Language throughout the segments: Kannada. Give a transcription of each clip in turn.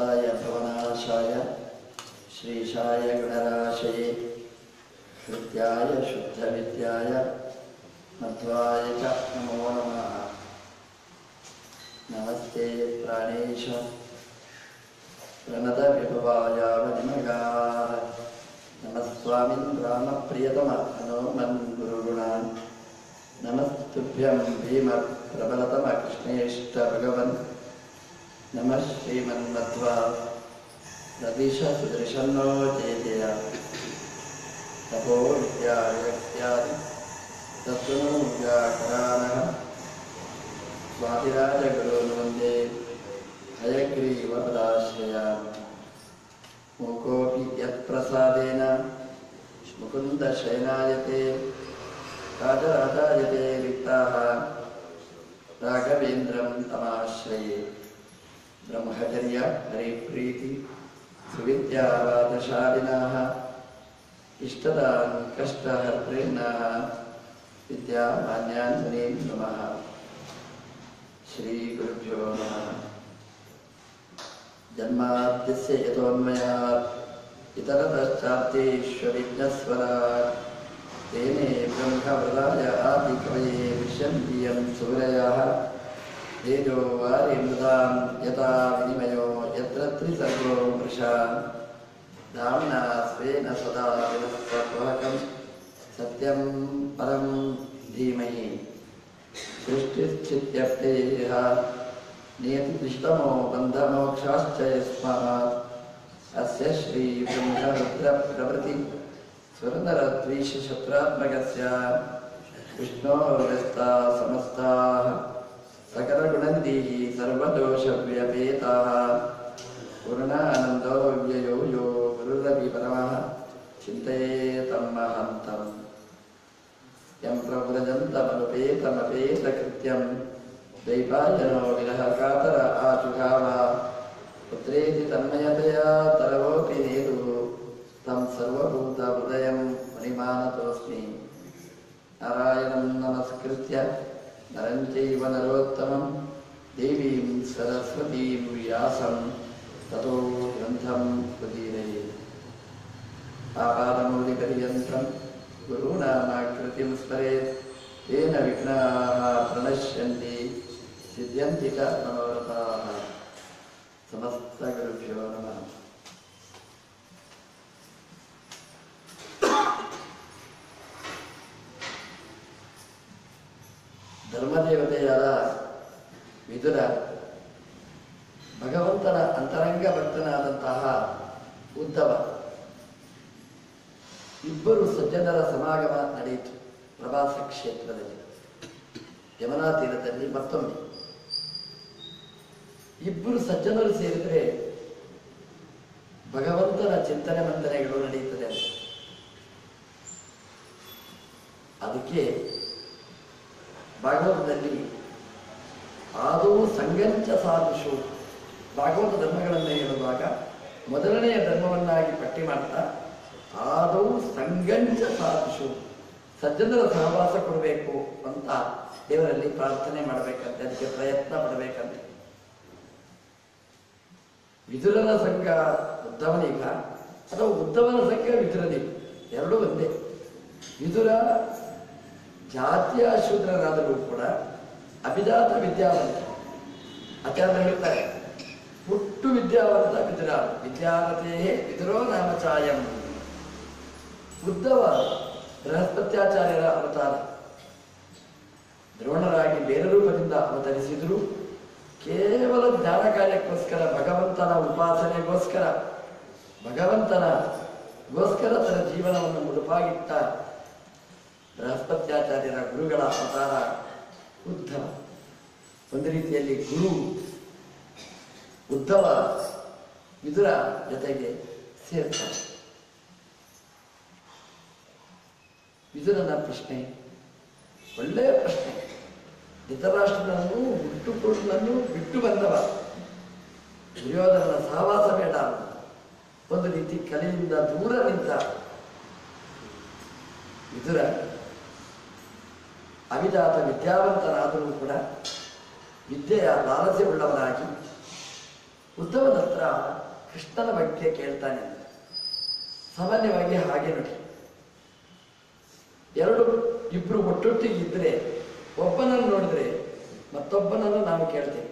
शान्ताय भवनाशाय श्रीशाय गणराशये हृद्याय शुद्धविद्याय मध्वाय च नमो नमः नमस्ते प्राणेश प्रणतविभवायावनिमगाः नमस्वामिन् रामप्रियतम हनोमन् गुरुगुणान् नमस्तुभ्यं भीम प्रबलतम कृष्णेष्ट भगवन् नमः श्रीमन्मध्वा रदिश सुदर्शनो जय जय तपो विद्यार्यस्यादि तत्त्वनो व्याकरानः स्वातिराजगुरून् वन्दे हयग्रीवपदाश्रया मूकोऽपि यत्प्रसादेन मुकुन्दशयनायते राजराजायते रिक्ताः राघवेन्द्रं तमाश्रये ब्रह्मचर्य हरिप्रीति सुविद्यावादशालिनाः इष्टदान् कष्टहर्त्रेणाः विद्यामान्यान् मुनीन् नमः श्रीगुरुभ्यो नमः जन्माद्यस्य यतोन्मयात् इतरतश्चार्तेष्वविघ्नस्वरात् तेने ब्रह्मवृदाय आदिकवये विशन्तियं सूरयाः तेजो वारिमृदां यथा विनिमयो यत्र त्रिसर्गो मृषा धाम्ना स्वेन सदा विनस्वकं सत्यं परं धीमहि सृष्टिश्चित्यप्ययेह नियतिदृष्टमो बन्धमोक्षाश्च यस्मात् अस्य श्रीब्रह्मरुद्रप्रभृति स्वर्णरद्वीषशत्रात्मकस्य विष्णोर्व्यस्ता समस्ताः सकलगुणनिधिः सर्वदोषव्यपेताः पूर्णानन्दो व्ययो यो गुरुरपि परमः चिन्तयेतं महान्तम् यं प्रव्रजन्तमनुपेतमपेतकृत्यं दैपायनो विरहकातर आचुकाव पुत्रेति तन्मयतया तरवोऽपि नेतुः तं सर्वभूतहृदयं मणिमानतोऽस्मि नारायणं नमस्कृत्य नरं चैव नरोत्तमं देवीं सरस्वतीं व्यासं ततो ग्रन्थं प्रदीरये आपादमौलिपर्यन्तं गुरूणामाकृतिं स्मरेत् तेन विघ्नाः प्रणश्यन्ति सिद्ध्यन्ति च मनोरथाः समस्तगुरुभ्यो नमः ಧರ್ಮದೇವತೆಯಾದ ವಿದುರ ಭಗವಂತನ ಅಂತರಂಗ ಭಕ್ತನಾದಂತಹ ಉದ್ಧವ ಇಬ್ಬರು ಸಜ್ಜನರ ಸಮಾಗಮ ನಡೆಯಿತು ಪ್ರವಾಸ ಕ್ಷೇತ್ರದಲ್ಲಿ ಯಮುನಾ ತೀರದಲ್ಲಿ ಮತ್ತೊಮ್ಮೆ ಇಬ್ಬರು ಸಜ್ಜನರು ಸೇರಿದರೆ ಭಗವಂತನ ಚಿಂತನೆ ಮಂಥನೆಗಳು ನಡೆಯುತ್ತದೆ ಅಂತ ಅದಕ್ಕೆ ಭಾಗವತದಲ್ಲಿ ಆದೌ ಸಂಗಂಚ ಸಾಧುಷು ಭಾಗವತ ಧರ್ಮಗಳನ್ನು ಹೇಳುವಾಗ ಮೊದಲನೆಯ ಧರ್ಮವನ್ನಾಗಿ ಪಟ್ಟಿ ಮಾಡ್ತಾ ಆದೌ ಸಂಗಂಚ ಸಾಧುಷು ಸಜ್ಜನರ ಸಹವಾಸ ಕೊಡಬೇಕು ಅಂತ ದೇವರಲ್ಲಿ ಪ್ರಾರ್ಥನೆ ಮಾಡಬೇಕಂತೆ ಅದಕ್ಕೆ ಪ್ರಯತ್ನ ಪಡಬೇಕಂತೆ ವಿದುರನ ಸಂಘ ಉದ್ದವನಿಗ ಅಥವಾ ಉದ್ದವನ ಸಂಘ ವಿದುರನಿಗ ಎರಡೂ ಒಂದೇ ವಿದುರ ಜಾತಿಯ ಶೂದ್ರನಾದರೂ ಕೂಡ ಅಭಿಜಾತ ವಿದ್ಯಾವಂತ ಆಚಾರ್ಯ ಹೇಳ್ತಾರೆ ಹುಟ್ಟು ವಿದ್ಯಾವಂತ ವಿದುರ ವಿದ್ಯಾವತೇ ವಿದುರೋ ನಾಮ ಚಾಯಂ ಉದ್ದವ ಬೃಹಸ್ಪತ್ಯಾಚಾರ್ಯರ ಅವತಾರ ದ್ರೋಣರಾಗಿ ಬೇರೆ ರೂಪದಿಂದ ಅವತರಿಸಿದ್ರು ಕೇವಲ ಜ್ಞಾನ ಕಾರ್ಯಕ್ಕೋಸ್ಕರ ಭಗವಂತನ ಉಪಾಸನೆಗೋಸ್ಕರ ಭಗವಂತನ ಗೋಸ್ಕರ ತನ್ನ ಜೀವನವನ್ನು ಮುಡುಪಾಗಿಟ್ಟ ಬೃಹಸ್ಪತ್ಯಾಚಾರ್ಯರ ಗುರುಗಳ ಅವತಾರ ಉದ್ಧವ ಒಂದು ರೀತಿಯಲ್ಲಿ ಗುರು ಉದ್ಧವ ವಿದುರ ಜೊತೆಗೆ ಸೇರ್ತಾರೆ ವಿದುರನ ಪ್ರಶ್ನೆ ಒಳ್ಳೆಯ ಪ್ರಶ್ನೆ ಧೃತರಾಷ್ಟ್ರನನ್ನು ಹುಟ್ಟುಕೊಡನನ್ನು ಬಿಟ್ಟು ಬಂದವ ದುರ್ಯೋಧನನ ಸಹವಾಸ ಬೇಡ ಅಂತ. ಒಂದು ರೀತಿ ಕಲೆಯಿಂದ ದೂರ ನಿಂತ ವಿದುರ ಅವಿಜಾತ ವಿದ್ಯಾವಂತನಾದರೂ ಕೂಡ ವಿದ್ಯೆಯ ಲಾಲಸೆ ಉಳ್ಳವನಾಗಿ ಉದ್ಧವನ ಹತ್ರ ಕೃಷ್ಣನ ಬಗ್ಗೆ ಕೇಳ್ತಾನೆ ಅಂತ ಸಾಮಾನ್ಯವಾಗಿ ಹಾಗೆ ನೋಡಿ ಎರಡು ಇಬ್ರು ಒಟ್ಟೊಟ್ಟಿಗೆ ಇದ್ರೆ ಒಬ್ಬನನ್ನು ನೋಡಿದ್ರೆ ಮತ್ತೊಬ್ಬನನ್ನು ನಾವು ಕೇಳ್ತೇವೆ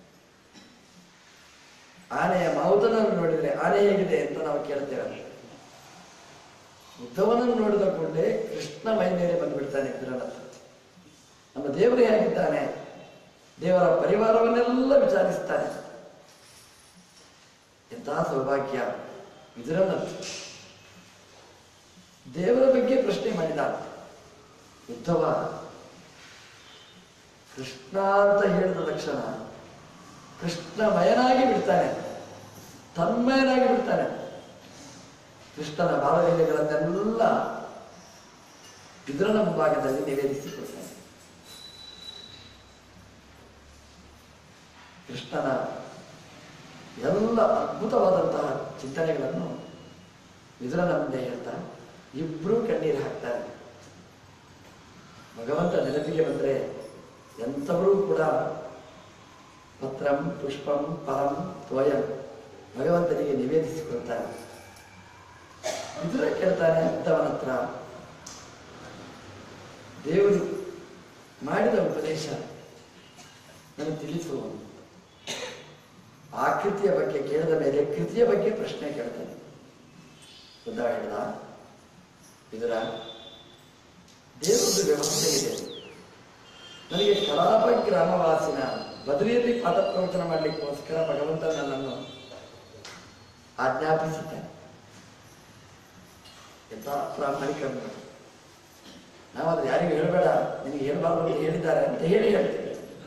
ಆನೆಯ ಮಾವುತನನ್ನು ನೋಡಿದ್ರೆ ಆನೆ ಹೇಗಿದೆ ಅಂತ ನಾವು ಕೇಳ್ತೇವೆ ಉದ್ಧವನನ್ನು ನೋಡಿದ ಕೂಡಲೇ ಕೃಷ್ಣ ಮೈ ಮೇಲೆ ಬಂದ್ಬಿಡ್ತಾನೆ ಇಂದ್ರನ ಹತ್ರ ನಮ್ಮ ದೇವರು ಹೇಗಿದ್ದಾನೆ ದೇವರ ಪರಿವಾರವನ್ನೆಲ್ಲ ವಿಚಾರಿಸ್ತಾನೆ ಎಂತಹ ಸೌಭಾಗ್ಯ ವಿದುರನದ್ದು ದೇವರ ಬಗ್ಗೆ ಪ್ರಶ್ನೆ ಮಾಡಿದ ಉದ್ಧವ ಕೃಷ್ಣ ಅಂತ ಹೇಳಿದ ತಕ್ಷಣ ಕೃಷ್ಣಮಯನಾಗಿ ಬಿಡ್ತಾನೆ ತನ್ಮಯನಾಗಿ ಬಿಡ್ತಾನೆ ಕೃಷ್ಣನ ಭಾವಲೀಲೆಗಳನ್ನೆಲ್ಲ ವಿದುರನ ಮುಂಭಾಗದಲ್ಲಿ ನಿವೇದಿಸಿಕೊಡ್ತಾನೆ ಕೃಷ್ಣನ ಎಲ್ಲ ಅದ್ಭುತವಾದಂತಹ ಚಿಂತನೆಗಳನ್ನು ವಿದುರನ ಮುಂದೆ ಹೇಳ್ತಾರೆ ಇಬ್ಬರೂ ಕಣ್ಣೀರು ಹಾಕ್ತಾರೆ ಭಗವಂತ ನೆನಪಿಗೆ ಬಂದರೆ ಎಂಥವರೂ ಕೂಡ ಪತ್ರಂ ಪುಷ್ಪಂ ಫಲಂ ತ್ವಯಂ ಭಗವಂತನಿಗೆ ನಿವೇದಿಸಿಕೊಳ್ತಾರೆ ವಿದುರ ಕೇಳ್ತಾನೆ ಉತ್ತಮನ ಹತ್ರ ದೇವರು ಮಾಡಿದ ಉಪದೇಶ ನನಗೆ ತಿಳಿಸು ಆ ಕೃತಿಯ ಬಗ್ಗೆ ಕೇಳಿದ ಮೇಲೆ ಕೃತಿಯ ಬಗ್ಗೆ ಪ್ರಶ್ನೆ ಕೇಳ್ತಾನೆ ಬುದ್ಧ ಹೇಳಿದ ಇದರ ದೇವರದ್ದು ವ್ಯವಸ್ಥೆ ಇದೆ ನನಗೆ ಕಲಾಪ ಗ್ರಾಮವಾಸಿನ ಬದರಿಯಲ್ಲಿ ಪಾಠ ಪ್ರವಚನ ಮಾಡಲಿಕ್ಕೋಸ್ಕರ ಭಗವಂತ ನನ್ನನ್ನು ಆಜ್ಞಾಪಿಸಿದ್ದಾನೆ ಎಂಥ ಪ್ರಾಮಾಣಿಕ ನೋಡಿ. ನಾವು ಅದು ಯಾರಿಗೂ ಹೇಳಬೇಡ ನಿನಗೆ ಹೇಳಬಾರ್ದು ಅಂತ ಹೇಳಿದ್ದಾರೆ ಅಂತ ಹೇಳಿ ಹೇಳ್ತೇವೆ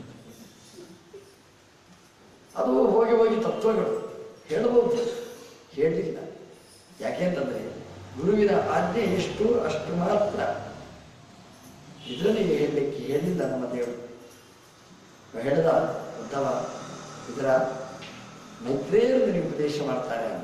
ಅದು ಹೋಗಿ ಹೋಗಿ ತತ್ವಗಳು ಹೇಳಬಹುದು ಹೇಳಲಿಲ್ಲ ಯಾಕೆಂತಂದ್ರೆ ಗುರುವಿನ ಆಜ್ಞೆ ಎಷ್ಟು ಅಷ್ಟು ಮಾತ್ರ ಇದರನಿಗೆ ಹೇಳಲಿಕ್ಕೆ ಹೇಳಿಲ್ಲ ನಮ್ಮ ದೇವರು ಹೇಳ್ದ ಉದ್ದವ ಇದರ ಮೈತ್ರೇಯರು ನಿನಗೆ ಉಪದೇಶ ಮಾಡ್ತಾರೆ ಅಂತ.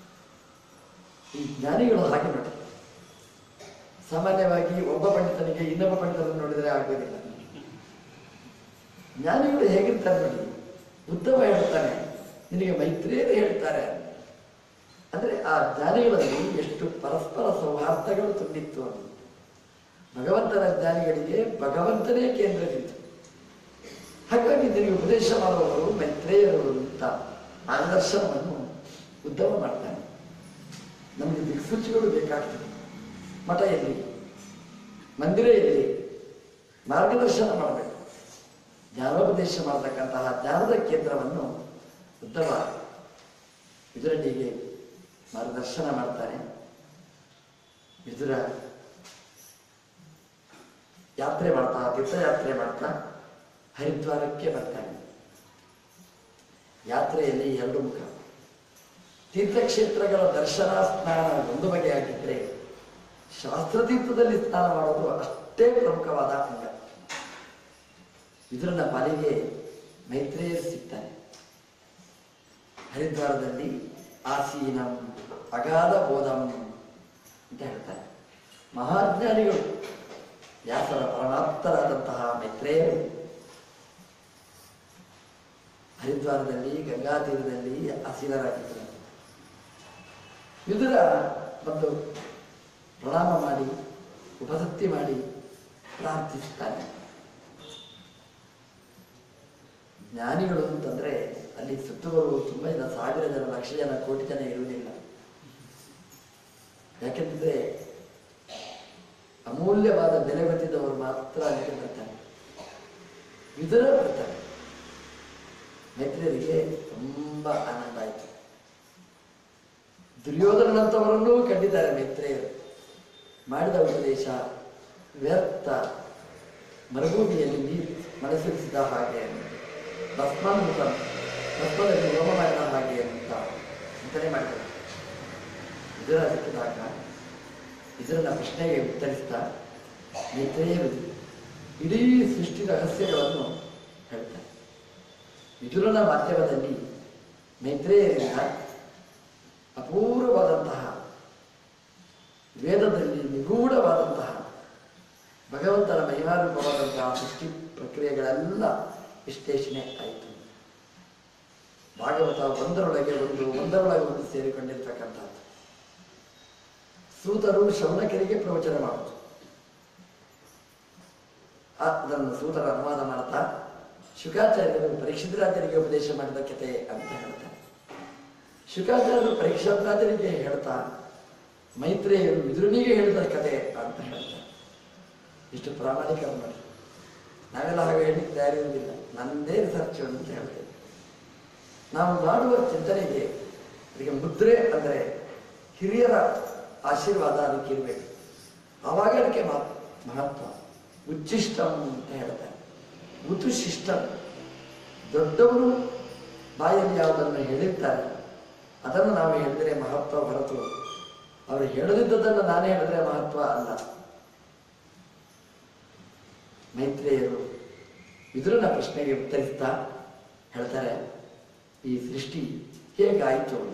ಈ ಜ್ಞಾನಿಗಳು ಹಾಗೆ ನೋಡಿ ಸಾಮಾನ್ಯವಾಗಿ ಒಬ್ಬ ಪಂಡಿತನಿಗೆ ಇನ್ನೊಬ್ಬ ಪಂಡಿತರನ್ನು ನೋಡಿದರೆ ಆಗೋದಿಲ್ಲ ಜ್ಞಾನಿಗಳು ಹೇಗಿರ್ತಾರೆ ನೋಡಿ ಉತ್ತಮ ಹೇಳ್ತಾನೆ ನಿನಗೆ ಮೈತ್ರಿಯರು ಹೇಳ್ತಾರೆ ಅಂದ್ರೆ ಆ ಜ್ಞಾನಿಗಳಲ್ಲಿ ಎಷ್ಟು ಪರಸ್ಪರ ಸೌಹಾರ್ದಗಳು ತುಂಬಿತ್ತು ಅಂತ ಭಗವಂತನ ಜ್ಞಾನಿಗಳಿಗೆ ಭಗವಂತನೇ ಕೇಂದ್ರವಿತ್ತು ಹಾಗಾಗಿ ನಿನಗೆ ಉಪದೇಶ ಮಾಡುವವರು ಮೈತ್ರೇಯರು ಅಂತ ಮಾರ್ಗದರ್ಶನವನ್ನು ಉದ್ದಮ ಮಾಡ್ತಾನೆ ನಮಗೆ ದಿಕ್ಸೂಚಿಗಳು ಬೇಕಾಗ್ತದೆ ಮಠ ಎಲ್ಲಿ ಮಂದಿರ ಎಲ್ಲಿ ಮಾರ್ಗದರ್ಶನ ಮಾಡಬೇಕು ಜ್ಞಾನೋಪದೇಶ ಮಾಡತಕ್ಕಂತಹ ಜ್ಞಾನದ ಕೇಂದ್ರವನ್ನು ಉದ್ದಮ ವಿದುರನಿಗೆ ಮಾರ್ಗದರ್ಶನ ಮಾಡ್ತಾನೆ ವಿದುರ ಯಾತ್ರೆ ಮಾಡ್ತಾ ತೀರ್ಥಯಾತ್ರೆ ಮಾಡ್ತಾ ಹರಿದ್ವಾರಕ್ಕೆ ಬರ್ತಾನೆ ಯಾತ್ರೆಯಲ್ಲಿ ಎರಡು ಮುಖ ತೀರ್ಥಕ್ಷೇತ್ರಗಳ ದರ್ಶನ ಸ್ನಾನ ಒಂದು ಬಗೆಯಾಗಿದ್ದರೆ ಶಾಸ್ತ್ರತೀರ್ಥದಲ್ಲಿ ಸ್ನಾನ ಮಾಡೋದು ಅಷ್ಟೇ ಪ್ರಮುಖವಾದ ಅಂಗ ಇದರನ್ನ ಪಾಲಿಗೆ ಮೈತ್ರೇಯ ಸಿಗ್ತಾನೆ ಹರಿದ್ವಾರದಲ್ಲಿ ಆಸೀನಂ ಅಗಾಧ ಬೋಧಂ ಅಂತ ಹೇಳ್ತಾರೆ ಮಹಾಜ್ಞಾನಿಗಳು ವ್ಯಾಸರ ಪರಮಾಪ್ತರಾದಂತಹ ಮೈತ್ರೇಯರು ಹರಿದ್ವಾರದಲ್ಲಿ ಗಂಗಾ ತೀರದಲ್ಲಿ ಆಸೀನರಾಗಿದ್ದರು ವಿದುರ ಬಂದು ಪ್ರಣಾಮ ಮಾಡಿ ಉಪಸತ್ತಿ ಮಾಡಿ ಪ್ರಾರ್ಥಿಸ್ತಾನೆ ಜ್ಞಾನಿಗಳು ಅಂತಂದ್ರೆ ಅಲ್ಲಿ ಸುತ್ತುಗಳು ತುಂಬ ಜನ ಸಾವಿರ ಜನ ಲಕ್ಷ ಜನ ಕೋಟಿ ಜನ ಇರುವುದಿಲ್ಲ ಯಾಕೆಂದ್ರೆ ಅಮೂಲ್ಯವಾದ ಬೆಲೆ ಗೊತ್ತಿದ್ದವರು ಮಾತ್ರ ಅಲ್ಲಿಗೆ ಬರ್ತಾರೆ ವಿದುರ ಬರ್ತಾರೆ ಮೈತ್ರಿಯರಿಗೆ ತುಂಬಾ ಆನಂದ ಆಯಿತು ದುರ್ಯೋಧನಂತವರನ್ನೂ ಕಂಡಿದ್ದಾರೆ ಮೈತ್ರೇಯರು ಮಾಡಿದ ಉಪದೇಶ ವ್ಯರ್ಥ ಮರುಭೂಮಿಯಲ್ಲಿ ನೀರು ಮನಸ್ಸಿರಿಸಿದ ಹಾಗೆ ಭಸ್ಮಾನ್ಮುಖ ಭಸ್ಮದಲ್ಲಿ ಹೋಮ ಮಾಡಿದ ಹಾಗೆ ಅಂತ ಚಿಂತನೆ ಮಾಡಿದರು ಇದರ ಸಿಕ್ಕಿದಾಗ ಇದರನ್ನ ಪ್ರಶ್ನೆಗೆ ಉತ್ತರಿಸ್ತಾ ಮೈತ್ರೇಯರು ಇಡೀ ಸೃಷ್ಟಿ ರಹಸ್ಯಗಳನ್ನು ಹೇಳ್ತಾರೆ ವಿದುರನ ಮಾಧ್ಯಮದಲ್ಲಿ ಮೈತ್ರೇಯರಿಂದ ಅಪೂರ್ವವಾದಂತಹ ವೇದದಲ್ಲಿ ನಿಗೂಢವಾದಂತಹ ಭಗವಂತನ ಮಹಿಮಾರೂಪವಾದಂತಹ ಸೃಷ್ಟಿ ಪ್ರಕ್ರಿಯೆಗಳೆಲ್ಲ ವಿಶ್ಲೇಷಣೆ ಆಯಿತು ಭಾಗವತ ಒಂದರೊಳಗೆ ಒಂದು ಒಂದರೊಳಗೆ ಒಂದು ಸೇರಿಕೊಂಡಿರ್ತಕ್ಕಂಥದ್ದು ಸೂತರು ಶೌನಕರಿಗೆ ಪ್ರವಚನ ಮಾಡುವುದು ಆ- ಅದನ್ನು ಸೂತರ ಅನುವಾದ ಮಾಡ್ತಾ ಶುಕಾಚಾರ್ಯರು ಪರೀಕ್ಷಿತರಾಜರಿಗೆ ಉಪದೇಶ ಮಾಡಿದ ಕತೆ ಅಂತ ಹೇಳ್ತಾರೆ ಶುಕಾಚಾರ್ಯರು ಪರೀಕ್ಷಾಚಾರ್ಯರಿಗೆ ಹೇಳ್ತಾ ಮೈತ್ರೇಯರು ವಿದುರನಿಗೆ ಹೇಳಿದ ಕತೆ ಅಂತ ಹೇಳ್ತಾರೆ ಇಷ್ಟು ಪ್ರಾಮಾಣಿಕ ಮಾಡಿ ನಾವೆಲ್ಲ ಹಾಗೆ ಹೇಳಿಕ್ಕೆ ತಯಾರಿರುವುದಿಲ್ಲ ನನ್ನದೇ ರಿಸರ್ಚ್ ಅಂತ ಹೇಳ್ತೇವೆ ನಾವು ಮಾಡುವ ಚಿಂತನೆಗೆ ಅದಕ್ಕೆ ಮುದ್ರೆ ಅಂದರೆ ಹಿರಿಯರ ಆಶೀರ್ವಾದ ಅದಕ್ಕೆ ಇರಬೇಕು ಆವಾಗ ಅದಕ್ಕೆ ಮಹ- ಮಹತ್ವ ಉಚ್ಚಿಷ್ಟಂ ಅಂತ ಹೇಳ್ತಾರೆ ಉತುಶಿಷ್ಟಂ ದೊಡ್ಡವರು ಬಾಯಲ್ಲಿ ಯಾವುದನ್ನು ಹೇಳಿರ್ತಾರೆ ಅದನ್ನು ನಾವು ಹೇಳಿದರೆ ಮಹತ್ವ ಹೊರತು ಅವರು ಹೇಳದಿದ್ದದನ್ನು ನಾನೇ ಹೇಳಿದ್ರೆ ಮಹತ್ವ ಅಲ್ಲ ಮೈತ್ರೇಯರು ವಿದುರನ ಪ್ರಶ್ನೆಗೆ ಉತ್ತರಿಸ್ತಾ ಹೇಳ್ತಾರೆ ಈ ಸೃಷ್ಟಿ ಹೇಗಾಯಿತು ಅಂತ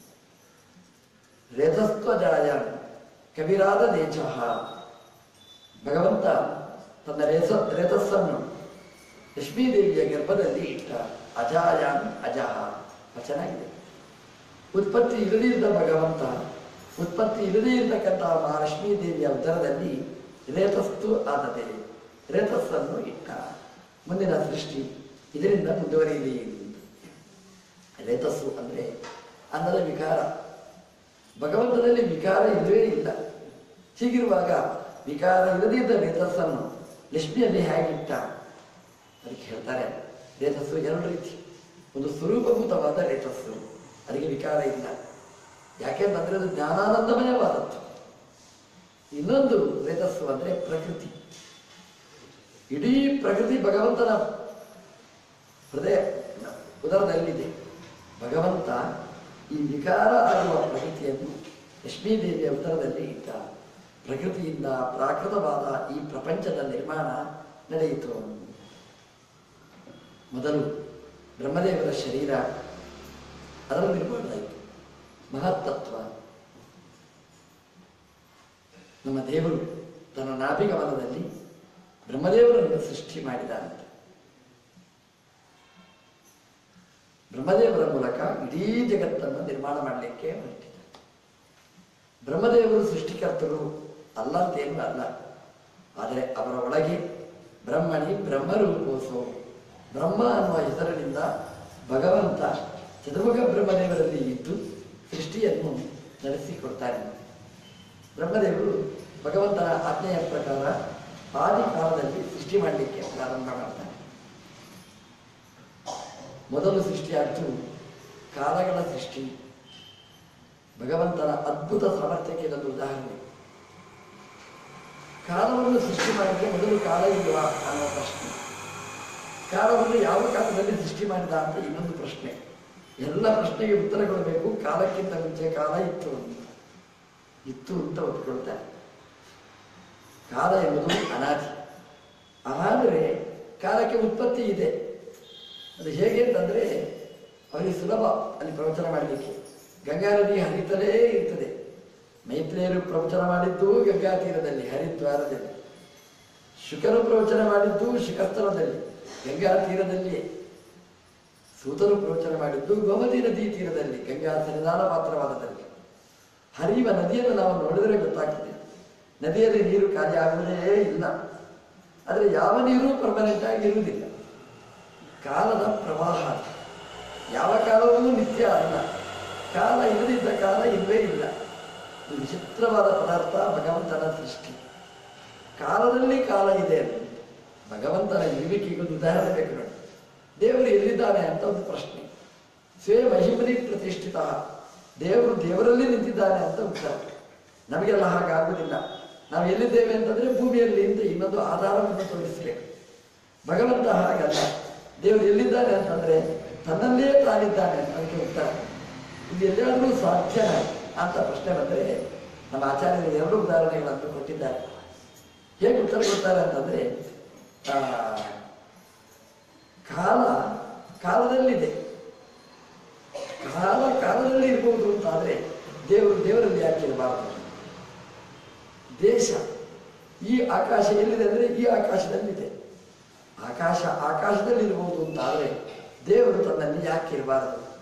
ರೇತಸ್ತ್ವಜಾಯ ಕವಿರಾದ ದೇಚ ಭಗವಂತ ತನ್ನ ರೇಸ ರೇತಸ್ಸನ್ನು ಲಕ್ಷ್ಮೀದೇವಿಯ ಗರ್ಭದಲ್ಲಿ ಇಟ್ಟ ಅಜಾಯಾನ್ ಅಜಹ ಚೆನ್ನಾಗಿದೆ ಉತ್ಪತ್ತಿ ಇಲ್ಲದೇ ಇದ್ದ ಭಗವಂತ ಉತ್ಪತ್ತಿ ಇಲ್ಲದೇ ಇರತಕ್ಕಂತಹ ಮಹಾಲಕ್ಷ್ಮೀ ದೇವಿಯ ಉದರದಲ್ಲಿ ರೇತಸ್ತು ಆದದೆ ರೇತಸ್ಸನ್ನು ಇಟ್ಟ ಮುಂದಿನ ಸೃಷ್ಟಿ ಇದರಿಂದ ಮುಂದುವರಿಯಲಿ ರೇತಸ್ಸು ಅಂದರೆ ಅನ್ನದ ವಿಕಾರ ಭಗವಂತನಲ್ಲಿ ವಿಕಾರ ಇಲ್ಲವೇ ಇಲ್ಲ ಹೀಗಿರುವಾಗ ವಿಕಾರ ಇಲ್ಲದಿದ್ದ ರೇತಸ್ಸನ್ನು ಲಕ್ಷ್ಮಿಯಲ್ಲಿ ಹೇಗಿಟ್ಟ ಅದಕ್ಕೆ ಹೇಳ್ತಾರೆ ರೇತಸ್ಸು ಎರಡು ರೀತಿ ಒಂದು ಸ್ವರೂಪಭೂತವಾದ ರೇತಸ್ಸು ಅದಕ್ಕೆ ವಿಕಾರ ಇಲ್ಲ ಯಾಕೆಂತಂದ್ರೆ ಅದು ಜ್ಞಾನಾನಂದಮಯವಾದದ್ದು ಇನ್ನೊಂದು ರೇತಸ್ಸು ಅಂದರೆ ಪ್ರಕೃತಿ ಇಡೀ ಪ್ರಕೃತಿ ಭಗವಂತನ ಹೃದಯ ಉದರದಲ್ಲಿದೆ ಭಗವಂತ ಈ ವಿಕಾರ ಆಗುವ ಪ್ರಕೃತಿಯನ್ನು ಲಕ್ಷ್ಮೀದೇವಿಯ ಉದರದಲ್ಲಿ ಇಟ್ಟ ಪ್ರಕೃತಿಯಿಂದ ಪ್ರಾಕೃತವಾದ ಈ ಪ್ರಪಂಚದ ನಿರ್ಮಾಣ ನಡೆಯಿತು ಮೊದಲು ಬ್ರಹ್ಮದೇವರ ಶರೀರ ಅದರ ನಿರ್ಮಾಣ ಆಯಿತು ಮಹತ್ತತ್ವ ನಮ್ಮ ದೇವರು ತನ್ನ ನಾಭಿಗಮನದಲ್ಲಿ ಬ್ರಹ್ಮದೇವರನ್ನು ಸೃಷ್ಟಿ ಮಾಡಿದ ಅಂತ ಬ್ರಹ್ಮದೇವರ ಮೂಲಕ ಇಡೀ ಜಗತ್ತನ್ನು ನಿರ್ಮಾಣ ಮಾಡಲಿಕ್ಕೆ ಹೊರಟಿದ ಬ್ರಹ್ಮದೇವರು ಸೃಷ್ಟಿಕರ್ತರು ಅಲ್ಲ ಅಂತೇನು ಅಲ್ಲ ಆದರೆ ಅವರ ಒಳಗೆ ಬ್ರಹ್ಮಣಿ ಬ್ರಹ್ಮರೂಪೋಸೋ ಬ್ರಹ್ಮ ಅನ್ನುವ ಹೆಸರಿನಿಂದ ಭಗವಂತ ಚತುರ್ಮುಖ ಬ್ರಹ್ಮದೇವರಲ್ಲಿ ಇದ್ದು ಸೃಷ್ಟಿಯನ್ನು ನಡೆಸಿಕೊಡ್ತಾರೆ ಬ್ರಹ್ಮದೇವರು ಭಗವಂತನ ಆಜ್ಞೆಯ ಪ್ರಕಾರ ಆದಿ ಕಾಲದಲ್ಲಿ ಸೃಷ್ಟಿ ಮಾಡಲಿಕ್ಕೆ ಪ್ರಾರಂಭ ಮಾಡ್ತಾರೆ ಮೊದಲು ಸೃಷ್ಟಿಯಾಯಿತು ಕಾಲಗಳ ಸೃಷ್ಟಿ ಭಗವಂತನ ಅದ್ಭುತ ಸಾಮರ್ಥ್ಯಕ್ಕೆ ಇದೊಂದು ಉದಾಹರಣೆ ಕಾಲವನ್ನು ಸೃಷ್ಟಿ ಮಾಡಿದ್ರೆ ಮೊದಲು ಕಾಲ ಇಲ್ವಾ ಅನ್ನೋ ಪ್ರಶ್ನೆ ಕಾಲವನ್ನು ಯಾವ ಕಾಲದಲ್ಲಿ ಸೃಷ್ಟಿ ಮಾಡಿದ ಅಂತ ಇನ್ನೊಂದು ಪ್ರಶ್ನೆ ಎಲ್ಲ ಪ್ರಶ್ನೆಗೆ ಉತ್ತರ ಕೊಡಬೇಕು ಕಾಲಕ್ಕಿಂತ ಮುಂಚೆ ಕಾಲ ಇತ್ತು ಅಂತ ಇತ್ತು ಅಂತ ಒಪ್ಪಿಕೊಳ್ತಾರೆ ಕಾಲ ಎಂಬುದು ಅನಾದಿ ಆದರೆ ಕಾಲಕ್ಕೆ ಉತ್ಪತ್ತಿ ಇದೆ ಅದು ಹೇಗೆ ಅಂತಂದ್ರೆ ಅವರಿಗೆ ಸುಲಭ ಅಲ್ಲಿ ಪ್ರವಚನ ಮಾಡಲಿಕ್ಕೆ ಗಂಗಾ ನದಿ ಹರಿತಲೇ ಇರ್ತದೆ ಮೈತ್ರೇಯರು ಪ್ರವಚನ ಮಾಡಿದ್ದು ಗಂಗಾ ತೀರದಲ್ಲಿ ಹರಿದ್ವಾರದಲ್ಲಿ ಶುಕರು ಪ್ರವಚನ ಮಾಡಿದ್ದು ಶಿಖಸ್ಥಳದಲ್ಲಿ ಗಂಗಾ ತೀರದಲ್ಲಿಯೇ ಸೂತರು ಪ್ರವಚನ ಮಾಡಿದ್ದು ಗೋಮತಿ ನದಿ ತೀರದಲ್ಲಿ ಗಂಗಾ ಸನ್ನಿಧಾನ ಮಾತ್ರವಾದದಲ್ಲಿ ಹರಿಯುವ ನದಿಯನ್ನು ನಾವು ನೋಡಿದರೆ ಗೊತ್ತಾಗ್ತದೆ ನದಿಯಲ್ಲಿ ನೀರು ಖಾಲಿ ಆಗುವುದೇ ಇಲ್ಲ ಆದರೆ ಯಾವ ನೀರು ಪರ್ಮನೆಂಟ್ ಆಗಿ ಇರುವುದಿಲ್ಲ ಕಾಲದ ಪ್ರವಾಹ ಯಾವ ಕಾಲವೂ ನಿತ್ಯ ಅಲ್ಲ ಕಾಲ ಇಲ್ಲದಿದ್ದ ಕಾಲ ಇಲ್ಲವೇ ಇಲ್ಲ ಇದು ವಿಚಿತ್ರವಾದ ಪದಾರ್ಥ ಭಗವಂತನ ಸೃಷ್ಟಿ ಕಾಲದಲ್ಲಿ ಕಾಲ ಇದೆ ಅಂತ ಭಗವಂತನ ಇರುವಿಕೆಗೆ ಒಂದು ಉದಾಹರಣೆ ಬೇಕು ನೋಡಿ ದೇವರು ಎಲ್ಲಿದ್ದಾನೆ ಅಂತ ಒಂದು ಪ್ರಶ್ನೆ ಸ್ವೇ ಮಹಿಮನಿ ಪ್ರತಿಷ್ಠಿತ ದೇವರು ದೇವರಲ್ಲಿ ನಿಂತಿದ್ದಾನೆ ಅಂತ ಉತ್ತರ ನಮಗೆಲ್ಲ ಹಾಗಾಗುವುದಿಲ್ಲ ನಾವು ಎಲ್ಲಿದ್ದೇವೆ ಅಂತಂದ್ರೆ ಭೂಮಿಯಲ್ಲಿ ಅಂತ ಇನ್ನೊಂದು ಆಧಾರವನ್ನು ತೋರಿಸಬೇಕು ಭಗವಂತ ಹಾಗಲ್ಲ ದೇವರು ಎಲ್ಲಿದ್ದಾನೆ ಅಂತಂದ್ರೆ ತನ್ನಲ್ಲೇ ತಾನಿದ್ದಾನೆ ಅಂತ ಅದಕ್ಕೆ ಉತ್ತರ ಇದು ಎಲ್ಲಾದರೂ ಸಾಧ್ಯ ಅಂತ ಪ್ರಶ್ನೆ ಬಂದರೆ ನಮ್ಮ ಆಚಾರ್ಯರು ಎರಡು ಉದಾಹರಣೆಗಳನ್ನು ಕೊಟ್ಟಿದ್ದಾರೆ ಹೇಗೆ ಉತ್ತರ ಕೊಡ್ತಾರೆ ಅಂತಂದ್ರೆ ಆ, ಕಾಲ ಕಾಲದಲ್ಲಿದೆ ಕಾಲ ಕಾಲದಲ್ಲಿ ಇರ್ಬೋದು ಅಂತಾದ್ರೆ ದೇವರು ದೇವರಲ್ಲಿ ಯಾಕೆ ಇರಬಾರದು ದೇಶ ಈ ಆಕಾಶ ಎಲ್ಲಿದೆ ಅಂದ್ರೆ ಈ ಆಕಾಶದಲ್ಲಿದೆ ಆಕಾಶ ಆಕಾಶದಲ್ಲಿ ಇರಬಹುದು ಅಂತಾದ್ರೆ ದೇವರು ತನ್ನಲ್ಲಿ ಯಾಕೆ ಇರಬಾರದು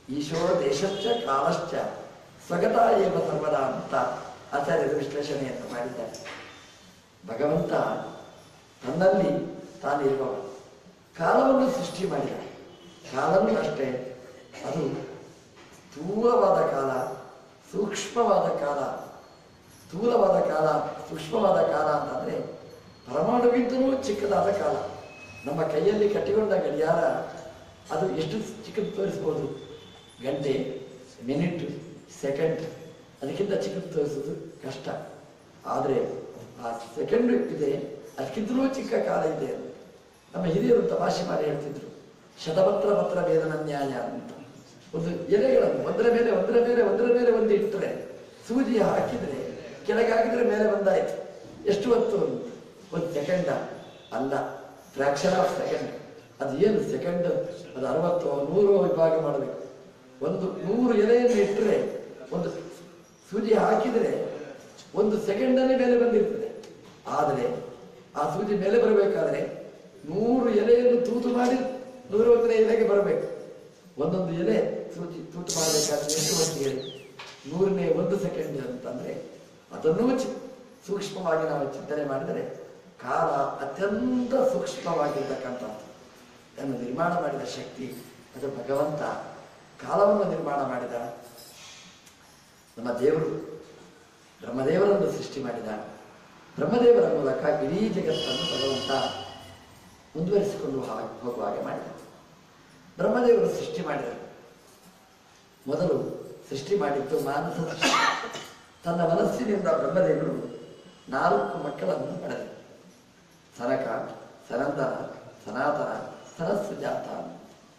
ಈಶೋ ದೇಶಶ್ಚ ಕಾಲಶ್ಚ ಸ್ವಗತ ಏವ ಸರ್ವದಾ ಅಂತ ಆಚಾರ್ಯರು ವಿಶ್ಲೇಷಣೆಯನ್ನು ಮಾಡಿದ್ದಾರೆ ಭಗವಂತ ತನ್ನಲ್ಲಿ ತಾನಿರುವವ ಕಾಲವನ್ನು ಸೃಷ್ಟಿ ಮಾಡಿದ ಕಾಲವೂ ಅಷ್ಟೇ ಅದು ಸ್ಥೂಲವಾದ ಕಾಲ ಸೂಕ್ಷ್ಮವಾದ ಕಾಲ ಸ್ಥೂಲವಾದ ಕಾಲ ಸೂಕ್ಷ್ಮವಾದ ಕಾಲ ಅಂತಂದರೆ ಪರಮಾಣುಗಿಂತಲೂ ಚಿಕ್ಕದಾದ ಕಾಲ ನಮ್ಮ ಕೈಯಲ್ಲಿ ಕಟ್ಟಿಕೊಂಡ ಗಡಿಯಾರ ಅದು ಎಷ್ಟು ಚಿಕ್ಕದು ತೋರಿಸ್ಬೋದು ಗಂಟೆ ಮಿನಿಟ್ ಸೆಕೆಂಡ್ ಅದಕ್ಕಿಂತ ಚಿಕ್ಕದು ತೋರಿಸೋದು ಕಷ್ಟ ಆದರೆ ಆ ಸೆಕೆಂಡ್ ಇದೆ ಅದಕ್ಕಿಂತಲೂ ಚಿಕ್ಕ ಕಾಲ ಇದೆ ಅಂತ ನಮ್ಮ ಹಿರಿಯರು ತಮಾಷೆ ಮಾಡಿ ಹೇಳ್ತಿದ್ರು ಶತಪತ್ರ ಪತ್ರ ವೇದನ ನ್ಯಾಯ ಅಂತ ಒಂದು ಎಲೆಗಳನ್ನು ಒಂದರ ಮೇಲೆ ಒಂದರ ಮೇಲೆ ಒಂದರ ಮೇಲೆ ಒಂದು ಇಟ್ಟರೆ ಸೂಜಿ ಹಾಕಿದ್ರೆ ಕೆಳಗೆ ಹಾಕಿದ್ರೆ ಮೇಲೆ ಬಂದಾಯ್ತು ಎಷ್ಟು ಹೊತ್ತು ಅಂತ? ಒಂದು ಸೆಕೆಂಡ ಅಲ್ಲ ಫ್ರಾಕ್ಷನ್ ಆಫ್ ಸೆಕೆಂಡ್ ಅದು ಏನು ಸೆಕೆಂಡ್ ಅದು ಅರವತ್ತು ನೂರು ವಿಭಾಗ ಮಾಡಬೇಕು ಒಂದು ನೂರು ಎಲೆಯನ್ನು ಇಟ್ಟರೆ ಒಂದು ಸೂಜಿ ಹಾಕಿದರೆ ಒಂದು ಸೆಕೆಂಡಲ್ಲಿ ಮೇಲೆ ಬಂದಿರ್ತದೆ ಆದರೆ ಆ ಸೂಜಿ ಮೇಲೆ ಬರಬೇಕಾದ್ರೆ ನೂರು ಎಲೆಯನ್ನು ತೂತು ಮಾಡಿ ನೂರೊಂದನೇ ಎಲೆಗೆ ಬರಬೇಕು ಒಂದೊಂದು ಎಲೆ ಸೂಜಿ ತೂತು ಮಾಡಬೇಕಾದ್ರೆ ಎಷ್ಟು ಹೊತ್ತು ಹೇಳಿ ನೂರನೇ ಒಂದು ಸೆಕೆಂಡ್ ಅಂತಂದ್ರೆ ಅದನ್ನೂ ಚಿ ಸೂಕ್ಷ್ಮವಾಗಿ ನಾವು ಚಿಂತನೆ ಮಾಡಿದರೆ ಕಾಲ ಅತ್ಯಂತ ಸೂಕ್ಷ್ಮವಾಗಿರ್ತಕ್ಕಂಥದ್ದು ಅದನ್ನು ನಿರ್ಮಾಣ ಮಾಡಿದ ಶಕ್ತಿ ಅದು ಭಗವಂತ ಕಾಲವನ್ನು ನಿರ್ಮಾಣ ಮಾಡಿದ ನಮ್ಮ ದೇವರು ಬ್ರಹ್ಮದೇವರನ್ನು ಸೃಷ್ಟಿ ಮಾಡಿದ ಬ್ರಹ್ಮದೇವರ ಮೂಲಕ ಇಡೀ ಜಗತ್ತನ್ನು ಭಗವಂತ ಮುಂದುವರಿಸಿಕೊಂಡು ಹಾ- ಹೋಗುವ ಹಾಗೆ ಮಾಡಿದ ಬ್ರಹ್ಮದೇವರು ಸೃಷ್ಟಿ ಮಾಡಿದರು ಮೊದಲು ಸೃಷ್ಟಿ ಮಾಡಿದ್ದು ಮಾನಸ ಸೃಷ್ಟಿ ತನ್ನ ಮನಸ್ಸಿನಿಂದ ಬ್ರಹ್ಮದೇವರು ನಾಲ್ಕು ಮಕ್ಕಳನ್ನು ಪಡೆದರು ಸನಕ ಸನಂದನ ಸನಾತನ ಸನಸ್ಸುಜಾತ ಅಂತ.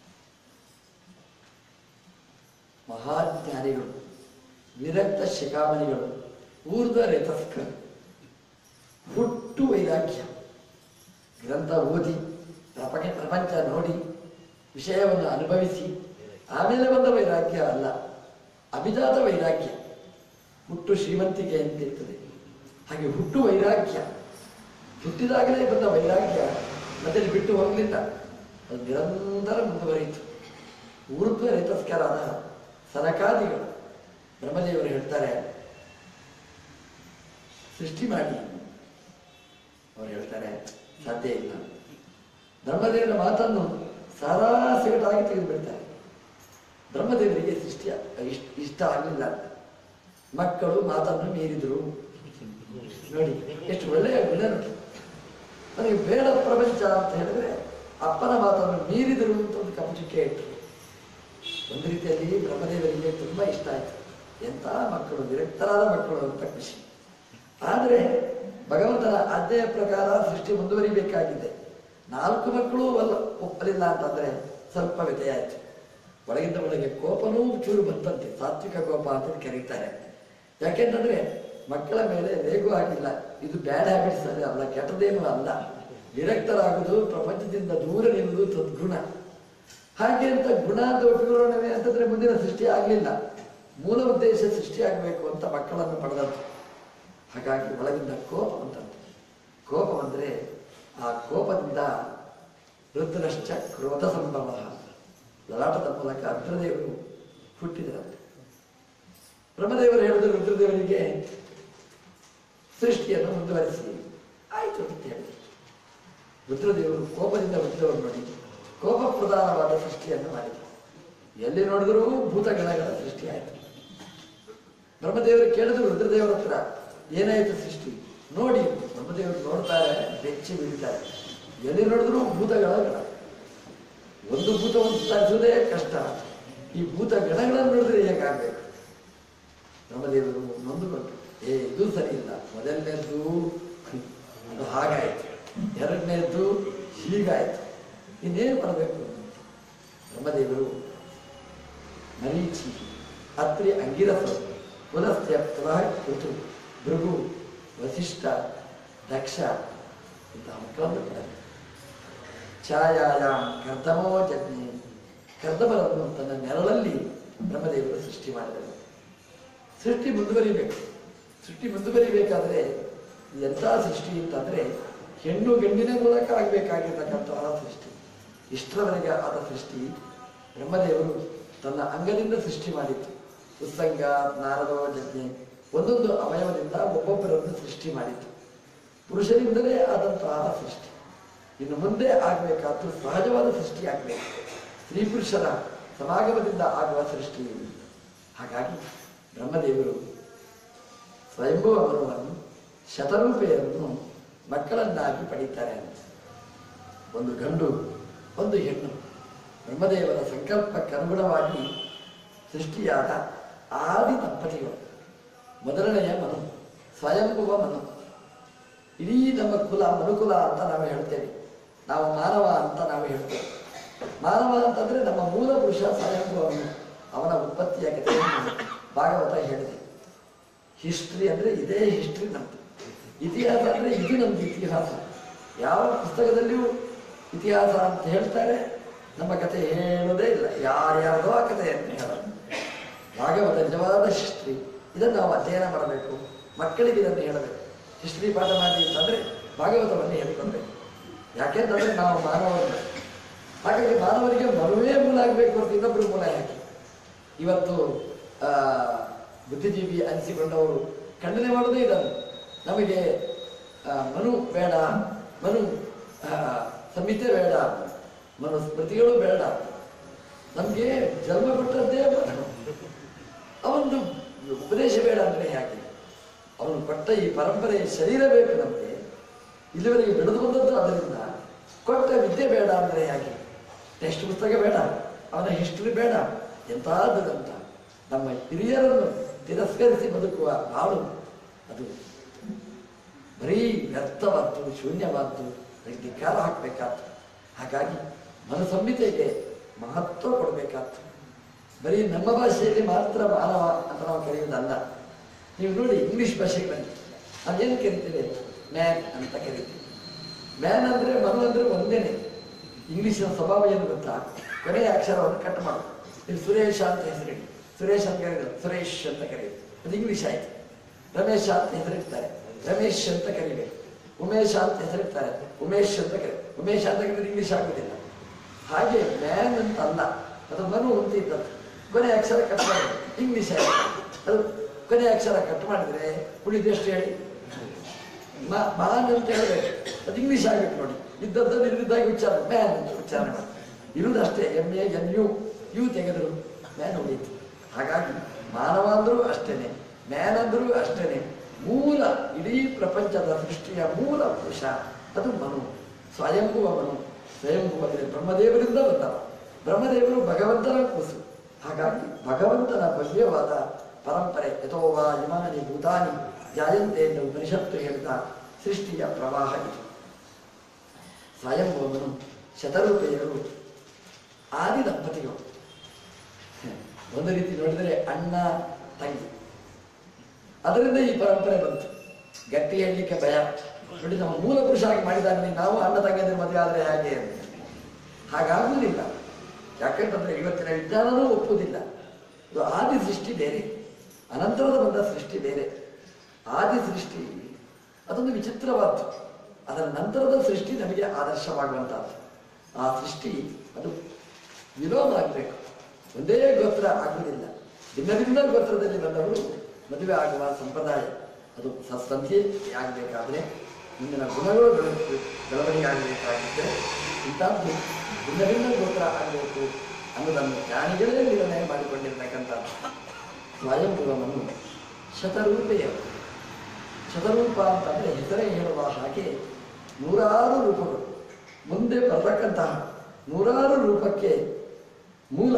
ಮಹಾಜ್ಞಾನಿಗಳು ವಿರಕ್ತ ಶಿಖಾಮಣಿಗಳು ಊರ್ಧ್ವ ರೇತಸ್ಕರು ಹುಟ್ಟು ವೈರಾಗ್ಯ ಗ್ರಂಥ ಓದಿ ಪ್ರಪಂಚ ಪ್ರಪಂಚ ನೋಡಿ ವಿಷಯವನ್ನು ಅನುಭವಿಸಿ ಆಮೇಲೆ ಬಂದ ವೈರಾಗ್ಯ ಅಲ್ಲ ಅಭಿಜಾತ ವೈರಾಗ್ಯ ಹುಟ್ಟು ಶ್ರೀಮಂತಿಕೆ ಅಂತಿರ್ತದೆ ಹಾಗೆ ಹುಟ್ಟು ವೈರಾಗ್ಯ ಹುಟ್ಟಿದಾಗಲೇ ಬಂದ ವೈರಾಗ್ಯ ಮತ್ತೆ ಬಿಟ್ಟು ಹೋಗಲಿಲ್ಲ ಅದು ನಿರಂತರ ಮುಂದುವರಿಯಿತು ಊರ್ಧ್ವ ರೇತಸ್ಕರಾದ ಸನಕಾದಿಗಳು ಬ್ರಹ್ಮದೇವರು ಹೇಳ್ತಾರೆ ಸೃಷ್ಟಿ ಮಾಡಿ ಅವ್ರು ಹೇಳ್ತಾರೆ ಸಾಧ್ಯ ಇಲ್ಲ ಬ್ರಹ್ಮದೇವರ ಮಾತನ್ನು ಸಾರಾ ಸೆಗಟಾಗಿ ತೆಗೆದುಬಿಡ್ತಾರೆ ಬ್ರಹ್ಮದೇವರಿಗೆ ಸೃಷ್ಟಿಯ ಇಷ್ಟ ಇಷ್ಟ ಆಗಲಿಲ್ಲ ಮಕ್ಕಳು ಮಾತನ್ನು ಮೀರಿದರು ನೋಡಿ ಎಷ್ಟು ಒಳ್ಳೆಯ ಗುಣ ನೋಡಿ ನನಗೆ ಬೇಡ ಪ್ರಪಂಚ ಅಂತ ಹೇಳಿದ್ರೆ ಅಪ್ಪನ ಮಾತನ್ನು ಮೀರಿದರು ಅಂತ ಒಂದು ಕಪಚಿಕೆ ಇಟ್ಟರು ಒಂದು ರೀತಿಯಲ್ಲಿ ಬ್ರಹ್ಮದೇವರಿಗೆ ತುಂಬಾ ಇಷ್ಟ ಆಯ್ತು ಎಂಥ ಮಕ್ಕಳು ವಿರಕ್ತರಾದ ಮಕ್ಕಳು ಅಂತ ಖುಷಿ ಆದರೆ ಭಗವಂತನ ಆಜ್ಞೆಯ ಪ್ರಕಾರ ಸೃಷ್ಟಿ ಮುಂದುವರಿಬೇಕಾಗಿದೆ ನಾಲ್ಕು ಮಕ್ಕಳು ಅಲ್ಲ ಒಪ್ಪಲಿಲ್ಲ ಅಂತಂದ್ರೆ ಸ್ವಲ್ಪ ವ್ಯತ್ಯಯ ಆಯ್ತು ಒಳಗಿಂದ ಒಳಗೆ ಕೋಪನೂ ಚೂರು ಬಂತಂತೆ ಸಾತ್ವಿಕ ಕೋಪ ಅಂತ ಕರೀತಾರೆ ಯಾಕೆಂತಂದ್ರೆ ಮಕ್ಕಳ ಮೇಲೆ ರೇಗು ಆಗಿಲ್ಲ ಇದು ಬ್ಯಾಡ್ ಹ್ಯಾಬಿಟ್ಸ್ ಅಲ್ಲಿ ಅಲ್ಲ ಕೆಟ್ಟದೇನೂ ಅಲ್ಲ ವಿರಕ್ತರಾಗುವುದು ಪ್ರಪಂಚದಿಂದ ದೂರ ನಿಲ್ಲುವುದು ತದ್ಗುಣ ಹಾಗೆ ಅಂತ ಗುಣ ದೋಷಗಳೇ ಅಂತಂದ್ರೆ ಮುಂದಿನ ಸೃಷ್ಟಿ ಆಗಲಿಲ್ಲ ಮೂಲ ಉದ್ದೇಶ ಸೃಷ್ಟಿ ಆಗಬೇಕು ಅಂತ ಮಕ್ಕಳನ್ನು ಪಡೆದದ್ದು ಹಾಗಾಗಿ ಒಳಗಿಂದ ಕೋಪ ಅಂತಂತೆ ಕೋಪ ಅಂದರೆ ಆ ಕೋಪದಿಂದ ರುದ್ರಶ್ಚ ಕ್ರೋಧ ಸಂಭವ ಲಲಾಟದ ಮೂಲಕ ರುದ್ರದೇವರು ಹುಟ್ಟಿದರಂತೆ ಬ್ರಹ್ಮದೇವರು ಹೇಳಿದ್ರು ರುದ್ರದೇವರಿಗೆ ಸೃಷ್ಟಿಯನ್ನು ಮುಂದುವರಿಸಿ ಆಯಿತು ಅಂತ ಹೇಳಿದ್ರು ರುದ್ರದೇವರು ಕೋಪದಿಂದ ಹುಟ್ಟಿದವರು ನೋಡಿ ಕೋಪ ಪ್ರಧಾನವಾದ ಸೃಷ್ಟಿಯನ್ನು ಮಾಡಿದರು ಎಲ್ಲಿ ನೋಡಿದರೂ ಭೂತಗಣಗಳ ಸೃಷ್ಟಿ ಆಯಿತು ಬ್ರಹ್ಮದೇವರು ಕೇಳಿದ್ರು ರುದ್ರದೇವರ ಹತ್ರ ಏನಾಯಿತು ಸೃಷ್ಟಿ ನೋಡಿ ಬ್ರಹ್ಮದೇವರು ನೋಡ್ತಾರೆ ಬೆಚ್ಚಿ ಬೀಳ್ತಾರೆ ಎಲ್ಲಿ ನೋಡಿದ್ರು ಭೂತಗಳ ಗಣ ಒಂದು ಭೂತವನ್ನು ಸುಧಾರಿಸುವುದೇ ಕಷ್ಟ ಈ ಭೂತ ಗಣಗಳನ್ನು ನೋಡಿದ್ರೆ ಹೇಗಾಗಬೇಕು ಬ್ರಹ್ಮದೇವರು ನೊಂದುಕೊಂಡ್ರು ಏ ಇದು ಸರಿ ಇಲ್ಲ ಮೊದಲನೇದ್ದು ಅದು ಹಾಗಾಯಿತು ಎರಡನೇದ್ದು ಹೀಗಾಯಿತು ಇನ್ನೇನು ಮಾಡಬೇಕು ಬ್ರಹ್ಮದೇವರು ಮರೀಚಿ ಅತ್ರಿ ಅಂಗಿರಸ ಪುನಸ್ತ್ಯ ಪುನಃ ಋತು ಭೃಗು ವಸಿಷ್ಠ ದಕ್ಷ ಇಂತಹ ಮಕ್ಕಳನ್ನು ಪಡೆದರು ಛಾಯಾಯಾಮ್ ಕರ್ದಮೋ ಜಜ್ಞೆ ಕರ್ದಮರನ್ನು ತನ್ನ ನೆರಳಲ್ಲಿ ಬ್ರಹ್ಮದೇವರು ಸೃಷ್ಟಿ ಮಾಡಿದರು ಸೃಷ್ಟಿ ಮುಂದುವರಿಬೇಕು ಸೃಷ್ಟಿ ಮುಂದುವರಿಬೇಕಾದ್ರೆ ಎಂಥ ಸೃಷ್ಟಿ ಅಂತಂದ್ರೆ ಹೆಣ್ಣು ಗಂಡಿನ ಮೂಲಕ ಆಗಬೇಕಾಗಿರ್ತಕ್ಕಂತಹ ಸೃಷ್ಟಿ ಇಷ್ಟರವರೆಗೆ ಆದ ಸೃಷ್ಟಿ ಬ್ರಹ್ಮದೇವರು ತನ್ನ ಅಂಗದಿಂದ ಸೃಷ್ಟಿ ಮಾಡಿತ್ತು ಉತ್ಸಂಗ ನಾರದೋ ಜಜ್ಞೆ ಒಂದೊಂದು ಅವಯವದಿಂದ ಒಬ್ಬೊಬ್ಬರನ್ನು ಸೃಷ್ಟಿ ಮಾಡಿತ್ತು ಪುರುಷರಿಂದಲೇ ಆದಂತಹ ಸೃಷ್ಟಿ ಇನ್ನು ಮುಂದೆ ಆಗಬೇಕಾದ್ದು ಸಹಜವಾದ ಸೃಷ್ಟಿ ಆಗಬೇಕು ಸ್ತ್ರೀ ಪುರುಷರ ಸಮಾಗಮದಿಂದ ಆಗುವ ಸೃಷ್ಟಿ ಇದು. ಹಾಗಾಗಿ ಬ್ರಹ್ಮದೇವರು ಸ್ವಯಂಭೂ ಅವರನ್ನು ಶತರೂಪೆಯನ್ನು ಮಕ್ಕಳನ್ನಾಗಿ ಪಡೀತಾರೆ ಅಂತ ಒಂದು ಗಂಡು ಒಂದು ಹೆಣ್ಣು ಬ್ರಹ್ಮದೇವರ ಸಂಕಲ್ಪಕ್ಕೆ ಅನುಗುಣವಾಗಿ ಸೃಷ್ಟಿಯಾದ ಆದಿ ದಂಪತಿಗಳು ಮೊದಲನೆಯ ಮನು ಸ್ವಯಂಭುವ ಮನು ಇಡೀ ನಮ್ಮ ಕುಲ ಮನುಕುಲ ಅಂತ ನಾವು ಹೇಳ್ತೇವೆ ನಾವು ಮಾನವ ಅಂತ ನಾವು ಹೇಳ್ತೇವೆ ಮಾನವ ಅಂತಂದ್ರೆ ನಮ್ಮ ಮೂಲ ಪುರುಷ ಸ್ವಯಂಭುವನು ಅವನ ಉತ್ಪತ್ತಿಯ ಕಥೆಯನ್ನು ಭಾಗವತ ಹೇಳಿದೆ ಹಿಸ್ಟ್ರಿ ಅಂದ್ರೆ ಇದೇ ಹಿಸ್ಟ್ರಿ ನಮ್ದು ಇತಿಹಾಸ ಅಂದ್ರೆ ಇದು ನಮ್ದು ಇತಿಹಾಸ ಯಾವ ಪುಸ್ತಕದಲ್ಲಿಯೂ ಇತಿಹಾಸ ಅಂತ ಹೇಳ್ತಾರೆ ನಮ್ಮ ಕಥೆ ಹೇಳೋದೇ ಇಲ್ಲ ಯಾರ್ಯಾರ್ದೋ ಆ ಕಥೆಯನ್ನು ಹೇಳೋದು ಭಾಗವತ ನಿಜವಾದ ಹಿಸ್ಟ್ರಿ ಇದನ್ನು ನಾವು ಅಧ್ಯಯನ ಮಾಡಬೇಕು ಮಕ್ಕಳಿಗೆ ಇದನ್ನು ಹೇಳಬೇಕು ಹಿಸ್ಟ್ರಿ ಪಾಠ ಮಾಡಿ ಅಂತಂದ್ರೆ ಭಾಗವತವನ್ನು ಹೇಳಿಕೊಡ್ಬೇಕು ಯಾಕೆಂತಂದ್ರೆ ನಾವು ಮಾನವರು ಹಾಗಾಗಿ ಮಾನವರಿಗೆ ಮರುವೇ ಮೂಲ ಆಗಬೇಕು ಅಂತ ಇನ್ನೊಬ್ಬರು ಮೂಲ ಯಾಕೆ ಇವತ್ತು ಆ, ಬುದ್ಧಿಜೀವಿ ಅನಿಸಿಕೊಂಡವರು ಖಂಡನೆ ಮಾಡೋದೇ ಇದನ್ನು ನಮಗೆ ಆ, ಮನು ಬೇಡ ಮನು ಆ, ಸಂಹಿತೆ ಬೇಡ ಮನು ಸ್ಮೃತಿಗಳು ಬೇಡ ನಮಗೆ ಜನ್ಮ ಕೊಟ್ಟದ್ದೇ ಮನು ಅವನು ಉಪದೇಶ ಬೇಡ ಅಂದ್ರೆ ಯಾಕೆ ಅವನು ಕೊಟ್ಟ ಈ ಪರಂಪರೆಯ ಶರೀರ ಬೇಕು ನಮಗೆ ಇಲ್ಲಿವರೆಗೆ ಬೆಳೆದು ಬಂದದ್ದು ಅದರಿಂದ ಕೊಟ್ಟ ವಿದ್ಯೆ ಬೇಡ ಅಂದ್ರೆ ಯಾಕೆ ಟೆಕ್ಸ್ಟ್ ಪುಸ್ತಕ ಬೇಡ ಅವನ ಹಿಸ್ಟ್ರಿ ಬೇಡ ಎಂತಾದದಂತ ನಮ್ಮ ಹಿರಿಯರನ್ನು ತಿರಸ್ಕರಿಸಿ ಬದುಕುವ ಬಾಳು ಅದು ಬರೀ ವ್ಯರ್ಥವಾದ್ದು ಶೂನ್ಯವಾದ್ದು ಅದಕ್ಕೆ ಧಿಕ್ಕಾರ ಹಾಕಬೇಕಾದ್ದು ಹಾಗಾಗಿ ಮನಸಂಹಿತೆಗೆ ಮಹತ್ವ ಕೊಡಬೇಕಾದ್ದು ಬರೀ ನಮ್ಮ ಭಾಷೆಯಲ್ಲಿ ಮಾತ್ರ ಮಾನವ ಅಂತ ನಾವು ಕರೆಯುವುದಲ್ಲ ನೀವು ನೋಡಿ ಇಂಗ್ಲಿಷ್ ಭಾಷೆಗಳಲ್ಲಿ ನಾವೇನು ಕರಿತೀವಿ ಮ್ಯಾನ್ ಅಂತ ಕರಿತೀವಿ ಮ್ಯಾನ್ ಅಂದ್ರೆ ಮನು ಅಂದ್ರೆ ಒಂದೇನೆ ಇಂಗ್ಲಿಷಿನ ಸ್ವಭಾವ ಏನು ಗೊತ್ತಾ ಕೊನೆಯ ಅಕ್ಷರವನ್ನು ಕಟ್ ಮಾಡು ಇಲ್ಲಿ ಸುರೇಶ ಅಂತ ಹೆಸರಿಡಿ ಸುರೇಶ್ ಅಂತ ಕರೀತಾರೆ ಸುರೇಶ್ ಅಂತ ಕರೀತಾರೆ ಅದು ಇಂಗ್ಲಿಷ್ ಆಯ್ತು ರಮೇಶ ಅಂತ ಹೆಸರಿಡ್ತಾರೆ ರಮೇಶ್ ಅಂತ ಕರಿಬೇಕು ಉಮೇಶ ಅಂತ ಹೆಸರಿಡ್ತಾರೆ ಉಮೇಶ್ ಅಂತ ಕರಿ ಉಮೇಶ್ ಅಂತ ಕರೀತಾರೆ ಇಂಗ್ಲಿಷ್ ಆಗುದಿಲ್ಲ ಹಾಗೆ ಮ್ಯಾನ್ ಅಂತ ಅಲ್ಲ ಅದು ಮನು ಅಂತ ಇದ್ದದ್ದು ಕೊನೆ ಅಕ್ಷರ ಕಟ್ ಮಾಡಿ ಇಂಗ್ಲಿಷ್ ಆಯ್ತು ಅದು ಕೊನೆ ಅಕ್ಷರ ಕಟ್ ಮಾಡಿದ್ರೆ ಉಳಿದೆಷ್ಟು ಹೇಳಿ ಮಾ- ಮಾನ್ ಅಂತ ಹೇಳ್ಬೇಕು ಅದು ಇಂಗ್ಲಿಷ್ ಆಗ್ಬೇಕು ನೋಡಿ ಇದ್ದದ್ದನ್ನು ಇಲ್ಲದಾಗಿ ಉಚ್ಚಾರ ಮ್ಯಾನ್ ಅಂತ ಉಚ್ಚಾರಣೆ ಮಾಡಿ ಇರುವುದಷ್ಟೇ M A N U U ತೆಗೆದರು ಮ್ಯಾನ್ ಉಳಿಯಿತು ಹಾಗಾಗಿ ಮಾನವ ಅಂದರೂ ಅಷ್ಟೇನೆ ಮ್ಯಾನ್ ಅಂದರೂ ಅಷ್ಟೇನೆ ಮೂಲ ಇಡೀ ಪ್ರಪಂಚದ ಸೃಷ್ಟಿಯ ಮೂಲ ಪುರುಷ ಅದು ಮನು ಸ್ವಯಂಭುವ ಮನು ಸ್ವಯಂಭುವ ಅಂದರೆ ಬ್ರಹ್ಮದೇವರಿಂದ ಬಂದವ ಬ್ರಹ್ಮದೇವರು ಭಗವಂತನ ಕೂಸು ಹಾಗಾಗಿ ಭಗವಂತನ ಭವ್ಯವಾದ ಪರಂಪರೆ ಯಥೋವಾ ಇಮಾನಿ ಭೂತಾನಿ ಜಾಯಂತೆ ಎಂದು ಉಪನಿಷತ್ತು ಹೇಳಿದ ಸೃಷ್ಟಿಯ ಪ್ರವಾಹ ಇದು ಸ್ವಯಂಭೂಮನು ಶತರೂಪೆಯರು ಆದಿ ದಂಪತಿಗಳು ಒಂದು ರೀತಿ ನೋಡಿದರೆ ಅಣ್ಣ ತಂಗಿ ಅದರಿಂದ ಈ ಪರಂಪರೆ ಬಂತು ಗಟ್ಟಿ ಹೇಳಲಿಕ್ಕೆ ಭಯ ನೋಡಿ ನಮ್ಮ ಮೂಲ ಪುರುಷ ಆಗಿ ಮಾಡಿದಾಗಲಿ ನಾವು ಅಣ್ಣ ತಂಗಿಯಂದ್ರೆ ಮದುವೆ ಆದರೆ ಹೇಗೆ ಅಂತ ಹಾಗಾಗುವುದಿಲ್ಲ ಯಾಕೆಂತಂದ್ರೆ ಇವತ್ತಿನ ವಿಜ್ಞಾನನೂ ಒಪ್ಪುವುದಿಲ್ಲ ಇದು ಆದಿ ಸೃಷ್ಟಿ ಬೇರೆ ಅನಂತರದ ಬಂದ ಸೃಷ್ಟಿ ಬೇರೆ ಆದಿ ಸೃಷ್ಟಿ ಅದೊಂದು ವಿಚಿತ್ರವಾದ್ದು ಅದರ ನಂತರದ ಸೃಷ್ಟಿ ನಮಗೆ ಆದರ್ಶವಾಗುವಂತಹದ್ದು ಆ ಸೃಷ್ಟಿ ಅದು ವಿಲೋಮ ಆಗಬೇಕು ಒಂದೇ ಗೋತ್ರ ಆಗುವುದಿಲ್ಲ ಭಿನ್ನ ಭಿನ್ನ ಗೋತ್ರದಲ್ಲಿ ಬಂದವರು ಮದುವೆ ಆಗುವ ಸಂಪ್ರದಾಯ ಅದು ಸತ್ಸಂಧಿ ಆಗಬೇಕಾದ್ರೆ ಮುಂದಿನ ಗುಣಗಳು ಬೆಳ ಬೆಳವಣಿಗೆ ಆಗಬೇಕಾಗಿದ್ದರೆ ಇಂಥದ್ದು ಭಿನ್ನ ಭಿನ್ನ ಗೋತ್ರ ಆಗಬೇಕು ಅನ್ನೋದನ್ನು ಜ್ಞಾನಿಗಳೇ ನಿರ್ಣಯ ಮಾಡಿಕೊಂಡಿರ್ತಕ್ಕಂಥದ್ದು ಸ್ವಯಂಭುವನನ್ನು ಶತರೂಪೆಯವರು ಶತರೂಪ ಅಂತಂದ್ರೆ ಹೆಸರೇ ಹೇಳುವ ಹಾಗೆ ನೂರಾರು ರೂಪಗಳು ಮುಂದೆ ಬರತಕ್ಕಂತಹ ನೂರಾರು ರೂಪಕ್ಕೆ ಮೂಲ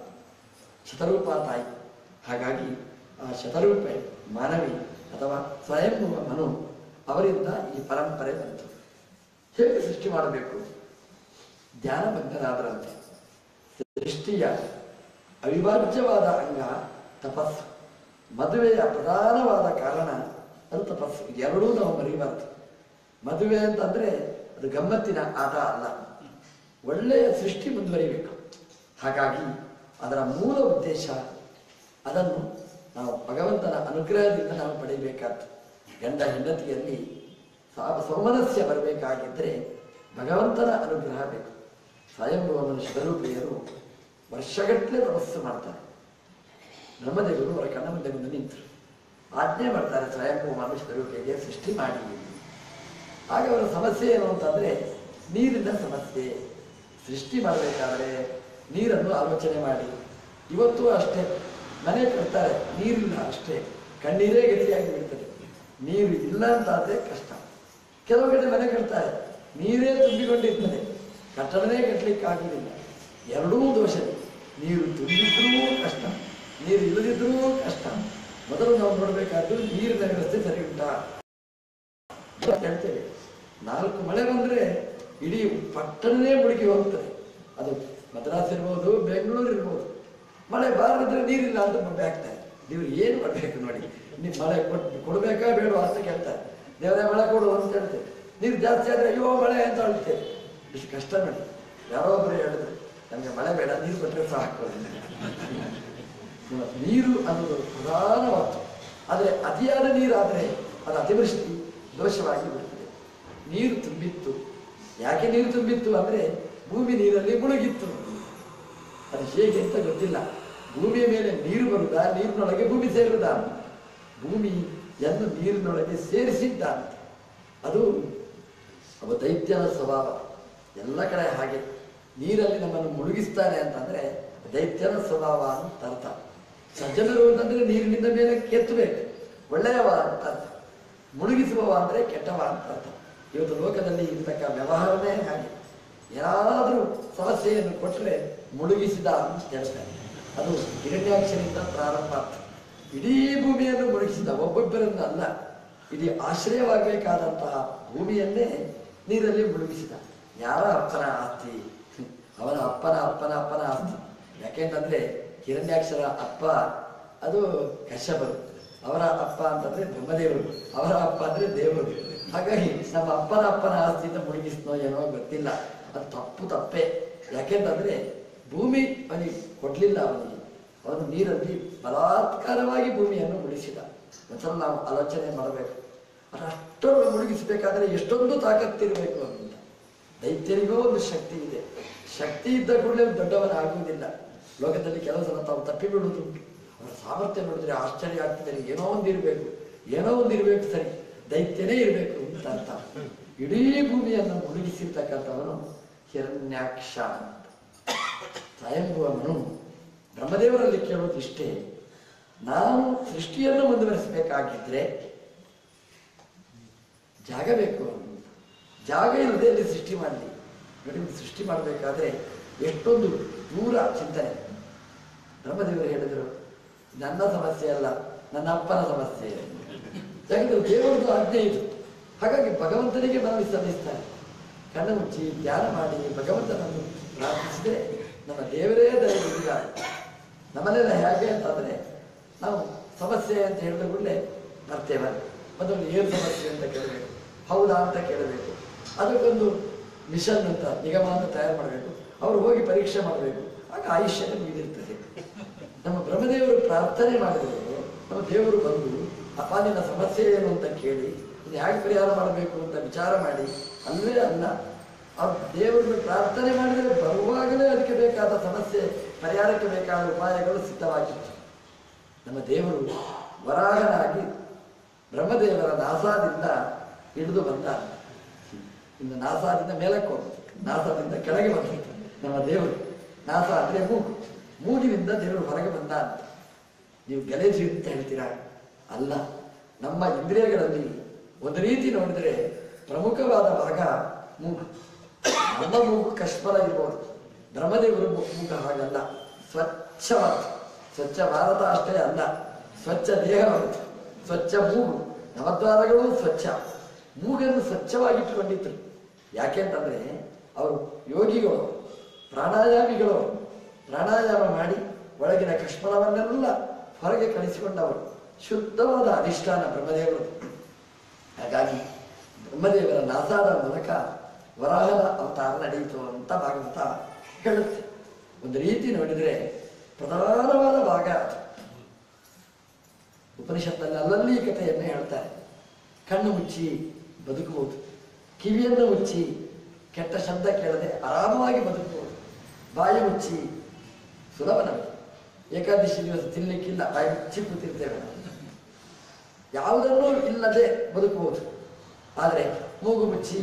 ಶತರೂಪ ತಾಯಿ ಹಾಗಾಗಿ ಆ ಶತರೂಪೆ ಮಾನವಿ ಅಥವಾ ಸ್ವಯಂಭುವ ಮನು ಅವರಿಂದ ಈ ಪರಂಪರೆ ಬಂತು ಹೇಗೆ ಸೃಷ್ಟಿ ಮಾಡಬೇಕು ಧ್ಯಾನಬದ್ಧರಾದರಂತೆ ಸೃಷ್ಟಿಯ ಅವಿಭಾಜ್ಯವಾದ ಅಂಗ ತಪಸ್ಸು ಮದುವೆಯ ಪ್ರಧಾನವಾದ ಕಾರಣ ಅದು ತಪಸ್ಸು ಎರಡೂ ನಾವು ಮರಿಬಾರ್ದು ಮದುವೆ ಅಂತಂದ್ರೆ ಅದು ಗಮ್ಮತ್ತಿನ ಆಟ ಅಲ್ಲ ಒಳ್ಳೆಯ ಸೃಷ್ಟಿ ಮುಂದುವರಿಬೇಕು ಹಾಗಾಗಿ ಅದರ ಮೂಲ ಉದ್ದೇಶ ಅದನ್ನು ನಾವು ಭಗವಂತನ ಅನುಗ್ರಹದಿಂದ ನಾವು ಪಡೆಯಬೇಕಾದ್ದು ಗಂಡ ಹೆಂಡತಿಯಲ್ಲಿ ಸಾ- ಸೌಮನಸ್ಯ ಬರಬೇಕಾಗಿದ್ದರೆ ಭಗವಂತನ ಅನುಗ್ರಹ ಬೇಕು ಸ್ವಯಂಭುವನ ಶಿವರೂಪಿಯರು ವರ್ಷಗಟ್ಟಲೆ ತಪಸ್ಸು ಮಾಡ್ತಾರೆ ಬ್ರಹ್ಮದೇವರು ಅವರ ಕಣ್ಣ ಮುಂದೆ ಮುಂದೆ ನಿಂತರು ಆಜ್ಞೆ ಮಾಡ್ತಾರೆ ಸ್ವಯಂಭೂ ಮನುಷ್ಯರು ಹೇಗೆ ಸೃಷ್ಟಿ ಮಾಡಿ ಆಗ ಅವರ ಸಮಸ್ಯೆ ಏನು ಅಂತಂದ್ರೆ ನೀರಿನ ಸಮಸ್ಯೆ ಸೃಷ್ಟಿ ಮಾಡಬೇಕಾದ್ರೆ ನೀರನ್ನು ಆಲೋಚನೆ ಮಾಡಿ ಇವತ್ತು ಅಷ್ಟೇ ಮನೆ ಕಟ್ತಾರೆ ನೀರಿಲ್ಲ ಅಷ್ಟೇ ಕಣ್ಣೀರೇ ಗತಿಯಾಗಿ ಬಿಡ್ತದೆ ನೀರು ಇಲ್ಲ ಅಂತಾದ್ರೆ ಕಷ್ಟ ಕೆಲವು ಕಡೆ ಮನೆ ಕಟ್ತಾರೆ ನೀರೇ ತುಂಬಿಕೊಂಡಿರ್ತದೆ ಕಟ್ಟಡನೇ ಕಟ್ಟಲಿಕ್ಕೆ ಆಗುವುದಿಲ್ಲ ಎರಡೂ ದೋಷವೇ ನೀರು ತುಂಬಿದ್ರೂ ಕಷ್ಟ ನೀರು ಇಲ್ಲದಿದ್ರೂ ಕಷ್ಟ ಮೊದಲು ನಾವು ನೋಡಬೇಕಾದ್ದು ನೀರಿನ ವ್ಯವಸ್ಥೆ ಸರಿ ಉಂಟಾ ಅಂತ ಹೇಳ್ತೇವೆ ನಾಲ್ಕು ಮಳೆ ಬಂದ್ರೆ ಇಡೀ ಪಟ್ಟಣನೇ ಮುಳುಗಿ ಹೋಗ್ತದೆ ಅದು ಮದ್ರಾಸ್ ಇರ್ಬೋದು ಬೆಂಗಳೂರು ಇರ್ಬೋದು ಮಳೆ ಬಾರದಿದ್ರೆ ನೀರಿಲ್ಲ ಅಂತ ಬೊಬ್ಬೆ ಹಾಕ್ತಾರೆ ನೀವು ಏನು ಮಾಡ್ಬೇಕು ನೋಡಿ ನೀವು ಮಳೆ ಕೊಟ್ ಕೊಡ್ಬೇಕಾ ಬೇಡ ಅಂತ ಕೇಳ್ತಾರೆ ದೇವರೇ ಮಳೆ ಕೊಡು ಅಂತ ಹೇಳ್ತೇವೆ ನೀರು ಜಾಸ್ತಿ ಆದ್ರೆ ಅಯ್ಯೋ ಮಳೆ ಅಂತ ಹೇಳ್ತೇವೆ ಇಷ್ಟು ಕಷ್ಟ ನೋಡಿ ಯಾರೋ ಒಬ್ಬರು ಹೇಳಿದ್ರು ನಮಗೆ ಮಳೆ ಬೇಡ ನೀರು ಕೊಟ್ಟರೆ ಸಾಕು ಇವತ್ತು ನೀರು ಅನ್ನೋದು ಪ್ರಧಾನ ವಸ್ತು ಆದರೆ ಅತಿಯಾದ ನೀರಾದರೆ ಅದು ಅತಿವೃಷ್ಟಿ ದೋಷವಾಗಿ ಬಿಡುತ್ತದೆ ನೀರು ತುಂಬಿತ್ತು ಯಾಕೆ ನೀರು ತುಂಬಿತ್ತು ಅಂದರೆ ಭೂಮಿ ನೀರಲ್ಲಿ ಮುಳುಗಿತ್ತು ಅದು ಹೇಗೆ ಅಂತ ಗೊತ್ತಿಲ್ಲ ಭೂಮಿಯ ಮೇಲೆ ನೀರು ಬರುವುದಾ ನೀರಿನೊಳಗೆ ಭೂಮಿ ಸೇರುವುದಾ ಭೂಮಿಯನ್ನು ನೀರಿನೊಳಗೆ ಸೇರಿಸಿದ್ದಾನೆ ಅದು ಅವ ದೈತ್ಯನ ಸ್ವಭಾವ ಎಲ್ಲ ಕಡೆ ಹಾಗೆ ನೀರಲ್ಲಿ ನಮ್ಮನ್ನು ಮುಳುಗಿಸ್ತಾನೆ ಅಂತಂದ್ರೆ ದೈತ್ಯನ ಸ್ವಭಾವ ಅಂತ ಅರ್ಥ ಸಜ್ಜನರು ಅಂತಂದ್ರೆ ನೀರಿನಿಂದ ಮೇಲೆ ಕೆತ್ತಬೇಕು ಒಳ್ಳೆಯವ ಅಂತ ಅರ್ಥ ಮುಳುಗಿಸುವವ ಅಂದ್ರೆ ಕೆಟ್ಟವ ಅಂತ ಅರ್ಥ ಇವತ್ತು ಲೋಕದಲ್ಲಿ ಇರತಕ್ಕ ವ್ಯವಹಾರನೇ ಹಾಗೆ ಏನಾದರೂ ಸಮಸ್ಯೆಯನ್ನು ಕೊಟ್ಟರೆ ಮುಳುಗಿಸಿದ ಅಂತ ಹೇಳ್ತಾರೆ ಅದು ಹಿರಣ್ಯಾಕ್ಷರಿಂದ ಪ್ರಾರಂಭ ಆಗ್ತದೆ ಇಡೀ ಭೂಮಿಯನ್ನು ಮುಳುಗಿಸಿದ ಒಬ್ಬೊಬ್ಬರನ್ನ ಅಲ್ಲ ಇಡೀ ಆಶ್ರಯವಾಗಬೇಕಾದಂತಹ ಭೂಮಿಯನ್ನೇ ನೀರಲ್ಲಿ ಮುಳುಗಿಸಿದ ಯಾರ ಅಪ್ಪನ ಆಸ್ತಿ ಅವನ ಅಪ್ಪನ ಅಪ್ಪನ ಅಪ್ಪನ ಆಸ್ತಿ ಯಾಕೆಂತಂದ್ರೆ ಹಿರಣ್ಯಾಕ್ಷರ ಅಪ್ಪ ಅದು ಕಶ್ಯಪರು ಅವರ ಅಪ್ಪ ಅಂತಂದ್ರೆ ಬ್ರಹ್ಮದೇವರು ಅವರ ಅಪ್ಪ ಅಂದ್ರೆ ದೇವರು ಹಾಗಾಗಿ ನಮ್ಮ ಅಪ್ಪನ ಅಪ್ಪನ ಆಸ್ತಿಯಿಂದ ಮುಳುಗಿಸ್ನೋ ಏನೋ ಗೊತ್ತಿಲ್ಲ ಅದು ತಪ್ಪು ತಪ್ಪೇ ಯಾಕೆಂತಂದ್ರೆ ಭೂಮಿ ಅವನಿಗೆ ಕೊಡ್ಲಿಲ್ಲ ಅವನಿಗೆ ಅವನು ನೀರಲ್ಲಿ ಬಲಾತ್ಕಾರವಾಗಿ ಭೂಮಿಯನ್ನು ಮುಳುಗಿಸಿದ ಒಂದ್ಸಲ ನಾವು ಆಲೋಚನೆ ಮಾಡಬೇಕು ಅದು ಅಷ್ಟನ್ನು ಮುಳುಗಿಸಬೇಕಾದ್ರೆ ಎಷ್ಟೊಂದು ತಾಕತ್ತಿರಬೇಕು ಅಂತ ದೈತ್ಯರಿಗೂ ಒಂದು ಶಕ್ತಿ ಇದೆ ಶಕ್ತಿ ಇದ್ದ ಕೂಡಲೇ ದೊಡ್ಡವನ ಆಗುವುದಿಲ್ಲ ಲೋಕದಲ್ಲಿ ಕೆಲವು ಸಲ ತಾವು ತಪ್ಪಿ ಬಿಡುವುದುಂಟು ಅವರ ಸಾಮರ್ಥ್ಯ ನೋಡಿದ್ರೆ ಆಶ್ಚರ್ಯ ಆಗ್ತದೆ ಏನೋ ಒಂದು ಇರಬೇಕು ಏನೋ ಒಂದು ಇರಬೇಕು ಸರಿ ದೈತ್ಯನೇ ಇರಬೇಕು ಅಂತ ಅರ್ಥ ಇಡೀ ಭೂಮಿಯನ್ನು ಮುಳುಗಿಸಿರ್ತಕ್ಕಂಥವನು ಹಿರಣ್ಯಾಕ್ಷ ಅಂತ ಸ್ವಯಂಭುವನು ಬ್ರಹ್ಮದೇವರಲ್ಲಿ ಕೇಳೋದು ಇಷ್ಟೇ ನಾವು ಸೃಷ್ಟಿಯನ್ನು ಮುಂದುವರಿಸಬೇಕಾಗಿದ್ರೆ ಜಾಗ ಬೇಕು ಅಂತ. ಜಾಗ ಇಲ್ಲದೆ ಅಲ್ಲಿ ಸೃಷ್ಟಿ ಮಾಡಲಿ ನೋಡಿ ಸೃಷ್ಟಿ ಮಾಡಬೇಕಾದ್ರೆ ಎಷ್ಟೊಂದು ದೂರ ಚಿಂತನೆ ಬ್ರಹ್ಮದೇವರು ಹೇಳಿದರು ನನ್ನ ಸಮಸ್ಯೆ ಅಲ್ಲ ನನ್ನ ಅಪ್ಪನ ಸಮಸ್ಯೆ ಯಾಕಂದ್ರೆ ದೇವರದ್ದು ಆಜ್ಞೆ ಇದು ಹಾಗಾಗಿ ಭಗವಂತನಿಗೆ ಮನವಿ ಸಲ್ಲಿಸ್ತಾರೆ ಕಣ್ಣು ಮುಚ್ಚಿ ಧ್ಯಾನ ಮಾಡಿ ಭಗವಂತನನ್ನು ಪ್ರಾರ್ಥಿಸಿದ್ರೆ ನಮ್ಮ ದೇವರೇ ದಯವಿದ್ದಾರೆ ನಮ್ಮಲ್ಲೆಲ್ಲ ಹೇಗೆ ಅಂತಂದ್ರೆ ನಾವು ಸಮಸ್ಯೆ ಅಂತ ಹೇಳಿದ ಕೂಡಲೇ ಬರ್ತೇವೆ ಮೊದಲು ಏನು ಸಮಸ್ಯೆ ಅಂತ ಕೇಳಬೇಕು ಹೌದಾ ಅಂತ ಕೇಳಬೇಕು ಅದಕ್ಕೊಂದು ಮಿಷನ್ ಅಂತ ನಿಗಮ ಅಂತ ತಯಾರು ಮಾಡಬೇಕು ಅವರು ಹೋಗಿ ಪರೀಕ್ಷೆ ಮಾಡಬೇಕು ಆಗ ಆಯುಷ್ಯ ಮುಗಿದಿರ್ತದೆ ನಮ್ಮ ಬ್ರಹ್ಮದೇವರು ಪ್ರಾರ್ಥನೆ ಮಾಡಿದರೆ ನಮ್ಮ ದೇವರು ಬಂದು ಅಪ್ಪ ನಿನ್ನ ಸಮಸ್ಯೆ ಏನು ಅಂತ ಕೇಳಿ ಇದು ಹೇಗೆ ಪರಿಹಾರ ಮಾಡಬೇಕು ಅಂತ ವಿಚಾರ ಮಾಡಿ ಅಲ್ಲೇ ಅಲ್ಲ ಆ ದೇವರನ್ನು ಪ್ರಾರ್ಥನೆ ಮಾಡಿದರೆ ಬರುವಾಗಲೇ ಅದಕ್ಕೆ ಬೇಕಾದ ಸಮಸ್ಯೆ ಪರಿಹಾರಕ್ಕೆ ಬೇಕಾದ ಉಪಾಯಗಳು ಸಿದ್ಧವಾಗಿತ್ತು ನಮ್ಮ ದೇವರು ವರಾಹನಾಗಿ ಬ್ರಹ್ಮದೇವರ ನಾಸಾದಿಂದ ಹಿಡಿದು ಬಂದ ಇನ್ನು ನಾಸಾದಿಂದ ಮೇಲಕ್ಕೆ ಹೋಗ್ತದೆ ನಾಸಾದಿಂದ ಕೆಳಗೆ ಬಂದಿತ್ತು ನಮ್ಮ ದೇವರು ನಾಸ ಅಂದ್ರೆ ಮೂಗು ಮೂಗಿನಿಂದ ದೇವರು ಹೊರಗೆ ಬಂದ ಅಂತ ನೀವು ಗಲೇಜು ಅಂತ ಹೇಳ್ತೀರಾ ಅಲ್ಲ ನಮ್ಮ ಇಂದ್ರಿಯಗಳಲ್ಲಿ ಒಂದು ರೀತಿ ನೋಡಿದ್ರೆ ಪ್ರಮುಖವಾದ ಭಾಗ ಮೂಗು ನಮ್ಮ ಮೂಗು ಕಶ್ಮಲ ಇರ್ಬೋದು ಬ್ರಹ್ಮದೇವರು ಮೂ- ಮೂಗು ಹಾಗಲ್ಲ ಸ್ವಚ್ಛವಾದ ಸ್ವಚ್ಛ ಭಾರತ ಅಷ್ಟೇ ಅಲ್ಲ ಸ್ವಚ್ಛ ದೇಹವಂತ ಸ್ವಚ್ಛ ಮೂಗು ನವದ್ವಾರಗಳು ಸ್ವಚ್ಛ ಮೂಗನ್ನು ಸ್ವಚ್ಛವಾಗಿಟ್ಟುಕೊಂಡಿದ್ರು ಯಾಕೆಂತಂದ್ರೆ ಅವರು ಯೋಗಿಗಳು ಪ್ರಾಣಾಯಾಮಿಗಳು ಪ್ರಾಣಾಯಾಮ ಮಾಡಿ ಒಳಗಿನ ಕಶ್ಮಲವನ್ನೆಲ್ಲ ಹೊರಗೆ ಕಳಿಸಿಕೊಂಡವರು ಶುದ್ಧವಾದ ಅಧಿಷ್ಠಾನ ಬ್ರಹ್ಮದೇವರು ಹಾಗಾಗಿ ಬ್ರಹ್ಮದೇವರ ನಾಸಾದ ಮೂಲಕ ವರಾಹದ ಅವತಾರ ನಡೆಯಿತು ಅಂತ ಭಾಗವತ ಹೇಳುತ್ತೆ ಒಂದು ರೀತಿ ನೋಡಿದರೆ ಪ್ರಧಾನವಾದ ಭಾಗ ಅದು. ಉಪನಿಷತ್ನಲ್ಲಿ ಅಲ್ಲಲ್ಲಿ ಈ ಕಥೆಯನ್ನು ಹೇಳ್ತಾರೆ ಕಣ್ಣು ಮುಚ್ಚಿ ಬದುಕುವುದು ಕಿವಿಯನ್ನು ಮುಚ್ಚಿ ಕೆಟ್ಟ ಶಬ್ದ ಕೇಳದೆ ಆರಾಮವಾಗಿ ಬದುಕುವುದು ಬಾಯಿ ಮುಚ್ಚಿ ಸುಲಭ ನಮಗೆ ಏಕಾದಶಿ ದಿವಸ ತಿನ್ನಲಿಕ್ಕಿಲ್ಲ ಬಾಯಿ ಮುಚ್ಚಿ ಕೂತಿರ್ತೇವೆ ನಾವು. ಯಾವುದನ್ನೂ ಇಲ್ಲದೆ ಬದುಕಬಹುದು ಆದರೆ ಮೂಗು ಮುಚ್ಚಿ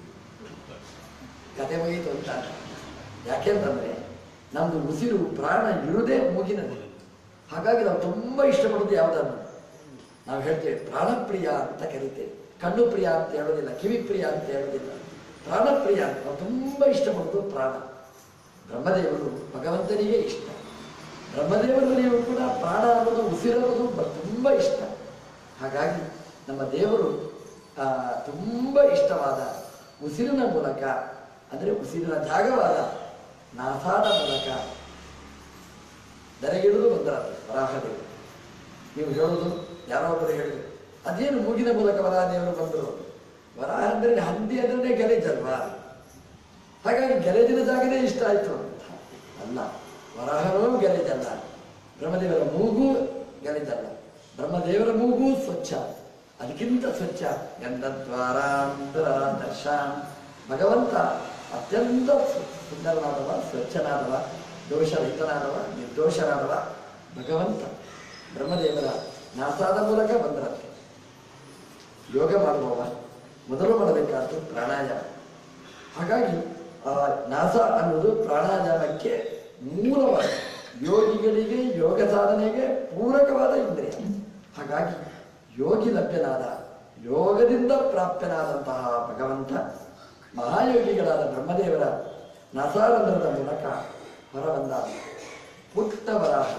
ಕತೆ ಮುಗೀತು ಅಂತ ಯಾಕೆಂತಂದ್ರೆ ನಮ್ದು ಉಸಿರು ಪ್ರಾಣ ಇರುವುದೇ ಮೂಗಿನಲ್ಲಿ ಹಾಗಾಗಿ ನಾವು ತುಂಬ ಇಷ್ಟಪಡೋದು ಯಾವುದನ್ನು ನಾವು ಹೇಳ್ತೇವೆ ಪ್ರಾಣಪ್ರಿಯ ಅಂತ ಕರಿತೇವೆ ಕಣ್ಣು ಪ್ರಿಯ ಅಂತ ಹೇಳೋದಿಲ್ಲ ಕಿವಿ ಪ್ರಿಯ ಅಂತ ಹೇಳೋದಿಲ್ಲ ಪ್ರಾಣಪ್ರಿಯ ಅಂತ ನಾವು ತುಂಬ ಇಷ್ಟಪಡೋದು ಪ್ರಾಣ ಬ್ರಹ್ಮದೇವರು ಭಗವಂತನಿಗೆ ಇಷ್ಟ ಬ್ರಹ್ಮದೇವರಲ್ಲಿಯೂ ಕೂಡ ಪ್ರಾಣ ಅನ್ನೋದು ಉಸಿರನ್ನೋದು ಬ- ತುಂಬ ಇಷ್ಟ ಹಾಗಾಗಿ ನಮ್ಮ ದೇವರು ಆ, ತುಂಬ ಇಷ್ಟವಾದ ಉಸಿರಿನ ಮೂಲಕ ಅಂದರೆ ಉಸಿರಿನ ಜಾಗವಾದ ನಾಸಾದ ಮೂಲಕ ದರೆಗಿಳಿದು ಬಂದರಂತೆ ವರಾಹದೇವರು ನೀವು ಹೇಳೋದು ಯಾರೋ ಒಬ್ಬರು ಹೇಳಿದ್ರು ಅದೇನು ಮೂಗಿನ ಮೂಲಕ ವರಾಹದೇವರು ಬಂದರು ವರಾಹ ಅಂದ್ರೆ ಹಂದಿ ಅಂದ್ರೆ ಗಲೀಜಲ್ವಾ ಹಾಗಾಗಿ ಗಲೀಜಿನ ಜಾಗನೇ ಇಷ್ಟ ಆಯ್ತು ಅಂತ ಅಲ್ಲ ವರಾಹನೂ ಗಲೀಜಲ್ಲ ಬ್ರಹ್ಮದೇವರ ಮೂಗು ಗಲೀಜಲ್ಲ ಬ್ರಹ್ಮದೇವರ ಮೂಗು ಸ್ವಚ್ಛ ಅದಕ್ಕಿಂತ ಸ್ವಚ್ಛ ಗಂಧದ್ವಾರಾಂತರ ದರ್ಶಾನ್ ಭಗವಂತ ಅತ್ಯಂತ ಸು- ಸುಂದರನಾದವ ಸ್ವಚ್ಛನಾದವ ದೋಷರಹಿತನಾದವ ನಿರ್ದೋಷನಾದವ ಭಗವಂತ ಬ್ರಹ್ಮದೇವರ ನಾಸಾದ ಮೂಲಕ ಬಂದರಂತೆ ಯೋಗ ಮಾಡುವವ ಮೊದಲು ಮಾಡಬೇಕಾದ್ದು ಪ್ರಾಣಾಯಾಮ ಹಾಗಾಗಿ ಆ ನಾಸ ಅನ್ನೋದು ಪ್ರಾಣಾಯಾಮಕ್ಕೆ ಮೂಲವಾದ ಯೋಗಿಗಳಿಗೆ ಯೋಗ ಸಾಧನೆಗೆ ಪೂರಕವಾದ ಇಂದ್ರಿಯ ಹಾಗಾಗಿ ಯೋಗಿ ಲಭ್ಯನಾದ ಯೋಗದಿಂದ ಪ್ರಾಪ್ಯನಾದಂತಹ ಭಗವಂತ ಮಹಾಯೋಗಿಗಳಾದ ಬ್ರಹ್ಮದೇವರ ನಾಸಾರಂಧ್ರದ ಮೂಲಕ ಹೊರಬಂದ ಪುಟ್ಟ ವರಾಹ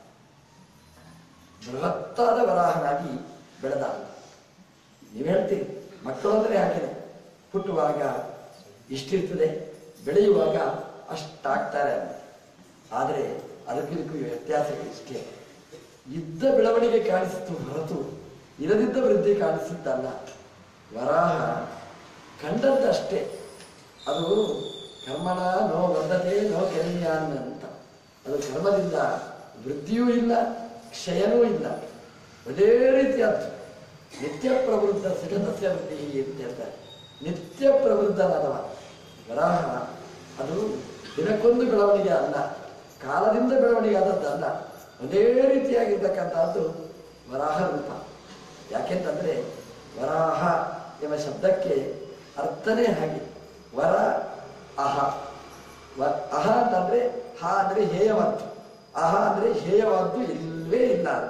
ಬೃಹತ್ತಾದ ವರಾಹನಾಗಿ ಬೆಳೆದ ನೀವು ಹೇಳ್ತೀರಿ ಮಕ್ಕಳು ಅಂದರೆ ಹಾಗೆನೆ ಹುಟ್ಟುವಾಗ ಇಷ್ಟಿರ್ತದೆ ಬೆಳೆಯುವಾಗ ಅಷ್ಟಾಗ್ತಾರೆ ಅಂತ ಆದರೆ ಅದಕ್ಕಿದಕ್ಕೂ ವ್ಯತ್ಯಾಸ ಇಷ್ಟೇ ಇದ್ದ ಬೆಳವಣಿಗೆ ಕಾಣಿಸಿತು ಹೊರತು ಇರದಿದ್ದ ವೃದ್ಧಿ ಕಾಣಿಸಿದ್ದಲ್ಲ ವರಾಹ ಕಂಡದ್ದಷ್ಟೇ ಅದು ಕರ್ಮಣ ನೋ ವರ್ಧತೆ ನೋ ಕೆರಣ್ಯಾನ್ ಅಂತ ಅದು ಕರ್ಮದಿಂದ ವೃದ್ಧಿಯೂ ಇಲ್ಲ ಕ್ಷಯನೂ ಇಲ್ಲ ಅದೇ ರೀತಿಯಾದ್ದು ನಿತ್ಯ ಪ್ರವೃದ್ಧ ಸಿಗತಸ್ಯ ವೃದ್ಧಿ ಅಂತ ಹೇಳ್ತಾರೆ ನಿತ್ಯ ಪ್ರವೃದ್ಧನಾದವ ವರಾಹ ಅದು ದಿನಕ್ಕೊಂದು ಬೆಳವಣಿಗೆ ಅಲ್ಲ ಕಾಲದಿಂದ ಬೆಳವಣಿಗೆ ಆದದ್ದಲ್ಲ ಒಂದೇ ರೀತಿಯಾಗಿರ್ತಕ್ಕಂಥದ್ದು ವರಾಹ ರೂಪ ಯಾಕೆಂತಂದ್ರೆ ವರಾಹ ಎಂಬ ಶಬ್ದಕ್ಕೆ ಅರ್ಥನೇ ಹಾಗೆ ವರ ಅಹ ವ ಅಹ ಅಂತಂದ್ರೆ ಹ ಅಂದ್ರೆ ಹೇಯವಾದ್ದು ಅಹ ಅಂದ್ರೆ ಹೇಯವಾದ್ದು ಇಲ್ಲವೇ ಇಲ್ಲ ಅಂತ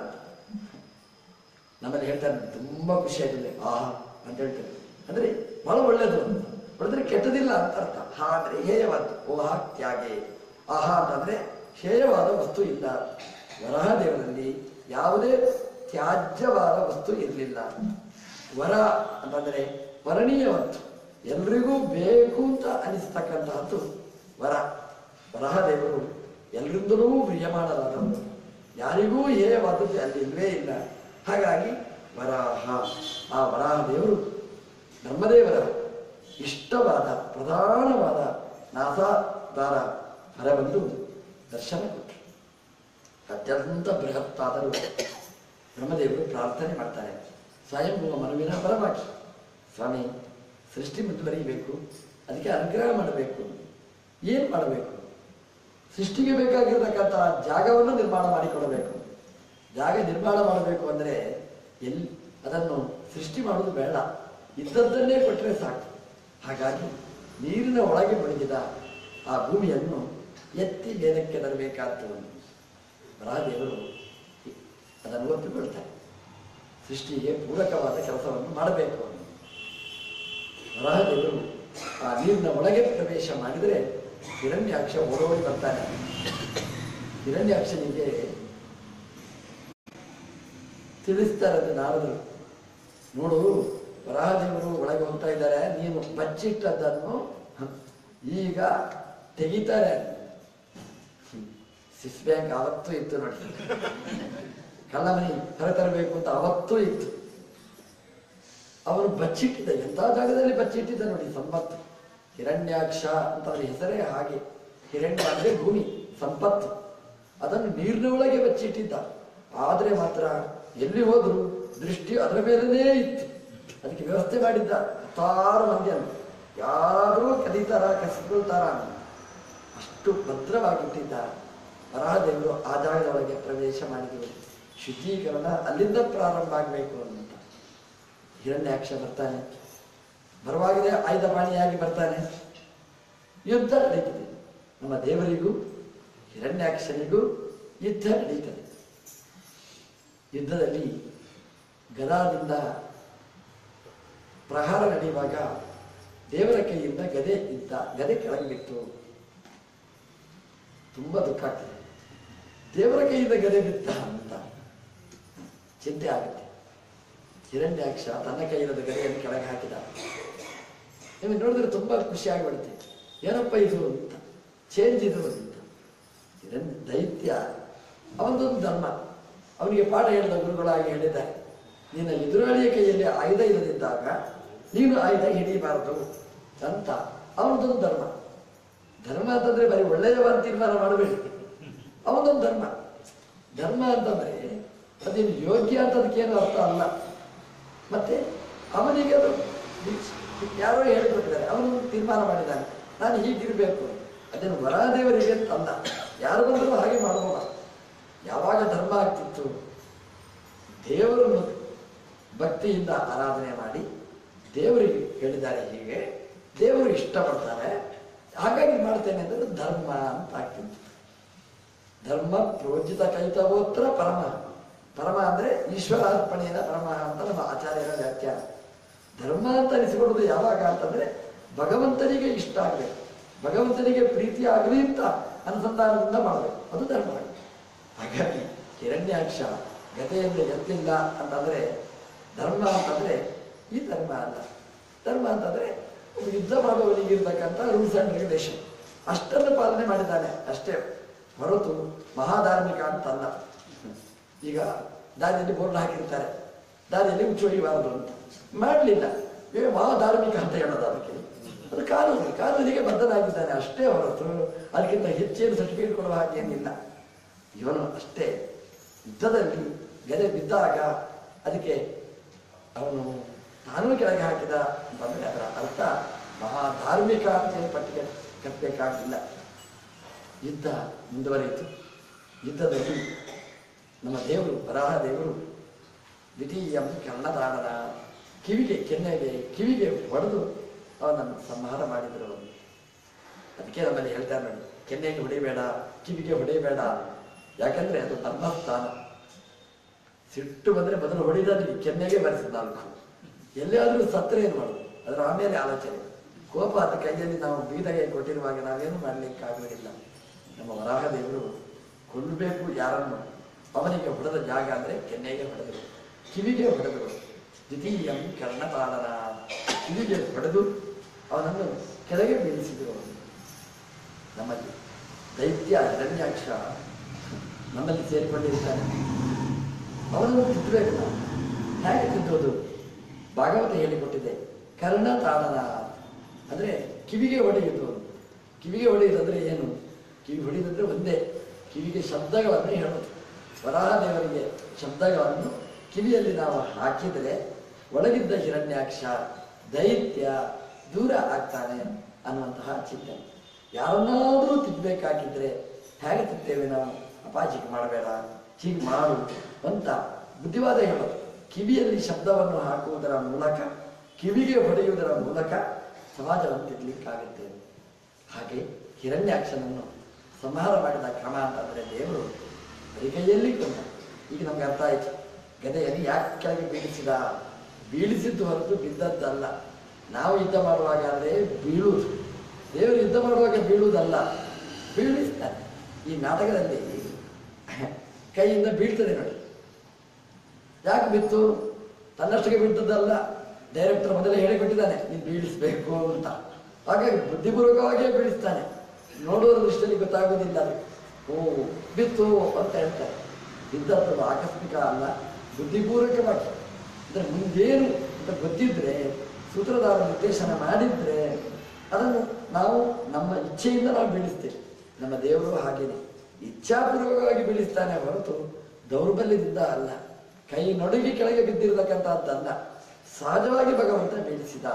ನಮ್ಮಲ್ಲಿ ಹೇಳ್ತಾರೆ ತುಂಬಾ ಖುಷಿ ಆಗಿದೆ ಆಹಾ ಅಂತ ಹೇಳ್ತಾರೆ ಅಂದ್ರೆ ಬಹಳ ಒಳ್ಳೇದು ಅಂತ ಹೊಡೆದ್ರೆ ಕೆಟ್ಟದಿಲ್ಲ ಅಂತ ಅರ್ಥ ಹಾ ಅಂದ್ರೆ ಹೇಯವಾದ್ದು ಓಹ ತ್ಯಾಗೆ ಆಹಾ ಅಂತಂದ್ರೆ ಹೇಯವಾದ ವಸ್ತು ಇಲ್ಲ ವರಹ ದೇವರಲ್ಲಿ ಯಾವುದೇ ತ್ಯಾಜ್ಯವಾದ ವಸ್ತು ಇರಲಿಲ್ಲ ವರ ಅಂತಂದ್ರೆ ವರಣೀಯವಂತು ಎಲ್ರಿಗೂ ಬೇಕು ಅಂತ ಅನಿಸ್ತಕ್ಕಂತಹದ್ದು ವರ ವರಹ ದೇವರು ಎಲ್ರಿಂದಲೂ ಪ್ರಿಯಮಾಣರಾದವರು ಯಾರಿಗೂ ಹೇಯವಾದದ್ದು ಅಲ್ಲಿ ಇಲ್ವೇ ಇಲ್ಲ ಹಾಗಾಗಿ ವರಾಹ ಆ ವರಾಹ ದೇವರು ಬ್ರಹ್ಮದೇವರ ಇಷ್ಟವಾದ ಪ್ರಧಾನವಾದ ನಾಸಾದಾರ ಹೊರಬಂದು ದರ್ಶನ ಕೊಟ್ಟರು ಅತ್ಯಂತ ಬೃಹತ್ತಾದರೂ ಬ್ರಹ್ಮದೇವರು ಪ್ರಾರ್ಥನೆ ಮಾಡ್ತಾರೆ ಸ್ವಯಂಭೂವ ಮನುವಿನ ಪರವಾಗಿ ಸ್ವಾಮಿ ಸೃಷ್ಟಿ ಮುಂದುವರಿಯಬೇಕು ಅದಕ್ಕೆ ಅನುಗ್ರಹ ಮಾಡಬೇಕು ಏನು ಮಾಡಬೇಕು ಸೃಷ್ಟಿಗೆ ಬೇಕಾಗಿರ್ತಕ್ಕಂಥ ಜಾಗವನ್ನು ನಿರ್ಮಾಣ ಮಾಡಿಕೊಡಬೇಕು ಜಾಗ ನಿರ್ಮಾಣ ಮಾಡಬೇಕು ಅಂದರೆ ಎಲ್ಲಿ ಅದನ್ನು ಸೃಷ್ಟಿ ಮಾಡೋದು ಬೇಡ ಇದ್ದದ್ದನ್ನೇ ಕೊಟ್ಟರೆ ಸಾಕು ಹಾಗಾಗಿ ನೀರಿನ ಒಳಗೆ ಮುಳುಗಿದ ಆ ಭೂಮಿಯನ್ನು ಎತ್ತಿ ಮೇಲಕ್ಕೆ ತರಬೇಕಾದ್ದು ವರಾದೇವರು ಅದನ್ನು ಒಪ್ಪಿಕೊಳ್ತಾರೆ ಸೃಷ್ಟಿಗೆ ಪೂರಕವಾದ ಕೆಲಸವನ್ನು ಮಾಡಬೇಕು ಅಂತ ವರಾಹದೇವರು ಆ ನೀರಿನ ಒಳಗೆ ಪ್ರವೇಶ ಮಾಡಿದರೆ ಹಿರಣ್ಯಾಕ್ಷ ಓಡೋಡಿ ಬರ್ತಾನೆ ಹಿರಣ್ಯಾಕ್ಷನಿಗೆ ತಿಳಿಸ್ತಾರೆ ನಾರದರು ನೋಡು ವರಾಹದೇವರು ಒಳಗೆ ಹೋಗ್ತಾ ಇದ್ದಾರೆ ನೀನು ಬಚ್ಚಿಟ್ಟದ್ದನ್ನು ಈಗ ತೆಗಿತಾರೆ ಸ್ವಿಸ್ ಬ್ಯಾಂಕ್ ಅವತ್ತೂ ಇತ್ತು ನೋಡಿ ಕಳ್ಳಮನಿ ಹೊರತರಬೇಕು ಅಂತ ಅವತ್ತೂ ಇತ್ತು ಅವನು ಬಚ್ಚಿಟ್ಟಿದ್ದ ಎಂಥ ಜಾಗದಲ್ಲಿ ಬಚ್ಚಿಟ್ಟಿದ್ದ ನೋಡಿ ಸಂಪತ್ತು ಹಿರಣ್ಯಾಕ್ಷ ಅಂತ ಅವನ ಹೆಸರೇ ಹಾಗೆ ಹಿರಣ್ಯ ಅಂದ್ರೆ ಭೂಮಿ ಸಂಪತ್ತು ಅದನ್ನು ನೀರಿನ ಒಳಗೆ ಬಚ್ಚಿಟ್ಟಿದ್ದ ಆದರೆ ಮಾತ್ರ ಎಲ್ಲಿ ಹೋದ್ರು ದೃಷ್ಟಿ ಅದರ ಮೇಲೇ ಇತ್ತು ಅದಕ್ಕೆ ವ್ಯವಸ್ಥೆ ಮಾಡಿದ್ದ ಹತ್ತಾರು ಮಂದಿಯನ್ನು ಯಾರಾದರೂ ಕದೀತಾರ ಕಸಿಕೊಳ್ತಾರ ಅಂತ. ಅಷ್ಟು ಭದ್ರವಾಗಿಟ್ಟಿದ್ದ ವರಾಹದೇವರು ಆ ಜಾಗದೊಳಗೆ ಪ್ರವೇಶ ಮಾಡಿದರು ಶುದ್ಧೀಕರಣ ಅಲ್ಲಿಂದ ಪ್ರಾರಂಭ ಆಗಬೇಕು ಅಂತ ಹಿರಣ್ಯಾಕ್ಷ ಬರ್ತಾನೆ ಬರುವಾಗಲೇ ಆಯುಧಪಾಣಿಯಾಗಿ ಬರ್ತಾನೆ ಯುದ್ಧ ನಡೀತದೆ ನಮ್ಮ ದೇವರಿಗೂ ಹಿರಣ್ಯಾಕ್ಷನಿಗೂ ಯುದ್ಧ ನಡೀತದೆ ಯುದ್ಧದಲ್ಲಿ ಗದಾದಿಂದ ಪ್ರಹಾರ ನಡೆಯುವಾಗ ದೇವರ ಕೈಯಿಂದ ಗದೆ ಇದ್ದ ಗದೆ ಕೆಳಗೆ ಬಿತ್ತು ತುಂಬ ದುಃಖ ಆಗ್ತದೆ ದೇವರ ಕೈಯಿಂದ ಗದೆ ಬಿತ್ತ ಅಂತ ಚಿಂತೆ ಆಗುತ್ತೆ ಹಿರಣ್ಯಾಕ್ಷ ತನ್ನ ಕೈಯಿಲ್ಲದ ಗದೆಯನ್ನು ಕೆಳಗೆ ಹಾಕಿದ ನಿಮಗೆ ನೋಡಿದ್ರೆ ತುಂಬಾ ಖುಷಿ ಆಗಿಬಿಡುತ್ತೆ ಏನಪ್ಪ ಇದು ಅಂತ ಚೇಂಜ್ ಇದು ಅಂತ ಹಿರಣ್ಯ ದೈತ್ಯ ಅವನದೊಂದು ಧರ್ಮ ಅವನಿಗೆ ಪಾಠ ಹೇಳಿದ ಗುರುಗಳಾಗಿ ಹೇಳಿದ್ದಾರೆ ನಿನ್ನ ಎದುರಾಳಿಯ ಕೈಯಲ್ಲಿ ಆಯುಧ ಇಲ್ಲದಿದ್ದಾಗ ನೀನು ಆಯುಧ ಹಿಡಿಯಬಾರದು ಅಂತ ಅವನದೊಂದು ಧರ್ಮ ಧರ್ಮ ಅಂತಂದ್ರೆ ಬರೀ ಒಳ್ಳೆಯವಾದ ತೀರ್ಮಾನ ಮಾಡಬೇಡಿ ಅವನದೊಂದು ಧರ್ಮ ಧರ್ಮ ಅಂತಂದ್ರೆ ಅದೇನು ಯೋಗ್ಯ ಅಂತ ಅದಕ್ಕೇನು ಅರ್ಥ ಅಲ್ಲ ಮತ್ತೆ ಅವನಿಗೆ ಅದು ಯಾರೋ ಹೇಳಿಕೊಟ್ಟಿದ್ದಾರೆ ಅವನು ತೀರ್ಮಾನ ಮಾಡಿದ್ದಾನೆ ನಾನು ಹೀಗಿರಬೇಕು ಅದೇನು ವರಾದೇವರಿಗೆ ಅಂತ ಅಲ್ಲ ಯಾರು ಬಂದರೂ ಹಾಗೆ ಮಾಡುವ ಯಾವಾಗ ಧರ್ಮ ಆಗ್ತಿತ್ತು ದೇವರನ್ನು ಭಕ್ತಿಯಿಂದ ಆರಾಧನೆ ಮಾಡಿ ದೇವರಿಗೆ ಹೇಳಿದ್ದಾರೆ ಹೀಗೆ ದೇವರು ಇಷ್ಟಪಡ್ತಾರೆ ಹಾಗಾಗಿ ಮಾಡ್ತೇನೆ ಅಂದ್ರೆ ಧರ್ಮ ಅಂತ ಆಗ್ತಿತ್ತು ಧರ್ಮ ಪ್ರೋಜಿತ ಕೈತವೋತ್ರ ಪರಮ ಪರಮ ಅಂದ್ರೆ ಈಶ್ವರಾರ್ಪಣೆಯ ಪರಮ ಅಂತ ನಮ್ಮ ಆಚಾರ್ಯರ ವ್ಯಾಖ್ಯಾನ ಧರ್ಮ ಅಂತ ಅನಿಸಿಕೊಳ್ಳೋದು ಯಾವಾಗ ಅಂತಂದ್ರೆ ಭಗವಂತನಿಗೆ ಇಷ್ಟ ಆಗಬೇಕು ಭಗವಂತನಿಗೆ ಪ್ರೀತಿ ಆಗಲಿ ಅಂತ ಅನುಸಂಧಾನದಿಂದ ಮಾಡಬೇಕು ಅದು ಧರ್ಮ ಹಾಗಾಗಿ ಹಿರಣ್ಯಾಕ್ಷ ಗತೆಯಿಂದ ಎತ್ತಿಲ್ಲ ಅಂತಂದ್ರೆ ಧರ್ಮ ಅಂತಂದ್ರೆ ಈ ಧರ್ಮ ಅಲ್ಲ ಧರ್ಮ ಅಂತಂದ್ರೆ ಒಬ್ಬ ಯುದ್ಧ ಮಾಡುವವನಿಗೆ ಇರ್ತಕ್ಕಂಥ ರೂಲ್ಸ್ ಅಂಡ್ ರೆಗ್ಯುಲೇಷನ್ ಅಷ್ಟನ್ನು ಪಾಲನೆ ಮಾಡಿದ್ದಾನೆ ಅಷ್ಟೇ ಹೊರತು ಮಹಾಧಾರ್ಮಿಕ ಅಂತಲ್ಲ ಈಗ ದಾರಿಯಲ್ಲಿ ಬೋರ್ಡ್ ಹಾಕಿರ್ತಾರೆ ದಾರಿಯಲ್ಲಿ ಮುಚ್ಚೊಯ್ಯಬಾರದು ಅಂತ ಮಾಡಲಿಲ್ಲ ಈಗ ಮಹಾಧಾರ್ಮಿಕ ಅಂತ ಹೇಳೋದು ಅದಕ್ಕೆ ಅದು ಕಾನೂನು ಕಾನೂನಿಗೆ ಬದ್ಧನಾಗಿದ್ದಾನೆ ಅಷ್ಟೇ ಹೊರತು ಅದಕ್ಕಿಂತ ಹೆಚ್ಚೇನು ಸರ್ಟಿಫಿಕೇಟ್ ಕೊಡುವ ಹಾಗೇನಿಲ್ಲ ಇವನು ಅಷ್ಟೇ ಯುದ್ಧದಲ್ಲಿ ಗೆದೆ ಬಿದ್ದಾಗ ಅದಕ್ಕೆ ಅವನು ತಾನೂ ಕೆಳಗೆ ಹಾಕಿದ ಅಂತಂದ್ರೆ ಅದರ ಅರ್ಥ ಮಹಾಧಾರ್ಮಿಕ ಅಂತ ಏನು ಪಟ್ಟಿಗೆ ಕಟ್ಟಬೇಕಾಗಿಲ್ಲ ಯುದ್ಧ ಮುಂದುವರಿಯಿತು ಯುದ್ಧದಲ್ಲಿ ನಮ್ಮ ದೇವರು ವರಾಹ ದೇವರು ದ್ವಿತೀಯಂ ಕರ್ಣದಾಡನ ಕಿವಿಗೆ ಕೆನ್ನೆಗೆ ಕಿವಿಗೆ ಹೊಡೆದು ಅವನನ್ನು ಸಂಹಾರ ಮಾಡಿದರು ಅವರು ಅದಕ್ಕೆ ನಮ್ಮಲ್ಲಿ ಹೇಳ್ತಾರೆ ನೋಡಿ ಕೆನ್ನೆಗೆ ಹೊಡಿಬೇಡ ಕಿವಿಗೆ ಹೊಡಿಬೇಡ ಯಾಕಂದ್ರೆ ಅದು ಧರ್ಮಸ್ಥಾನ ಸಿಟ್ಟು ಬಂದ್ರೆ ಮೊದಲು ಹೊಡಿದಲ್ಲಿ ಕೆನ್ನೆಗೆ ಬರೆಸಿದ ನಾಲ್ಕು ಎಲ್ಲಿಯಾದ್ರೂ ಸತ್ತರೆ ಏನು ಮಾಡೋದು ಅದರ ಆಮೇಲೆ ಆಲೋಚನೆ ಕೋಪ ಅದ ಕೈಯಲ್ಲಿ ನಾವು ಬೀದಗೆ ಕೊಟ್ಟಿರುವಾಗ ನಾವೇನು ಮಾಡ್ಲಿಕ್ಕಾಗುವುದಿಲ್ಲ ನಮ್ಮ ವರಾಹ ದೇವರು ಕೊಲ್ಲಬೇಕು ಯಾರನ್ನು ಅವನಿಗೆ ಹೊಡೆದ ಜಾಗ ಅಂದ್ರೆ ಕೆನ್ನೆಗೆ ಹೊಡೆದರು ಕಿವಿಗೆ ಹೊಡೆದರು ದ್ವಿತೀಯಂ ಕರ್ಣಪಾಲನ ಕಿವಿಗೆ ಹೊಡೆದು ಅವನನ್ನು ಕೆಳಗೆ ಬೀಳಿಸಿದರು ಅವನು ನಮ್ಮಲ್ಲಿ ದೈತ್ಯ ಹಿರಣ್ಯಾಕ್ಷ ನಮ್ಮಲ್ಲಿ ಸೇರಿಕೊಂಡಿರ್ತಾನೆ ಅವನನ್ನು ತಿದ್ದಬೇಕು ನಾವು ಹೇಗೆ ತಿದ್ದೋದು ಭಾಗವತ ಹೇಳಿಕೊಟ್ಟಿದೆ ಕರ್ಣ ತಾಡನ ಅಂದ್ರೆ ಕಿವಿಗೆ ಹೊಡೆಯುವುದು ಕಿವಿಗೆ ಹೊಡೆಯುವುದಂದ್ರೆ ಏನು ಕಿವಿ ಹೊಡೆಯುದಂದ್ರೆ ಒಂದೇ ಕಿವಿಗೆ ಶಬ್ದಗಳನ್ನು ಹೇಳೋದು ವರಾಹದೇವರಿಗೆ ಶಬ್ದಗಳನ್ನು ಕಿವಿಯಲ್ಲಿ ನಾವು ಹಾಕಿದರೆ ಒಳಗಿದ್ದ ಹಿರಣ್ಯಾಕ್ಷ ದೈತ್ಯ ದೂರ ಆಗ್ತಾನೆ ಅನ್ನುವಂತಹ ಚಿಂತನೆ ಯಾರನ್ನಾದರೂ ತಿದ್ದಬೇಕಾಗಿದ್ರೆ ಹೇಗೆ ತಿದ್ದೇವೆ ನಾವು ಅಪಾಚಿಕೆ ಮಾಡಬೇಡ ಹೀಗೆ ಮಾಡು ಅಂತ ಬುದ್ಧಿವಾದ ಹೇಳೋದು ಕಿವಿಯಲ್ಲಿ ಶಬ್ದವನ್ನು ಹಾಕುವುದರ ಮೂಲಕ ಕಿವಿಗೆ ಹೊಡೆಯುವುದರ ಮೂಲಕ ಸಮಾಜವನ್ನು ತಿದ್ದಲಿಕ್ಕಾಗುತ್ತೆ ಹಾಗೆ ಹಿರಣ್ಯಾಕ್ಷನನ್ನು ಸಂಹಾರ ಮಾಡಿದ ಕ್ರಮ ಅಂತಂದ್ರೆ ದೇವರು ಬರಿಗೈಯಲ್ಲಿ ಕೊಂದ ಈಗ ನಮ್ಗೆ ಅರ್ಥ ಆಯ್ತು ಗದೆಯಲ್ಲಿ ಯಾಕೆ ಕೆಳಗೆ ಬೀಳಿಸಿದ ಬೀಳಿಸಿದ್ದು ಹೊರತು ಬಿದ್ದದ್ದಲ್ಲ ನಾವು ಯುದ್ಧ ಮಾಡುವಾಗ ಅಂದ್ರೆ ಬೀಳುವುದು ದೇವರು ಯುದ್ಧ ಮಾಡುವಾಗ ಬೀಳುವುದಲ್ಲ ಬೀಳಿಸ್ತಾನೆ ಈ ನಾಟಕದಲ್ಲಿ ಕೈಯಿಂದ ಬೀಳ್ತದೆ ನೋಡಿ ಯಾಕೆ ಬಿತ್ತು ತನ್ನಷ್ಟಕ್ಕೆ ಬಿದ್ದದ್ದಲ್ಲ ಡೈರೆಕ್ಟರ್ ಮೊದಲೇ ಹೇಳಿಕೊಟ್ಟಿದ್ದಾನೆ ನೀನು ಬೀಳಿಸ್ಬೇಕು ಅಂತ ಹಾಗಾಗಿ ಬುದ್ಧಿಪೂರ್ವಕವಾಗಿಯೇ ಬೀಳಿಸ್ತಾನೆ ನೋಡುವ ದೃಷ್ಟಿಯಲ್ಲಿ ಗೊತ್ತಾಗೋದಿಲ್ಲ ಅದು ಓ ಬಿತ್ತು ಅಂತ ಹೇಳ್ತಾರೆ ಬಿದ್ದದ್ದು ಆಕಸ್ಮಿಕ ಅಲ್ಲ ಬುದ್ಧಿಪೂರ್ವಕವಾಗಿ ಅಂದ್ರೆ ಮುಂದೇನು ಅಂತ ಗೊತ್ತಿದ್ರೆ ಸೂತ್ರಧಾರ ನಿರ್ದೇಶನ ಮಾಡಿದ್ರೆ ಅದನ್ನು ನಾವು ನಮ್ಮ ಇಚ್ಛೆಯಿಂದ ನಾವು ಬೀಳಿಸ್ತೇವೆ ನಮ್ಮ ದೇವರು ಹಾಗೇನೆ ಇಚ್ಛಾಪೂರ್ವಕವಾಗಿ ಬೀಳಿಸ್ತಾನೆ ಹೊರತು ದೌರ್ಬಲ್ಯದಿಂದ ಅಲ್ಲ ಕೈ ನಡುಗಿ ಕೆಳಗೆ ಬಿದ್ದಿರತಕ್ಕಂಥದ್ದಲ್ಲ ಸಹಜವಾಗಿ ಭಗವಂತ ಬೀಳಿಸಿದ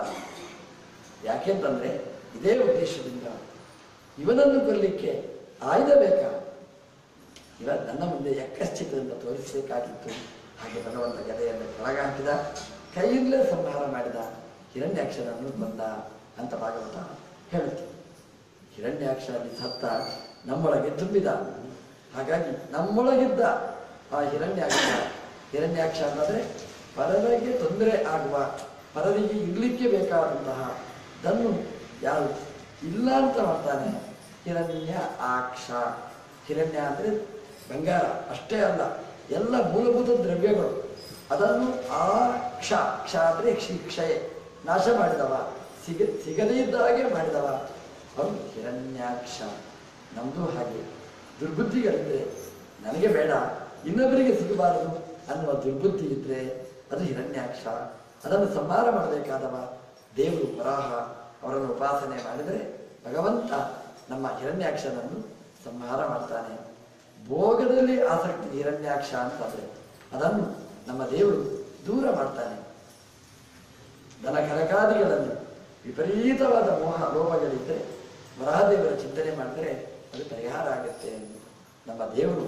ಯಾಕೆಂತಂದ್ರೆ ಇದೇ ಉದ್ದೇಶದಿಂದ ಇವನನ್ನು ಕೊಲ್ಲಿಕ್ಕೆ ಆಯುಧ ಬೇಕಾ ಇವ ನನ್ನ ಮುಂದೆ ಯಕ್ಕಶ್ಚಿತದಿಂದ ತೋರಿಸಬೇಕಾಗಿತ್ತು ಹಾಗೆ ಭಗವಂತ ಗದೆಯನ್ನು ಕೆಳಗೆ ಹಾಕಿದ ಕೈಯಿಂದಲೇ ಸಂಹಾರ ಮಾಡಿದ ಹಿರಣ್ಯಾಕ್ಷರನ್ನು ಬಂದ ಅಂತ ಭಾಗವತ ಹೇಳುತ್ತೆ ಹಿರಣ್ಯಾಕ್ಷ ಅಲ್ಲಿ ಸತ್ತ ನಮ್ಮೊಳಗೆ ತುಂಬಿದ ಹಾಗಾಗಿ ನಮ್ಮೊಳಗಿದ್ದ ಆ ಹಿರಣ್ಯಾಕ್ಷ ಹಿರಣ್ಯಾಕ್ಷ ಅಂತಂದ್ರೆ ಪರರಿಗೆ ತೊಂದರೆ ಆಗುವ ಪರರಿಗೆ ಇರ್ಲಿಕ್ಕೆ ಬೇಕಾದಂತಹ ದನ್ನು ಯಾರು ಇಲ್ಲ ಅಂತ ಮಾಡ್ತಾನೆ ಹಿರಣ್ಯ ಆಕ್ಷ ಹಿರಣ್ಯ ಅಂದರೆ ಬಂಗಾರ ಅಷ್ಟೇ ಅಲ್ಲ ಎಲ್ಲ ಮೂಲಭೂತ ದ್ರವ್ಯಗಳು ಅದನ್ನು ಆ ಕ್ಷ ಕ್ಷ ಅಂದರೆ ಕ್ಷಯ ನಾಶ ಮಾಡಿದವ ಸಿಗ ಸಿಗದೇ ಇದ್ದ ಹಾಗೆ ಮಾಡಿದವ ಅವನು ಹಿರಣ್ಯಾಕ್ಷ ನಮ್ಮದು ಹಾಗೆ ದುರ್ಬುದ್ಧಿಗಳಿದ್ರೆ ನನಗೆ ಬೇಡ ಇನ್ನೊಬ್ಬರಿಗೆ ಸಿಗಬಾರದು ಅನ್ನುವ ದುರ್ಬುದ್ಧಿ ಇದ್ರೆ ಅದು ಹಿರಣ್ಯಾಕ್ಷ ಅದನ್ನು ಸಂಹಾರ ಮಾಡಬೇಕಾದವ ದೇವರು ವರಾಹ ಅವರನ್ನು ಉಪಾಸನೆ ಮಾಡಿದರೆ ಭಗವಂತ ನಮ್ಮ ಹಿರಣ್ಯಾಕ್ಷನನ್ನು ಸಂಹಾರ ಮಾಡ್ತಾನೆ ಭೋಗದಲ್ಲಿ ಆಸಕ್ತಿ ಹಿರಣ್ಯಾಕ್ಷ ಅಂತಂದ್ರೆ ಅದನ್ನು ನಮ್ಮ ದೇವರು ದೂರ ಮಾಡ್ತಾನೆ ದನ ಕರಕಾದಿಗಳಲ್ಲಿ ವಿಪರೀತವಾದ ಮೋಹ ಲೋಭಗಳಿದ್ದರೆ ವರಹದೇವರ ಚಿಂತನೆ ಮಾಡಿದರೆ ಅದು ಪರಿಹಾರ ಆಗುತ್ತೆ ನಮ್ಮ ದೇವರು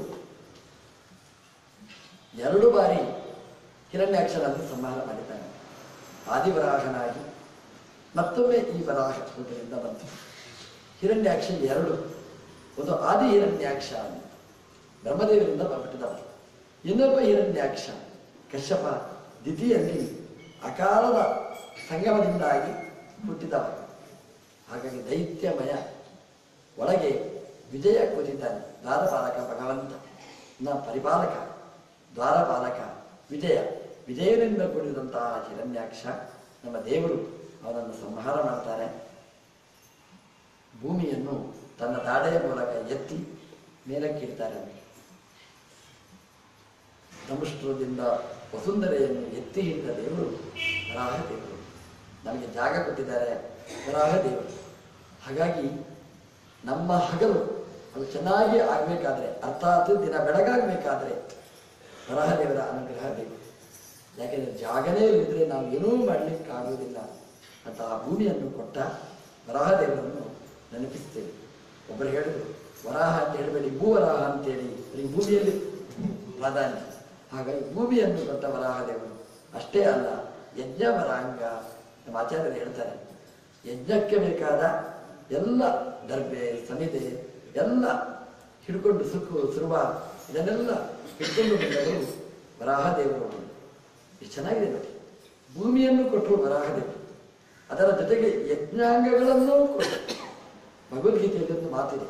ಎರಡು ಬಾರಿ ಹಿರಣ್ಯಾಕ್ಷರನ್ನು ಸಂಹಾರ ಮಾಡಿದ್ದಾನೆ ಆದಿವರಾಹನಾಗಿ ಮತ್ತೊಮ್ಮೆ ಈ ವರಾಹ ರೂಪದಿಂದ ಬಂತು ಹಿರಣ್ಯಾಕ್ಷ ಎರಡು ಒಂದು ಆದಿ ಹಿರಣ್ಯಾಕ್ಷ ಅಂತ ಬ್ರಹ್ಮದೇವರಿಂದ ಹುಟ್ಟಿದವ ಇನ್ನೊಬ್ಬ ಹಿರಣ್ಯಾಕ್ಷ ಕಶ್ಯಪ ದಿತಿಯಲ್ಲಿ ಅಕಾಲದ ಸಂಗಮದಿಂದಾಗಿ ಹುಟ್ಟಿದವ ಹಾಗಾಗಿ ದೈತ್ಯಮಯ ಒಳಗೆ ವಿಜಯ ಕೂತಿದ್ದಾನೆ ದ್ವಾರಪಾಲಕ ಭಗವಂತ ನ ಪರಿಪಾಲಕ ದ್ವಾರಪಾಲಕ ವಿಜಯ ವಿಜಯನಿಂದ ಕೂಡಿದಂತಹ ಹಿರಣ್ಯಾಕ್ಷ ನಮ್ಮ ದೇವರು ಅವನನ್ನು ಸಂಹಾರ ಮಾಡ್ತಾರೆ ಭೂಮಿಯನ್ನು ತನ್ನ ದಾಡೆಯ ಮೂಲಕ ಎತ್ತಿ ಮೇಲಕ್ಕಿಡ್ತಾರೆ ಧಮುಷ್ಟ್ರದಿಂದ ವಸುಂಧರೆಯನ್ನು ಎತ್ತಿ ಹಿಡಿದ ದೇವರು ವರಾಹ ದೇವರು ನಮಗೆ ಜಾಗ ಕೊಟ್ಟಿದ್ದಾರೆ ವರಾಹ ದೇವರು ಹಾಗಾಗಿ ನಮ್ಮ ಹಗಲು ಅದು ಚೆನ್ನಾಗಿ ಆಗಬೇಕಾದ್ರೆ ಅರ್ಥಾತ್ ದಿನ ಬೆಳಗಾಗಬೇಕಾದ್ರೆ ವರಾಹ ದೇವರ ಅನುಗ್ರಹ ಬೇಕು ಯಾಕೆಂದರೆ ಜಾಗನೇ ಇಲ್ಲದ್ರೆ ನಾವು ಏನೂ ಮಾಡಲಿಕ್ಕಾಗುವುದಿಲ್ಲ ಅಂತ ಆ ಭೂಮಿಯನ್ನು ಕೊಟ್ಟ ವರಾಹ ದೇವರನ್ನು ನೆನಪಿಸ್ತೇವೆ ಒಬ್ಬರು ಹೇಳಿದ್ರು ವರಾಹ ಅಂತ ಹೇಳಬೇಡಿ ಭೂವರಾಹ ಅಂತೇಳಿ ಈ ಭೂಮಿಯಲ್ಲಿ ಪ್ರಾಧಾನ್ಯ ಹಾಗಾಗಿ ಭೂಮಿಯನ್ನು ಕೊಟ್ಟ ವರಾಹ ದೇವರು ಅಷ್ಟೇ ಅಲ್ಲ ಯಜ್ಞ ವರಾಂಗ ನಮ್ಮ ಆಚಾರ್ಯರು ಹೇಳ್ತಾರೆ ಯಜ್ಞಕ್ಕೆ ಬೇಕಾದ ಎಲ್ಲ ದರ್ಬೆ ಸಮಿದೆ ಎಲ್ಲ ಹಿಡ್ಕೊಂಡು ಸುಕ್ಕು ಸುರುವ ಇದನ್ನೆಲ್ಲ ಹಿಡ್ಕೊಂಡು ಬಂದವರು ವರಾಹ ದೇವರು ಎಷ್ಟು ಚೆನ್ನಾಗಿದೆ ನೋಡಿ ಭೂಮಿಯನ್ನು ಕೊಟ್ಟರು ವರಾಹ ದೇವರು ಅದರ ಜೊತೆಗೆ ಯಜ್ಞಾಂಗಗಳನ್ನೂ ಕೊಟ್ಟರು ಭಗವದ್ಗೀತೆಯಲ್ಲಿ ಒಂದು ಮಾತಿದೆ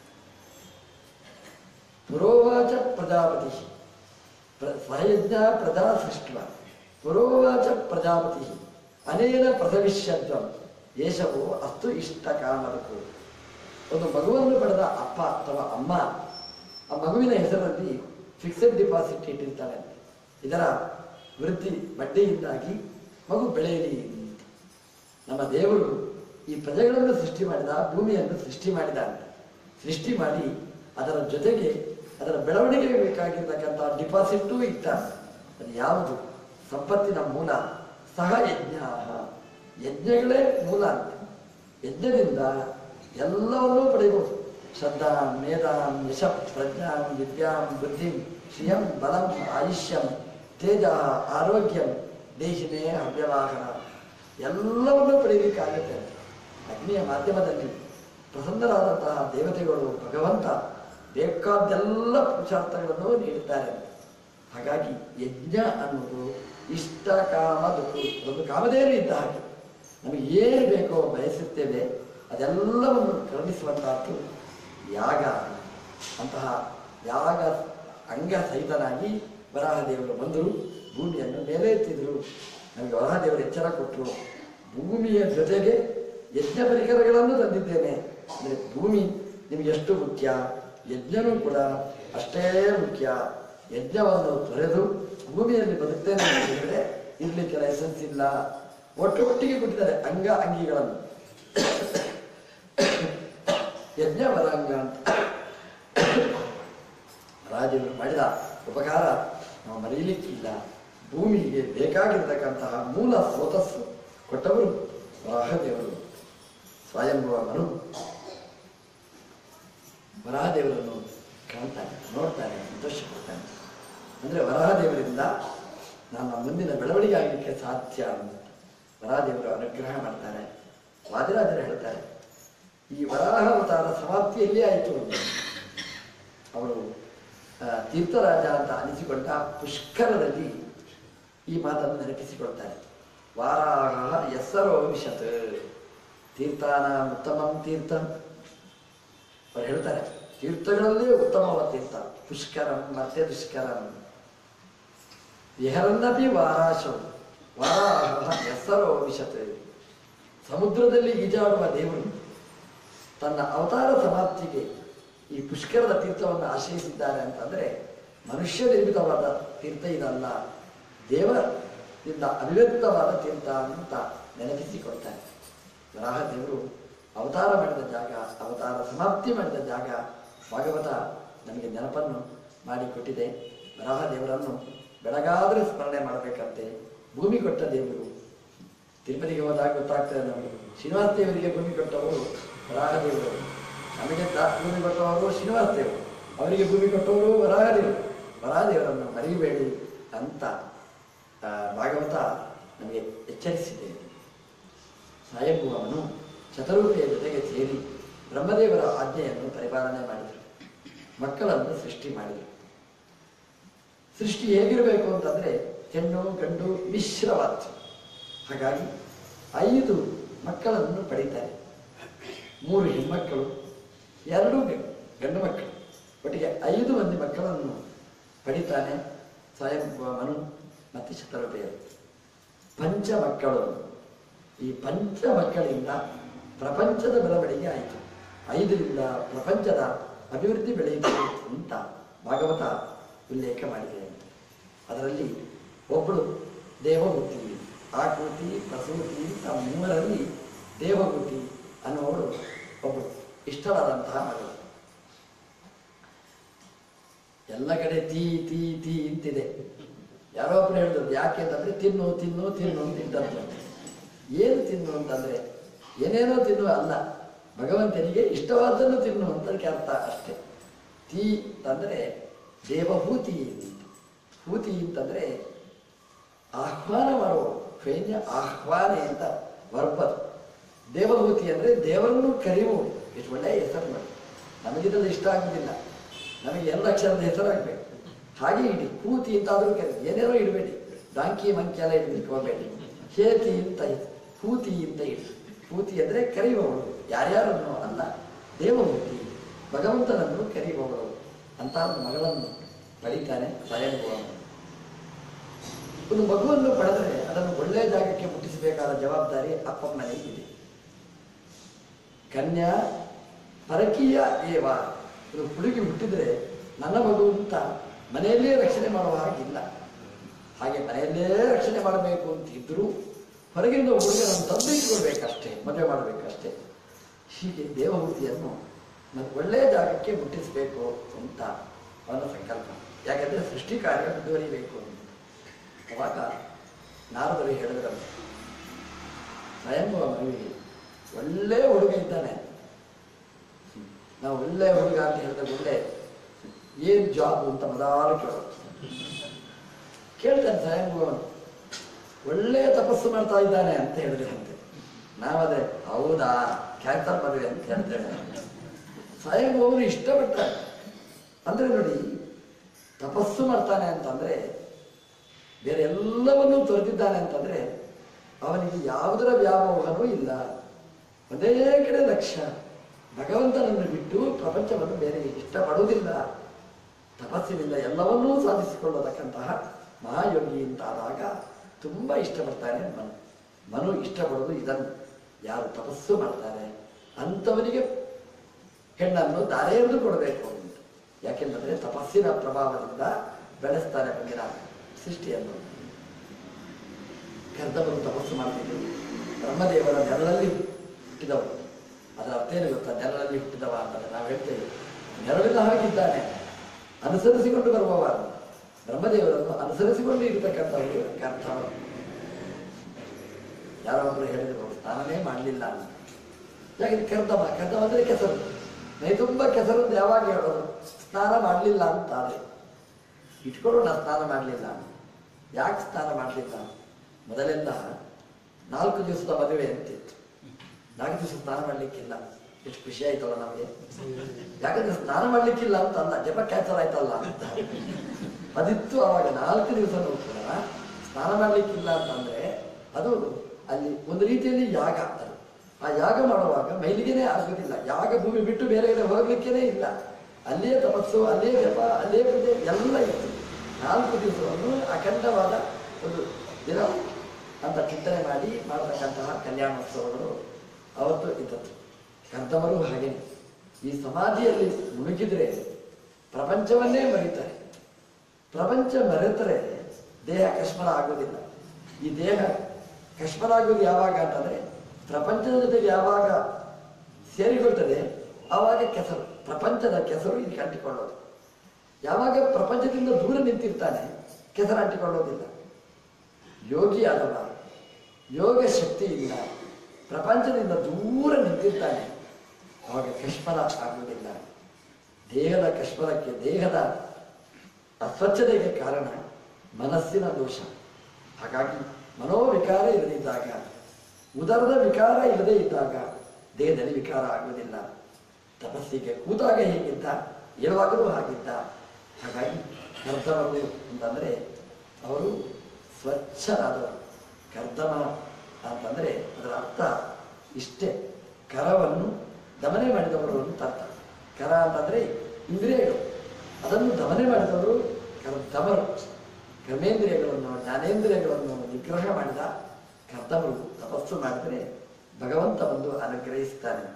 ಪುರೋವಾಚ ಪ್ರಜಾಪತಿ ಪ್ರ- ಸ್ವಯಜ್ಞ ಪ್ರಜಾ ಸೃಷ್ಟ ಪುರೋವಾಚ ಪ್ರಜಾಪತಿ ಅನೇನ ಪ್ರಸವಿಷ್ಯತ್ವಂ ಯೇಷವು ಅಸ್ತು ಇಷ್ಟ ಕಾಮದಕು ಒಂದು ಮಗುವನ್ನು ಪಡೆದ ಅಪ್ಪ ಅಥವಾ ಅಮ್ಮ ಆ ಮಗುವಿನ ಹೆಸರಲ್ಲಿ ಫಿಕ್ಸೆಡ್ ಡಿಪಾಸಿಟ್ ಇಟ್ಟಿರ್ತಾನೆ ಇದರ ವೃದ್ಧಿ ಬಡ್ಡಿಯಿಂದಾಗಿ ಮಗು ಬೆಳೆಯಲಿ ಅಂತ. ನಮ್ಮ ದೇವರು ಈ ಪ್ರಜೆಗಳನ್ನು ಸೃಷ್ಟಿ ಮಾಡಿದ ಭೂಮಿಯನ್ನು ಸೃಷ್ಟಿ ಮಾಡಿದ ಅಂತ ಸೃಷ್ಟಿ ಮಾಡಿ ಅದರ ಜೊತೆಗೆ ಅದರ ಬೆಳವಣಿಗೆಗೆ ಬೇಕಾಗಿರ್ತಕ್ಕಂಥ ಡಿಪಾಸಿಟೂ ಇಟ್ಟ ಅದು ಯಾವುದು ಸಂಪತ್ತಿನ ಮೂಲ ಸಹ ಯಜ್ಞ ಯಜ್ಞಗಳೇ ಮೂಲ ಅಂತ ಯಜ್ಞದಿಂದ ಎಲ್ಲವನ್ನೂ ಪಡೆಯಬಹುದು ಶ್ರದ್ಧಾಂ ಮೇಧಾಂ ಯಶ ಪ್ರಜ್ಞಾಂ ವಿದ್ಯಾಂ ಬುದ್ಧಿಂ ಶ್ರಿಯಂ ಬಲಂ ಆಯುಷ್ಯಂ ತೇಜ ಆರೋಗ್ಯಂ ದೇಹಿನೇ ಅವ್ಯವಾಹನ ಎಲ್ಲವನ್ನೂ ಪಡೆಯಲಿಕ್ಕಾಗುತ್ತೆ ಅಗ್ನಿಯ ಮಾಧ್ಯಮದಲ್ಲಿ ಪ್ರಸನ್ನರಾದಂತಹ ದೇವತೆಗಳು ಭಗವಂತ ಬೇಕಾದ್ದೆಲ್ಲ ಪುರುಷಾರ್ಥಗಳನ್ನು ನೀಡುತ್ತಾರೆ ಹಾಗಾಗಿ ಯಜ್ಞ ಅನ್ನೋದು ಇಷ್ಟ ಕಾಮ ದುಃಖ ಒಂದು ಕಾಮಧೇನು ಇದ್ದ ಹಾಗೆ ನಮಗೆ ಏನು ಬೇಕೋ ಬಯಸುತ್ತೇವೆ ಅದೆಲ್ಲವನ್ನು ಕರುಣಿಸುವಂತಹದ್ದು ಯಾಗ ಅಂತಹ ಯಾಗ ಅಂಗ ಸಹಿತನಾಗಿ ವರಾಹದೇವರು ಬಂದರು ಭೂಮಿಯನ್ನು ಮೇಲೆ ಎತ್ತಿದ್ರು ನಮಗೆ ವರಾಹದೇವರು ಎಚ್ಚರ ಕೊಟ್ಟರು ಭೂಮಿಯ ಜೊತೆಗೆ ಯಜ್ಞ ಪರಿಕರಗಳನ್ನು ತಂದಿದ್ದೇನೆ ಅಂದರೆ ಭೂಮಿ ನಿಮಗೆ ಎಷ್ಟು ಮುಖ್ಯ ಯಜ್ಞನೂ ಕೂಡ ಅಷ್ಟೇ ಮುಖ್ಯ ಯಜ್ಞವನ್ನು ತೊರೆದು ಭೂಮಿಯಲ್ಲಿ ಬದುಕ್ತೇನೆ ಅಂತ ಹೇಳಿದ್ರೆ ಇರ್ಲಿಕ್ಕೆ ಲೈಸೆನ್ಸ್ ಇಲ್ಲ ಒಟ್ಟು ಒಟ್ಟಿಗೆ ಕೊಟ್ಟಿದ್ದಾರೆ ಅಂಗ ಅಂಗಿಗಳನ್ನು ಯಜ್ಞ ವರಾಂಗ ಅಂತ ರಾಜರು ಮಾಡಿದ ಉಪಕಾರ ನಾವು ಮರೆಯಲಿಕ್ಕಿಲ್ಲ ಭೂಮಿಗೆ ಬೇಕಾಗಿರ್ತಕ್ಕಂತಹ ಮೂಲ ಸ್ರೋತಸ್ಸು ಕೊಟ್ಟವರು ವರಾಹದೇವರು ಸ್ವಯಂಭುವ ಮನು ವರಾಹದೇವರನ್ನು ಕಾಣ್ತಾನೆ ನೋಡ್ತಾನೆ ಸಂತೋಷ ಪಡ್ತಾನೆ ಅಂದರೆ ವರಹದೇವರಿಂದ ನನ್ನ ಮುಂದಿನ ಬೆಳವಣಿಗೆ ಆಗಲಿಕ್ಕೆ ಸಾಧ್ಯ ಅಂತ ವರಹದೇವರು ಅನುಗ್ರಹ ಮಾಡ್ತಾರೆ ವಾದಿರಾಜರು ಹೇಳ್ತಾರೆ ಈ ವರಾಹ ಅವತಾರ ಸಮಾಪ್ತಿಯಲ್ಲೇ ಆಯಿತು ಅಂತ ಅವರು ಆ, ತೀರ್ಥರಾಜ ಅಂತ ಅನಿಸಿಕೊಂಡ ಪುಷ್ಕರದಲ್ಲಿ ಈ ಮಾತನ್ನು ನೆನಪಿಸಿಕೊಳ್ತಾರೆ ವಾರಾಹ ಎಸ್ಸರೋ ವಿಶತ್ ತೀರ್ಥಾನ ಉತ್ತಮಂ ತೀರ್ಥಂ ಅವ್ರು ಹೇಳ್ತಾರೆ ತೀರ್ಥಗಳಲ್ಲಿ ಉತ್ತಮವಾದ ತೀರ್ಥ ಪುಷ್ಕರಂ ಮತ್ತೆ ದುಷ್ಕರಂ ವಿಹರನ್ನಪಿ ವಾರಾಶಂ ವಾರಾಹ ಎಸ್ಸರೋ ವಿಶತ್ ಸಮುದ್ರದಲ್ಲಿ ಈಜಾಡುವ ದೇವರು ತನ್ನ ಅವತಾರ ಸಮಾಪ್ತಿಗೆ ಈ ಪುಷ್ಕರದ ತೀರ್ಥವನ್ನು ಆಶ್ರಯಿಸಿದ್ದಾರೆ ಅಂತಂದರೆ ಮನುಷ್ಯ ನಿರ್ಮಿತವಾದ ತೀರ್ಥ ಇದಲ್ಲ ದೇವರಿಂದ ಅಭಿವ್ಯಕ್ತವಾದ ತೀರ್ಥ ಅಂತ ನೆನಪಿಸಿಕೊಳ್ತಾರೆ ವರಾಹ ದೇವರು ಅವತಾರ ಮಾಡಿದ ಜಾಗ ಅವತಾರ ಸಮಾಪ್ತಿ ಮಾಡಿದ ಜಾಗ ಭಾಗವತ ನಮಗೆ ನೆನಪನ್ನು ಮಾಡಿಕೊಟ್ಟಿದೆ ವರಾಹ ದೇವರನ್ನು ಬೆಳಗಾದರೆ ಸ್ಮರಣೆ ಮಾಡಬೇಕಂತೆ ಭೂಮಿ ಕೊಟ್ಟ ದೇವರು ತಿರುಪತಿಗೆ ಹೋದಾಗ ಗೊತ್ತಾಗ್ತದೆ ನಮಗೆ ಶ್ರೀನಿವಾಸ ದೇವರಿಗೆ ಭೂಮಿ ಕೊಟ್ಟವರು ವರಾಹದೇವರು ನಮಗೆ ತಾ- ಭೂಮಿ ಕೊಟ್ಟವರು ಶ್ರೀನಿವಾಸ ದೇವರು ಅವರಿಗೆ ಭೂಮಿ ಕೊಟ್ಟವರು ವರಾಹದೇವರು ವರಾಹದೇವರನ್ನು ಮರೆಯಬೇಡಿ ಅಂತ ಆ, ಭಾಗವತ ನಮಗೆ ಎಚ್ಚರಿಸಿದೆ ಸ್ವಯಂಭುವನು ಶತರೂಪಿಯ ಜೊತೆಗೆ ಸೇರಿ ಬ್ರಹ್ಮದೇವರ ಆಜ್ಞೆಯನ್ನು ಪರಿಪಾಲನೆ ಮಾಡಿದರು ಮಕ್ಕಳನ್ನು ಸೃಷ್ಟಿ ಮಾಡಿದರು ಸೃಷ್ಟಿ ಹೇಗಿರಬೇಕು ಅಂತಂದ್ರೆ ಹೆಣ್ಣು ಗಂಡು ಮಿಶ್ರವಾದ್ದು ಹಾಗಾಗಿ ಐದು ಮಕ್ಕಳನ್ನು ಪಡೀತಾರೆ ಮೂರು ಹೆಣ್ಮಕ್ಕಳು ಎರಡು ಗ- ಗಂಡು ಮಕ್ಕಳು ಒಟ್ಟಿಗೆ ಐದು ಮಂದಿ ಮಕ್ಕಳನ್ನು ಪಡಿತಾನೆ ಸ್ವಯಂ ಮನು ಮತ್ತು ಶತರೂಪೆಯರು ಪಂಚ ಮಕ್ಕಳು ಈ ಪಂಚ ಮಕ್ಕಳಿಂದ ಪ್ರಪಂಚದ ಬೆಳವಣಿಗೆ ಆಯಿತು ಐದರಿಂದ ಪ್ರಪಂಚದ ಅಭಿವೃದ್ಧಿ ಬೆಳೆಯಿತು ಅಂತ ಭಾಗವತ ಉಲ್ಲೇಖ ಮಾಡಿದೆ ಅದರಲ್ಲಿ ಒಬ್ಬಳು ದೇವಹೂತಿ ಆಕೃತಿ ಪ್ರಸೂತಿ ಅಂತ ಮೂರರಲ್ಲಿ ದೇವಹೂತಿ ಅನ್ನುವಳು ಒಬ್ಬಳು ಇಷ್ಟವಾದಂತಹ ಮಗಳು ಎಲ್ಲ ಕಡೆ ತೀ ತೀ ತೀ ಅಂತಿದೆ ಯಾರೋ ಒಬ್ರು ಹೇಳಿದ್ರು ಯಾಕೆ ಅಂತಂದ್ರೆ ತಿನ್ನು ತಿನ್ನು ತಿನ್ನು ಅಂತ ಇಟ್ಟಂತೆ ಏನು ತಿನ್ನು ಅಂತಂದ್ರೆ ಏನೇನೋ ತಿನ್ನು ಅಲ್ಲ ಭಗವಂತನಿಗೆ ಇಷ್ಟವಾದನ್ನು ತಿನ್ನು ಅಂತ ಅದಕ್ಕೆ ಅರ್ಥ ಅಷ್ಟೇ ತೀ ಅಂತಂದ್ರೆ ದೇವಭೂತಿ ಅಂತ ಹೂತಿ ಅಂತಂದ್ರೆ ಆಹ್ವಾನ ಮಾಡುವ ಸೈನ್ಯ ಆಹ್ವಾನೆ ಅಂತ ವರ್ಬದು ದೇವಭೂತಿ ಅಂದ್ರೆ ದೇವರನ್ನು ಕರೆಯುವುದು ಎಷ್ಟು ಒಳ್ಳೆಯ ಹೆಸರು ಮಾಡಿ ನಮಗಿದೆಲ್ಲ ಇಷ್ಟ ಆಗುದಿಲ್ಲ ನಮಗೆ ಎಲ್ಲ ಅಕ್ಷರದ ಹೆಸರಾಗಬೇಕು ಹಾಗೆ ಇಡಿ ಕೂತಿ ಅಂತ ಆದರೂ ಕರೆ ಏನೇನೋ ಇಡಬೇಡಿ ಡಾಂಕಿ ಮಂಕಿ ಎಲ್ಲ ಇಡಲಿಕ್ಕೆ ಹೋಗಬೇಡಿ ಹೇತಿ ಅಂತ ಇಡಿ ಕೂತಿ ಅಂತ ಇಡಿ ಕೂತಿ ಅಂದ್ರೆ ಕರೆಯುವವಳು ಯಾರ್ಯಾರನ್ನು ಅಲ್ಲ ದೇವಭೂತಿ ಭಗವಂತನನ್ನು ಕರೆಯುವವಳು ಅಂತ ಒಂದು ಮಗಳನ್ನು ಪಡಿತಾನೆ ಸ್ವಯಂಭುವನು ಒಂದು ಮಗುವನ್ನು ಪಡೆದರೆ ಅದನ್ನು ಒಳ್ಳೆಯ ಜಾಗಕ್ಕೆ ಮುಟ್ಟಿಸಬೇಕಾದ ಜವಾಬ್ದಾರಿ ಅಪ್ಪಮ್ಮನಿಗೆ ಇದೆ ಕನ್ಯಾ ಪರಕೀಯ ಏವ ಒಂದು ಹುಡುಗಿ ಹುಟ್ಟಿದ್ರೆ ನನ್ನ ಮಗು ಅಂತ ಮನೆಯಲ್ಲೇ ರಕ್ಷಣೆ ಮಾಡುವ ಹಾಗಿಲ್ಲ ಹಾಗೆ ಮನೆಯಲ್ಲೇ ರಕ್ಷಣೆ ಮಾಡಬೇಕು ಅಂತ ಇದ್ರೂ ಹೊರಗಿಂದ ಹುಡುಗನನ್ನು ತಂದು ಇಟ್ಕೊಳ್ಬೇಕಷ್ಟೇ ಮದುವೆ ಮಾಡಬೇಕಷ್ಟೇ ಹೀಗೆ ದೇವಹೂತಿಯನ್ನು ಮ- ಒಳ್ಳೆಯ ಜಾಗಕ್ಕೆ ಮುಟ್ಟಿಸಬೇಕು ಅಂತ ಅವನ ಸಂಕಲ್ಪ ಯಾಕಂದ್ರೆ ಸೃಷ್ಟಿ ಕಾರ್ಯ ಮುಂದುವರಿಬೇಕು ಅಂತ ಅವಾಗ ನಾರದರು ಹೇಳಿದ್ರು ಸ್ವಯಂಭವ ಮಗುವಿಗೆ ಒಳ್ಳೆಯ ಹುಡುಗ ಇದ್ದಾನೆ ನಾವು ಒಳ್ಳೆಯ ಹುಡುಗ ಅಂತ ಹೇಳಿದ ಕೂಡಲೇ ಏನ್ ಜಾಬ್ ಅಂತ ಮೊದಲು ಕೇಳೋದು ಕೇಳ್ತಾನೆ ಸ್ವಯಂಭವನು ಒಳ್ಳೆಯ ತಪಸ್ಸು ಮಾಡ್ತಾ ಇದ್ದಾನೆ ಅಂತ ಹೇಳಿದ್ರಂತೆ ನಾವದೇ ಹೌದಾ ಕ್ಯಾನ್ಸರ್ ಮದುವೆ ಅಂತ ಹೇಳ್ತೇವೆ ಸ್ವಯಂಭವನು ಇಷ್ಟಪಡ್ತಾನೆ ಅಂದ್ರೆ ನೋಡಿ ತಪಸ್ಸು ಮಾಡ್ತಾನೆ ಅಂತಂದ್ರೆ ಬೇರೆ ಎಲ್ಲವನ್ನೂ ತೊರೆದಿದ್ದಾನೆ ಅಂತಂದ್ರೆ ಅವನಿಗೆ ಯಾವುದರ ವ್ಯಾಮೋಹನೂ ಇಲ್ಲ ಒಂದೇ ಕಡೆ ಲಕ್ಷ್ಯ ಭಗವಂತನನ್ನು ಬಿಟ್ಟು ಪ್ರಪಂಚವನ್ನು ಬೇರೆ ಇಷ್ಟಪಡುವುದಿಲ್ಲ ತಪಸ್ಸಿನಿಂದ ಎಲ್ಲವನ್ನೂ ಸಾಧಿಸಿಕೊಳ್ಳತಕ್ಕಂತಹ ಮಹಾಯೋಗಿ ಅಂತಾದಾಗ ತುಂಬ ಇಷ್ಟಪಡ್ತಾನೆ ಮನು ಮನು ಇಷ್ಟಪಡೋದು ಇದನ್ನು ಯಾರು ತಪಸ್ಸು ಮಾಡ್ತಾರೆ ಅಂಥವನಿಗೆ ಹೆಣ್ಣನ್ನು ದಾರೆಯನ್ನು ಕೊಡಬೇಕು ಅಂತ ಯಾಕೆಂದರೆ ತಪಸ್ಸಿನ ಪ್ರಭಾವದಿಂದ ಬೆಳೆಸ್ತಾನೆ ಮುಂದಿನ ಸೃಷ್ಟಿಯನ್ನು ಕರ್ದವರು ತಪಸ್ಸು ಮಾಡ್ತಿದ್ರು ಬ್ರಹ್ಮದೇವರ ನೆರಳಲ್ಲಿ ಹುಟ್ಟಿದವರು ಅದರ ಅರ್ಥ ಏನು ಗೊತ್ತಾ ನೆರಳಲ್ಲಿ ಹುಟ್ಟಿದವ ಅಂತಂದ್ರೆ ನಾವು ಹೇಳ್ತೇವೆ ನೆರಳಿನ ಹಾಗಿದ್ದಾನೆ ಅನುಸರಿಸಿಕೊಂಡು ಬರುವವ ಬ್ರಹ್ಮದೇವರನ್ನು ಅನುಸರಿಸಿಕೊಂಡು ಇರತಕ್ಕಂಥವರು ಅರ್ಥ ಯಾರೋ ಒಬ್ಬರು ಹೇಳಿದ್ರು ಸ್ನಾನನೇ ಮಾಡಲಿಲ್ಲ ಅಂತ ಯಾಕೆ ಕರ್ದಮ ಕರ್ದಮ ಅಂದ್ರೆ ಕೆಸರು ಮೈ ತುಂಬ ಕೆಸರು ಅಂತ ಯಾವಾಗ ಹೇಳೋದು ಸ್ನಾನ ಮಾಡಲಿಲ್ಲ ಅಂತಾದ್ರೆ ಇಟ್ಕೊಳ್ಳೋಣ ಸ್ನಾನ ಮಾಡಲಿಲ್ಲ ಯಾಕೆ ಸ್ನಾನ ಮಾಡಲಿಲ್ಲ ಮೊದಲೆಲ್ಲ ನಾಲ್ಕು ದಿವಸದ ಮದುವೆ ಅಂತಿತ್ತು ನಾಲ್ಕು ದಿವಸ ಸ್ನಾನ ಮಾಡಲಿಕ್ಕಿಲ್ಲ ಎಷ್ಟು ಖುಷಿ ಆಯ್ತಲ್ಲ ನಮಗೆ ಯಾಕಂದ್ರೆ ಸ್ನಾನ ಮಾಡ್ಲಿಕ್ಕಿಲ್ಲ ಅಂತ ಅಲ್ಲ ಜಪ ಕ್ಯಾನ್ಸಲ್ ಆಯ್ತಲ್ಲ ಅಂತ ಅದಿತ್ತು ಅವಾಗ ನಾಲ್ಕು ದಿವಸ ಕೂಡ ಸ್ನಾನ ಮಾಡ್ಲಿಕ್ಕಿಲ್ಲ ಅಂತಂದ್ರೆ ಅದು ಅಲ್ಲಿ ಒಂದು ರೀತಿಯಲ್ಲಿ ಯಾಗ ಅದು ಆ ಯಾಗ ಮಾಡುವಾಗ ಮೈಲಿಗೆನೇ ಆಗುದಿಲ್ಲ ಯಾಗ ಭೂಮಿ ಬಿಟ್ಟು ಬೇರೆ ಕಡೆ ಹೋಗ್ಲಿಕ್ಕೇನೆ ಇಲ್ಲ ಅಲ್ಲಿಯೇ ತಪಸ್ಸು ಅಲ್ಲಿಯೇ ಜಪ ಅಲ್ಲಿಯೇ ಪೂಜೆ ಎಲ್ಲ ಇತ್ತು ನಾಲ್ಕು ದಿವಸವನ್ನು ಅಖಂಡವಾದ ಒಂದು ದಿನ ಅಂತ ಚಿಂತನೆ ಮಾಡಿ ಮಾಡತಕ್ಕಂತಹ ಕಲ್ಯಾಣೋತ್ಸವಗಳು ಅವತ್ತು ಇದ್ದದ್ದು ಕರ್ದಮರು ಹಾಗೇನೆ ಈ ಸಮಾಧಿಯಲ್ಲಿ ಮುಳುಗಿದ್ರೆ ಪ್ರಪಂಚವನ್ನೇ ಮರೀತಾರೆ ಪ್ರಪಂಚ ಮರೆತರೆ ದೇಹ ಕಶ್ಮಲ ಆಗೋದಿಲ್ಲ ಈ ದೇಹ ಕಶ್ಮಲ ಆಗೋದು ಯಾವಾಗ ಅಂತಂದ್ರೆ ಪ್ರಪಂಚದ ಜೊತೆಗೆ ಯಾವಾಗ ಸೇರಿಕೊಳ್ತದೆ ಆವಾಗ ಕೆಸರು ಪ್ರಪಂಚದ ಕೆಸರು ಇಲ್ಲಿ ಅಂಟಿಕೊಳ್ಳೋದು ಯಾವಾಗ ಪ್ರಪಂಚದಿಂದ ದೂರ ನಿಂತಿರ್ತಾನೆ ಕೆಸರು ಅಂಟಿಕೊಳ್ಳೋದಿಲ್ಲ ಯೋಗಿ ಆದವ ಯೋಗ ಶಕ್ತಿಯಿಂದ ಪ್ರಪಂಚದಿಂದ ದೂರ ನಿಂತಿರ್ತಾನೆ ಅವಾಗ ಕಶ್ಮಲ ಆಗುವುದಿಲ್ಲ ದೇಹದ ಕಶ್ಮಲಕ್ಕೆ ದೇಹದ ಅಸ್ವಚ್ಛತೆಗೆ ಕಾರಣ ಮನಸ್ಸಿನ ದೋಷ ಹಾಗಾಗಿ ಮನೋವಿಕಾರ ಇಲ್ಲದಿದ್ದಾಗ ಉದರದ ವಿಕಾರ ಇಲ್ಲದೇ ಇದ್ದಾಗ ದೇಹದಲ್ಲಿ ವಿಕಾರ ಆಗುವುದಿಲ್ಲ ತಪಸ್ಸಿಗೆ ಕೂತಾಗ ಹೇಗಿದ್ದ ಏಳುವಾಗಲೂ ಹಾಗಿದ್ದ ಹಾಗಾಗಿ ಕರ್ದಮರು ಅಂತಂದರೆ ಅವರು ಸ್ವಚ್ಛರಾದವರು ಕರ್ದಮ ಅಂತಂದರೆ ಅದರ ಅರ್ಥ ಇಷ್ಟೇ ಕರವನ್ನು ದಮನೆ ಮಾಡಿದವರು ಅಂತ ಅರ್ಥ ಕರ ಅಂತಂದರೆ ಇಂದ್ರಿಯಗಳು ಅದನ್ನು ದಮನೆ ಮಾಡಿದವರು ಕರ್ದಮರು ಕರ್ಮೇಂದ್ರಿಯಗಳನ್ನು ಜ್ಞಾನೇಂದ್ರಿಯಗಳನ್ನು ನಿಗ್ರಹ ಮಾಡಿದ ಕರ್ದಮರು ತಪಸ್ಸು ಮಾಡಿದರೆ ಭಗವಂತ ಬಂದು ಅನುಗ್ರಹಿಸ್ತಾನೆ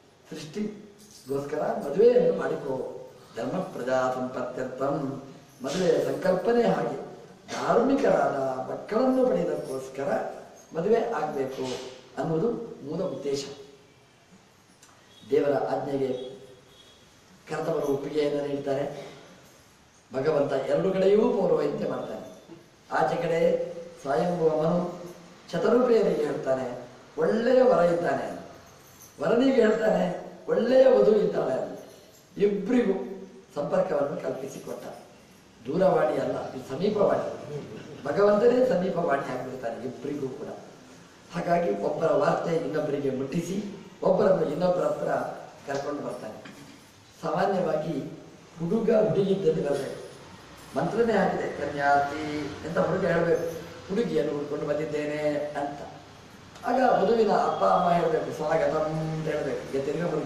ಸೃಷ್ಟಿಗೋಸ್ಕರ ಮದುವೆಯನ್ನು ಮಾಡಿಕೋ ಧರ್ಮ ಪ್ರಜಾ ಸಂಪತ್ಯರ್ಥಂ ಮದುವೆಯ ಸಂಕಲ್ಪನೆ ಹಾಗೆ ಧಾರ್ಮಿಕರಾದ ಮಕ್ಕಳನ್ನು ಪಡೆಯೋದಕ್ಕೋಸ್ಕರ ಮದುವೆ ಆಗಬೇಕು ಅನ್ನುವುದು ಮೂಲ ಉದ್ದೇಶ ದೇವರ ಆಜ್ಞೆಗೆ ಕರ್ತವರು ಒಪ್ಪಿಗೆಯನ್ನು ನೀಡ್ತಾರೆ ಭಗವಂತ ಎರಡು ಕಡೆಯೂ ಪೌರವೈದ್ಯ ಮಾಡ್ತಾನೆ ಆಚೆ ಕಡೆ ಸ್ವಯಂಭುವಮನು ಚತುರ್ಪೇರಿಗೆ ಹೇಳ್ತಾನೆ ಒಳ್ಳೆಯ ವರ ಇದ್ದಾನೆ ವರನಿಗೆ ಹೇಳ್ತಾನೆ ಒಳ್ಳೆಯ ವಧು ಇದ್ದಾಳೆ ಅಲ್ಲಿ ಇಬ್ಬರಿಗೂ ಸಂಪರ್ಕವನ್ನು ಕಲ್ಪಿಸಿಕೊಟ್ಟ ದೂರವಾಣಿ ಅಲ್ಲ ಇದು ಸಮೀಪವಾಣಿ ಭಗವಂತನೇ ಸಮೀಪವಾಣಿ ಆಗಿಬಿಡ್ತಾನೆ ಇಬ್ಬರಿಗೂ ಕೂಡ ಹಾಗಾಗಿ ಒಬ್ಬರ ವಾರ್ತೆ ಇನ್ನೊಬ್ಬರಿಗೆ ಮುಟ್ಟಿಸಿ ಒಬ್ಬರನ್ನು ಇನ್ನೊಬ್ಬರ ಹತ್ರ ಕರ್ಕೊಂಡು ಬರ್ತಾನೆ ಸಾಮಾನ್ಯವಾಗಿ ಹುಡುಗ ಹುಡುಗಿದ್ದಲ್ಲಿ ಬರಬೇಕು ಮಂತ್ರನೇ ಆಗಿದೆ ಕನ್ಯಾತಿ ಅಂತ ಹುಡುಗ ಹೇಳಬೇಕು ಹುಡುಗಿಯನ್ನು ಹುಡ್ಕೊಂಡು ಬಂದಿದ್ದೇನೆ ಅಂತ ಆಗ ವಧುವಿನ ಅಪ್ಪ ಅಮ್ಮ ಹೇಳಬೇಕು ಸ್ವಾಗತಂ ಅಂತ ಹೇಳಬೇಕು ಈಗ ತಿರುಗ ಹುಡುಗ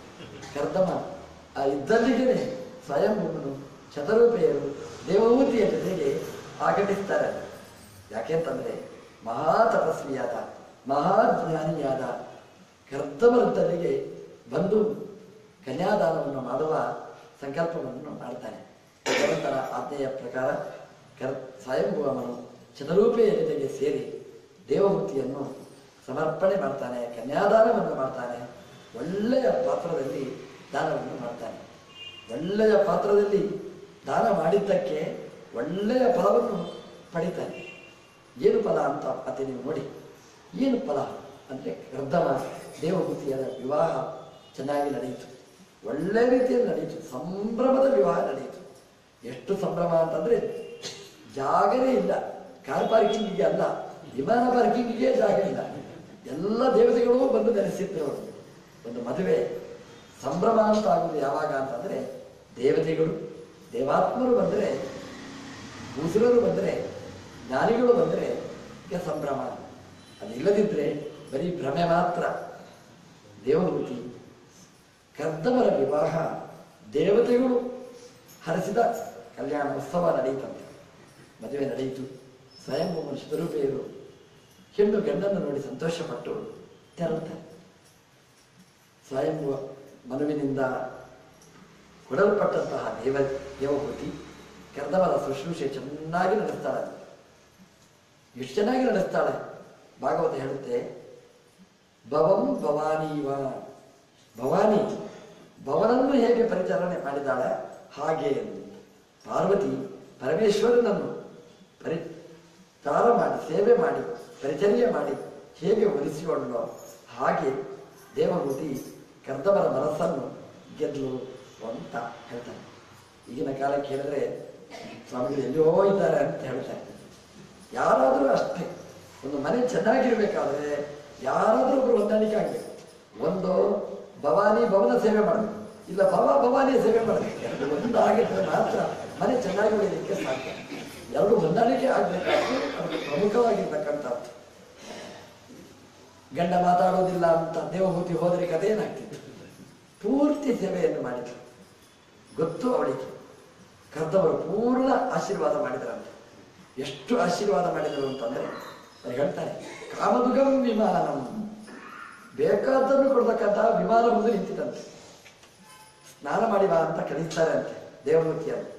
ಕರ್ದಮ ಆ ಇದ್ದಲ್ಲಿಗೆ ಸ್ವಯಂಭೂಮನು ಚತುರೂಪೆಯರು ದೇವಮೂರ್ತಿಯ ಜೊತೆಗೆ ಆಗಮಿಸ್ತಾರೆ ಯಾಕೆಂತಂದ್ರೆ ಮಹಾ ತಪಸ್ವಿಯಾದ ಮಹಾಜ್ಞಾನಿಯಾದ ಕರ್ದಮರಿದ್ದಲ್ಲಿಗೆ ಬಂದು ಕನ್ಯಾದಾನವನ್ನು ಮಾಡುವ ಸಂಕಲ್ಪವನ್ನು ಮಾಡ್ತಾನೆ ಭಗವಂತನ ಆಜ್ಞೆಯ ಪ್ರಕಾರ ಕರ್ ಸ್ವಯಂಭುವಮನು ಚತುರೂಪೆಯ ಜೊತೆಗೆ ಸೇರಿ ದೇವಮೂರ್ತಿಯನ್ನು ಸಮರ್ಪಣೆ ಮಾಡ್ತಾನೆ ಕನ್ಯಾದಾನವನ್ನು ಮಾಡ್ತಾನೆ ಒಳ್ಳೆಯ ಪಾತ್ರದಲ್ಲಿ ದಾನವನ್ನು ಮಾಡ್ತಾನೆ ಒಳ್ಳೆಯ ಪಾತ್ರದಲ್ಲಿ ದಾನ ಮಾಡಿದ್ದಕ್ಕೆ ಒಳ್ಳೆಯ ಫಲವನ್ನು ಪಡಿತಾನೆ ಏನು ಫಲ ಅಂತ ಮತ್ತೆ ನೀವು ನೋಡಿ ಏನು ಫಲ ಅಂದರೆ ಕರ್ದಮ ದೇವಭೂತಿಯಾದ ವಿವಾಹ ಚೆನ್ನಾಗಿ ನಡೆಯಿತು ಒಳ್ಳೆ ರೀತಿಯಲ್ಲಿ ನಡೆಯಿತು ಸಂಭ್ರಮದ ವಿವಾಹ ನಡೆಯಿತು ಎಷ್ಟು ಸಂಭ್ರಮ ಅಂತಂದ್ರೆ ಜಾಗನೇ ಇಲ್ಲ ಕಾರ್ ಪಾರ್ಕಿಂಗಿಗೆ ಅಲ್ಲ ವಿಮಾನ ಪಾರ್ಕಿಂಗಿಗೆ ಜಾಗ ಇಲ್ಲ ಎಲ್ಲ ದೇವತೆಗಳು ಬಂದು ನೆಲೆಸಿದ್ರು ಅವರು. ಒಂದು ಮದುವೆ ಸಂಭ್ರಮ ಅಂತ ಆಗುವುದು ಯಾವಾಗ ಅಂತಂದ್ರೆ ದೇವತೆಗಳು ದೇವಾತ್ಮರು ಬಂದರೆ ಭೂಸುರರು ಬಂದರೆ ಜ್ಞಾನಿಗಳು ಬಂದರೆ ಈಗ ಸಂಭ್ರಮ ಅದಿಲ್ಲದಿದ್ದರೆ ಬರೀ ಭ್ರಮೆ ಮಾತ್ರ ದೇವಭೂತಿ ಕರ್ದಮರ ವಿವಾಹ ದೇವತೆಗಳು ಹರಸಿದ ಕಲ್ಯಾಣ ಉತ್ಸವ ನಡೆಯಿತಂತೆ ಮದುವೆ ನಡೆಯಿತು ಸ್ವಯಂಭೂಮ ಸ್ವರೂಪೆಯರು ಹೆಣ್ಣು ಗಂಡನ್ನು ನೋಡಿ ಸಂತೋಷಪಟ್ಟು ತೆರಳುತ್ತಾರೆ ಸ್ವಯಂಭುವ ಮನುವಿನಿಂದ ಕೊಡಲ್ಪಟ್ಟಂತಹ ದೇವ ದೇವಭೂತಿ ಕರ್ದವರ ಶುಶ್ರೂಷೆ ಚೆನ್ನಾಗಿ ನಡೆಸ್ತಾಳೆ ಎಷ್ಟು ಚೆನ್ನಾಗಿ ನಡೆಸ್ತಾಳೆ ಭಾಗವತ ಹೇಳುತ್ತೆ ಭವಂ ಭವಾನೀವ ಭವಾನಿ ಭವನನ್ನು ಹೇಗೆ ಪರಿಚಾಲನೆ ಮಾಡಿದಾಳೆ ಹಾಗೆ ಎಂದು ಪಾರ್ವತಿ ಪರಮೇಶ್ವರನನ್ನು ಪರಿಚಾರ ಮಾಡಿ ಸೇವೆ ಮಾಡಿ ಪರಿಚರ್ಯ ಮಾಡಿ ಹೇಗೆ ಒಲಿಸಿಕೊಂಡೋ ಹಾಗೆ ದೇವಭೂತಿ ಕರ್ದವರ ಮನಸ್ಸನ್ನು ಗೆದ್ಲು ಅಂತ ಹೇಳ್ತಾನೆ ಈಗಿನ ಕಾಲಕ್ಕೆ ಹೇಳಿದ್ರೆ ಸ್ವಾಮಿಗಳು ಎಲ್ಲೋ ಇದ್ದಾರೆ ಅಂತ ಹೇಳ್ತಾರೆ ಯಾರಾದರೂ ಅಷ್ಟೇ ಒಂದು ಮನೆ ಚೆನ್ನಾಗಿರ್ಬೇಕಾದ್ರೆ ಯಾರಾದರೂ ಒಬ್ರು ಹೊಂದಾಣಿಕೆ ಆಗಬೇಕು ಒಂದು ಭವಾನಿ ಭವನ ಸೇವೆ ಮಾಡಬೇಕು ಇಲ್ಲ ಭವ ಭವಾನಿಯ ಸೇವೆ ಮಾಡಬೇಕು ಎರಡು ಒಂದು ಆಗಿದ್ರೆ ಮಾತ್ರ ಮನೆ ಚೆನ್ನಾಗಿ ಉಳಿಯಲಿಕ್ಕೆ ಸಾಧ್ಯ ಎರಡು ಹೊಂದಾಣಿಕೆ ಆಗಬೇಕಾದ್ರೆ ಅದು ಪ್ರಮುಖವಾಗಿರ್ತಕ್ಕಂಥದ್ದು ಗಂಡ ಮಾತಾಡೋದಿಲ್ಲ ಅಂತ ದೇವಭೂತಿ ಹೋದರೆ ಕಥೆ ಏನಾಗ್ತಿತ್ತು ಪೂರ್ತಿ ಸೇವೆಯನ್ನು ಮಾಡಿದ್ರು ಗೊತ್ತು ಅವಳಿಗೆ ಕರ್ದವರು ಪೂರ್ಣ ಆಶೀರ್ವಾದ ಮಾಡಿದ್ರಂತೆ ಎಷ್ಟು ಆಶೀರ್ವಾದ ಮಾಡಿದರು ಅಂತಂದ್ರೆ ಅವ್ರು ಹೇಳ್ತಾರೆ ಕಾಮದುಗಂ ವಿಮಾನಂ ಬೇಕಾದನ್ನು ಕೊಡ್ತಕ್ಕಂಥ ವಿಮಾನ ಮುಂದೆ ನಿಂತಿದಂತೆ ಸ್ನಾನ ಮಾಡಿ ಬಾ ಅಂತ ಕರೀತಾರೆ ಅಂತೆ ದೇವಮೂರ್ತಿಯನ್ನು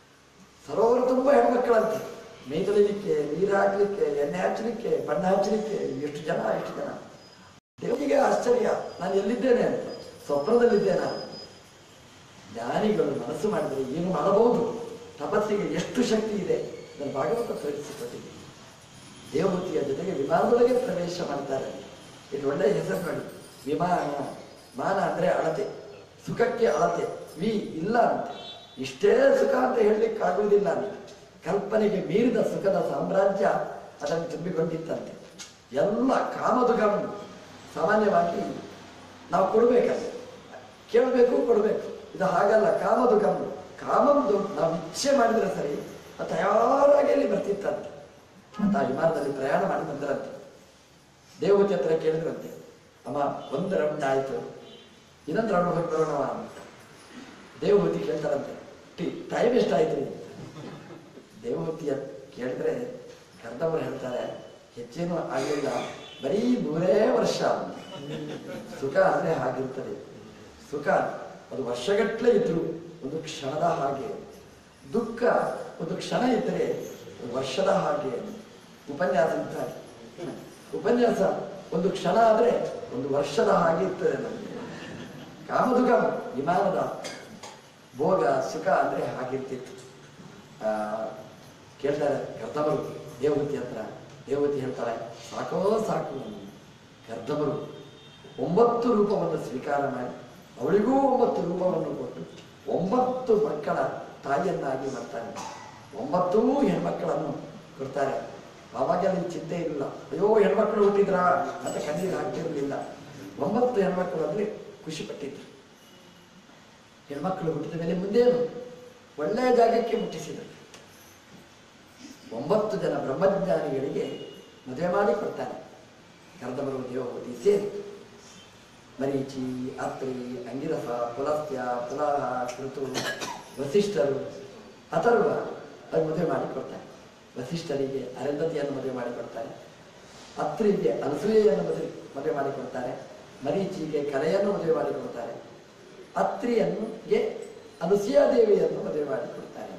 ಸರೋವರ ತುಂಬ ಹೆಣ್ಮಕ್ಕಳಂತೆ ಮೈ ತೊಳಿಲಿಕ್ಕೆ ನೀರು ಹಾಕ್ಲಿಕ್ಕೆ ಎಣ್ಣೆ ಹಚ್ಚಲಿಕ್ಕೆ ಬಣ್ಣ ಹಚ್ಚಲಿಕ್ಕೆ ಎಷ್ಟು ಜನ ಎಷ್ಟು ಜನ ದೇವರಿಗೆ ಆಶ್ಚರ್ಯ ನಾನು ಎಲ್ಲಿದ್ದೇನೆ ಅಂತ ಸ್ವಪ್ನದಲ್ಲಿದ್ದೆ ನಾನು ಜ್ಞಾನಿಗಳು ಮನಸ್ಸು ಮಾಡಿದರೆ ಏನು ಮಾಡಬಹುದು ತಪಸ್ಸಿಗೆ ಎಷ್ಟು ಶಕ್ತಿ ಇದೆ ಇದನ್ನು ಭಾಗವತ ತೋರಿಸಿಕೊಟ್ಟಿದೆ ದೇವಮೂರ್ತಿಯ ಜೊತೆಗೆ ವಿಮಾನದೊಳಗೆ ಪ್ರವೇಶ ಮಾಡ್ತಾರೆ ಇದು ಒಳ್ಳೆಯ ಹೆಸರು ನೋಡಿ ವಿಮಾನ ಮಾನ ಅಂದ್ರೆ ಅಳತೆ ಸುಖಕ್ಕೆ ಅಳತೆ ವಿ ಇಲ್ಲ ಅಂತೆ ಇಷ್ಟೇ ಸುಖ ಅಂತ ಹೇಳಲಿಕ್ಕೆ ಆಗುವುದಿಲ್ಲ ಅಂತ ಕಲ್ಪನೆಗೆ ಮೀರಿದ ಸುಖದ ಸಾಮ್ರಾಜ್ಯ ಅದನ್ನು ತುಂಬಿಕೊಂಡಿತ್ತಂತೆ ಎಲ್ಲ ಕಾಮದುಗಂ ಸಾಮಾನ್ಯವಾಗಿ ನಾವು ಕೊಡಬೇಕಂತೆ ಕೇಳಬೇಕು ಕೊಡಬೇಕು ಇದು ಹಾಗಲ್ಲ ಕಾಮದು ಗಮ್ ಕಾಮಂದು ನಾವು ಇಚ್ಛೆ ಮಾಡಿದ್ರೆ ಸರಿ ಅದು ತಯಾರಾಗಿ ಅಲ್ಲಿ ಬರ್ತಿತ್ತಂತೆ ಅಂತ ಆ ವಿಮಾನದಲ್ಲಿ ಪ್ರಯಾಣ ಮಾಡಿ ಬಂದರಂತೆ ದೇವತೆ ಹತ್ರ ಕೇಳಿದ್ರಂತೆ ಅಮ್ಮ ಒಂದು ರೌಂಡ್ ಆಯ್ತು ಇನ್ನೊಂದು ರೌಂಡ್ ಹೋಗಿ ಬರೋಣವ ಅಂತ ದೇವಹೂತಿ ಕೇಳ್ತಾರಂತೆ ಟಿ ಟೈಮ್ ಎಷ್ಟಾಯ್ತು ದೇವಹೂತಿಯ ಕೇಳಿದ್ರೆ ಕರ್ದವರು ಹೇಳ್ತಾರೆ ಹೆಚ್ಚೇನು ಆಗಲಿಲ್ಲ ಬರೀ ನೂರೇ ವರ್ಷ ಅಂತ. ಸುಖ ಅಂದ್ರೆ ಹಾಗಿರ್ತದೆ ಸುಖ ಅದು ವರ್ಷಗಟ್ಟಲೆ ಇದ್ರು ಒಂದು ಕ್ಷಣದ ಹಾಗೆ ದುಃಖ ಒಂದು ಕ್ಷಣ ಇದ್ದರೆ ಒಂದು ವರ್ಷದ ಹಾಗೆ ಉಪನ್ಯಾಸ ಇದ್ದಾರೆ ಉಪನ್ಯಾಸ ಒಂದು ಕ್ಷಣ ಆದ್ರೆ ಒಂದು ವರ್ಷದ ಹಾಗೆ ಇರ್ತದೆ ನಮಗೆ ಕಾಮದುಗ ವಿಮಾನದ ಭೋಗ ಸುಖ ಅಂದ್ರೆ ಹಾಗಿರ್ತಿತ್ತು ಆ, ಕೇಳ್ತಾರೆ ಕರ್ದಮರು ದೇವಹೂತಿ ಹತ್ರ ದೇವಹೂತಿ ಹೇಳ್ತಾಳೆ ಸಾಕೋ ಸಾಕು ಕರ್ದಮರು ಒಂಬತ್ತು ರೂಪವನ್ನು ಸ್ವೀಕಾರ ಮಾಡಿ ಅವಳಿಗೂ ಒಂಬತ್ತು ರೂಪವನ್ನು ಕೊಟ್ಟು ಒಂಬತ್ತು ಮಕ್ಕಳ ತಾಯಿಯನ್ನಾಗಿ ಮಾಡ್ತಾರೆ ಒಂಬತ್ತೂ ಹೆಣ್ಮಕ್ಕಳನ್ನು ಕೊಡ್ತಾರೆ ಅವಾಗೆಲ್ಲ ಈ ಚಿಂತೆ ಇರಲಿಲ್ಲ ಅಯ್ಯೋ ಹೆಣ್ಮಕ್ಳು ಹುಟ್ಟಿದ್ರಾ ಅಂತ ಕಣ್ಣೀರು ಹಾಕ್ತಿರ್ಲಿಲ್ಲ ಒಂಬತ್ತು ಹೆಣ್ಮಕ್ಳು ಅಂದ್ರೆ ಖುಷಿ ಪಟ್ಟಿದ್ರು ಹೆಣ್ಮಕ್ಳು ಹುಟ್ಟಿದ ಮೇಲೆ ಮುಂದೇನು ಒಳ್ಳೆಯ ಜಾಗಕ್ಕೆ ಮುಟ್ಟಿಸಿದರು ಒಂಬತ್ತು ಜನ ಬ್ರಹ್ಮಜ್ಞಾನಿಗಳಿಗೆ ಮದುವೆ ಮಾಡಿ ಕೊಡ್ತಾನೆ ಕರ್ದಮರು ದೇವಹೂತಿ ಸೇರಿ ಮರೀಚಿ ಅತ್ರಿ ಅಂಗಿರಸ ಪುಲಸ್ತ್ಯ ಪುಲಾಹ ಕೃತು ವಸಿಷ್ಠರು ಅಥರ್ವ ಅದು ಮದುವೆ ಮಾಡಿ ಕೊಡ್ತಾರೆ ವಸಿಷ್ಠರಿಗೆ ಅರಂಧತಿಯನ್ನು ಮದುವೆ ಮಾಡಿ ಕೊಡ್ತಾರೆ ಅತ್ರಿಗೆ ಅನಸೂಯೆಯನ್ನು ಮದುವೆ ಮದುವೆ ಮಾಡಿ ಕೊಡ್ತಾರೆ ಮರೀಚಿಗೆ ಕಲೆಯನ್ನು ಮದುವೆ ಮಾಡಿ ಕೊಡ್ತಾರೆ ಅತ್ರಿಯನ್ನುಗೆ ಅನಸೂಯ ದೇವಿಯನ್ನು ಮದುವೆ ಮಾಡಿ ಕೊಡ್ತಾರೆ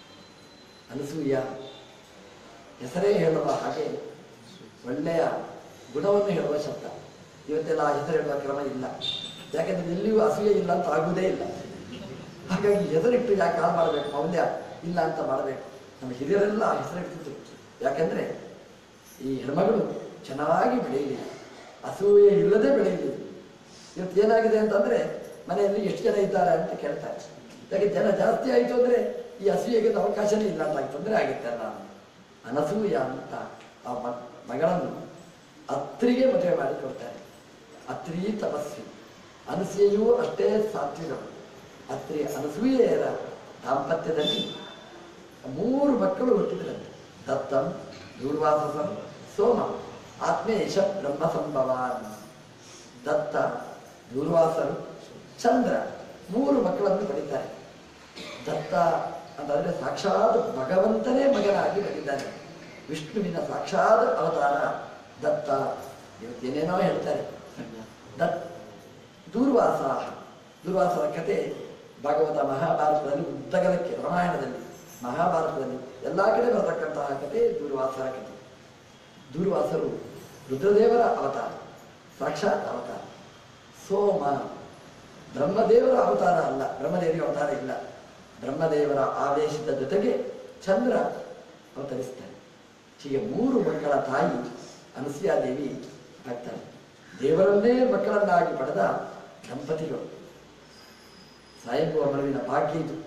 ಅನಸೂಯ ಹೆಸರೇ ಹೇಳುವ ಹಾಗೆ ಒಳ್ಳೆಯ ಗುಣವನ್ನು ಹೇಳುವ ಶಬ್ದ ಇವತ್ತೆಲ್ಲ ಆ ಹೆಸರು ಹೇಳುವ ಕ್ರಮ ಇಲ್ಲ ಯಾಕಂದ್ರೆ ಎಲ್ಲಿಯೂ ಅಸೂಯೆ ಇಲ್ಲ ಅಂತ ಆಗುವುದೇ ಇಲ್ಲ ಹಾಗಾಗಿ ಹೆಸರಿಟ್ಟು ಯಾಕೆ ಹಾಳು ಮಾಡಬೇಕು ಮೌಲ್ಯ ಇಲ್ಲ ಅಂತ ಮಾಡಬೇಕು ನಮ್ಮ ಹಿರಿಯರೆಲ್ಲ ಆ ಹೆಸರಿಟ್ಟಿದ್ರು ಯಾಕಂದ್ರೆ ಈ ಹೆಣ್ಮಗಳು ಚೆನ್ನಾಗಿ ಬೆಳೆಯಲಿ ಅಸೂಯೆ ಇಲ್ಲದೆ ಬೆಳೆಯಲಿ ಇವತ್ತು ಏನಾಗಿದೆ ಅಂತಂದ್ರೆ ಮನೆಯಲ್ಲಿ ಎಷ್ಟು ಜನ ಇದ್ದಾರೆ ಅಂತ ಕೇಳ್ತಾರೆ ಯಾಕೆ ಜನ ಜಾಸ್ತಿ ಆಯಿತು ಅಂದ್ರೆ ಈ ಅಸೂಯೆಗೆ ಒಂದು ಅವಕಾಶನೇ ಇಲ್ಲ ಅಂತ ತೊಂದರೆ ಆಗುತ್ತೆ ನಾನು ಅನಸೂಯ ಅಂತ ಆ ಮ- ಮಗಳನ್ನು ಅತ್ರಿಗೆ ಮದುವೆ ಮಾಡಿ ಕೊಡ್ತಾರೆ ಅತ್ರಿ ತಪಸ್ವಿ ಅನಸೂಯೆಯೂ ಅಷ್ಟೇ ಸಾತ್ವಿಕರು ಅತ್ರಿ ಅನಸೂಯೆಯರ ದಾಂಪತ್ಯದಲ್ಲಿ ಮೂರು ಮಕ್ಕಳು ಹುಟ್ಟಿದ್ರಂತೆ ದತ್ತಂ ದೂರ್ವಾಸಸಂ ಸೋಮ ಆತ್ಮೇಶ ಬ್ರಹ್ಮ ಸಂಭವಾನ್ ದತ್ತ ದೂರ್ವಾಸರು ಚಂದ್ರ ಮೂರು ಮಕ್ಕಳನ್ನು ಪಡಿತಾರೆ ದತ್ತ ಅಂತಂದ್ರೆ ಸಾಕ್ಷಾತ್ ಭಗವಂತನೇ ಮಗನಾಗಿ ಬಂದಿದ್ದಾನೆ ವಿಷ್ಣುವಿನ ಸಾಕ್ಷಾತ್ ಅವತಾರ ದತ್ತ ಇವತ್ತೇನೇನೋ ಹೇಳ್ತಾರೆ ದತ್ ದೂರ್ವಾಸ ದೂರ್ವಾಸರ ಕತೆ ಭಾಗವತ ಮಹಾಭಾರತದಲ್ಲಿ ಉದ್ದಗಲಕ್ಕೆ ರಾಮಾಯಣದಲ್ಲಿ ಮಹಾಭಾರತದಲ್ಲಿ ಎಲ್ಲ ಕಡೆ ಬರತಕ್ಕಂತಹ ಕತೆ ದೂರ್ವಾಸರ ಕತೆ ದೂರ್ವಾಸರು ರುದ್ರದೇವರ ಅವತಾರ ಸಾಕ್ಷಾತ್ ಅವತಾರ ಸೋಮ ಬ್ರಹ್ಮದೇವರ ಅವತಾರ ಅಲ್ಲ ಬ್ರಹ್ಮದೇವರಿಗೆ ಅವತಾರ ಇಲ್ಲ ಬ್ರಹ್ಮದೇವರ ಆವೇಶದ ಜೊತೆಗೆ ಚಂದ್ರ ಅವತರಿಸ್ತಾನೆ ಹೀಗೆ ಮೂರು ಮಕ್ಕಳ ತಾಯಿ ಅನಸೂಯಾದೇವಿ ಆಗ್ತಾಳೆ ದೇವರನ್ನೇ ಮಕ್ಕಳನ್ನಾಗಿ ಪಡೆದ ದಂಪತಿಗಳು ಸಾಯಂಭವ ಮರುವಿನ ಭಾಗ್ಯ ಇದು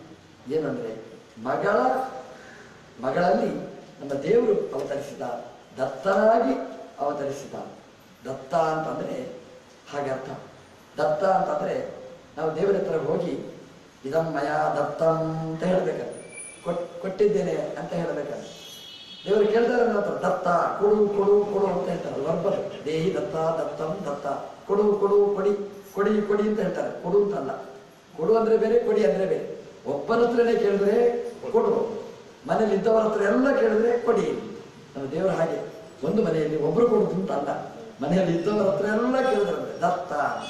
ಏನು ಅಂದರೆ ಮಗಳ ಮಗಳಲ್ಲಿ ನಮ್ಮ ದೇವರು ಅವತರಿಸಿದ ದತ್ತನಾಗಿ ಅವತರಿಸಿದ ದತ್ತ ಅಂತಂದರೆ ಹಾಗೆ ಅರ್ಥ ದತ್ತ ಅಂತಂದರೆ ನಾವು ದೇವರ ಹತ್ರ ಹೋಗಿ ಇದಂ ಮಯ ದತ್ತಂ ಅಂತ ಹೇಳಬೇಕಂತೆ ಕೊಟ್ ಕೊಟ್ಟಿದ್ದೇನೆ ಅಂತ ಹೇಳಬೇಕಂತೆ ದೇವರು ಕೇಳ್ತಾರೆ ನನ್ನ ಹತ್ರ ದತ್ತ ಕೊಡು ಕೊಡು ಕೊಡು ಅಂತ ಹೇಳ್ತಾರೆ ವರ್ಬರು ದೇಹಿ ದತ್ತ ದತ್ತಂ ದತ್ತ ಕೊಡು ಕೊಡು ಕೊಡಿ ಕೊಡಿ ಕೊಡಿ ಅಂತ ಹೇಳ್ತಾರೆ ಕೊಡು ಅಂತಲ್ಲ ಕೊಡು ಅಂದ್ರೆ ಬೇರೆ ಕೊಡಿ ಅಂದ್ರೆ ಬೇರೆ ಒಬ್ಬನ ಹತ್ರನೇ ಕೇಳಿದ್ರೆ ಕೊಡು ಮನೇಲಿ ಇದ್ದವರ ಹತ್ರ ಎಲ್ಲ ಕೇಳಿದ್ರೆ ಕೊಡಿ ನಮ್ಮ ದೇವರು ಹಾಗೆ ಒಂದು ಮನೆಯಲ್ಲಿ ಒಬ್ರು ಕೊಡುದು ಅಂತ ಅಲ್ಲ ಮನೆಯಲ್ಲಿ ಇದ್ದವರ ಹತ್ರ ಎಲ್ಲ ಕೇಳಿದ್ರಂತೆ ದತ್ತ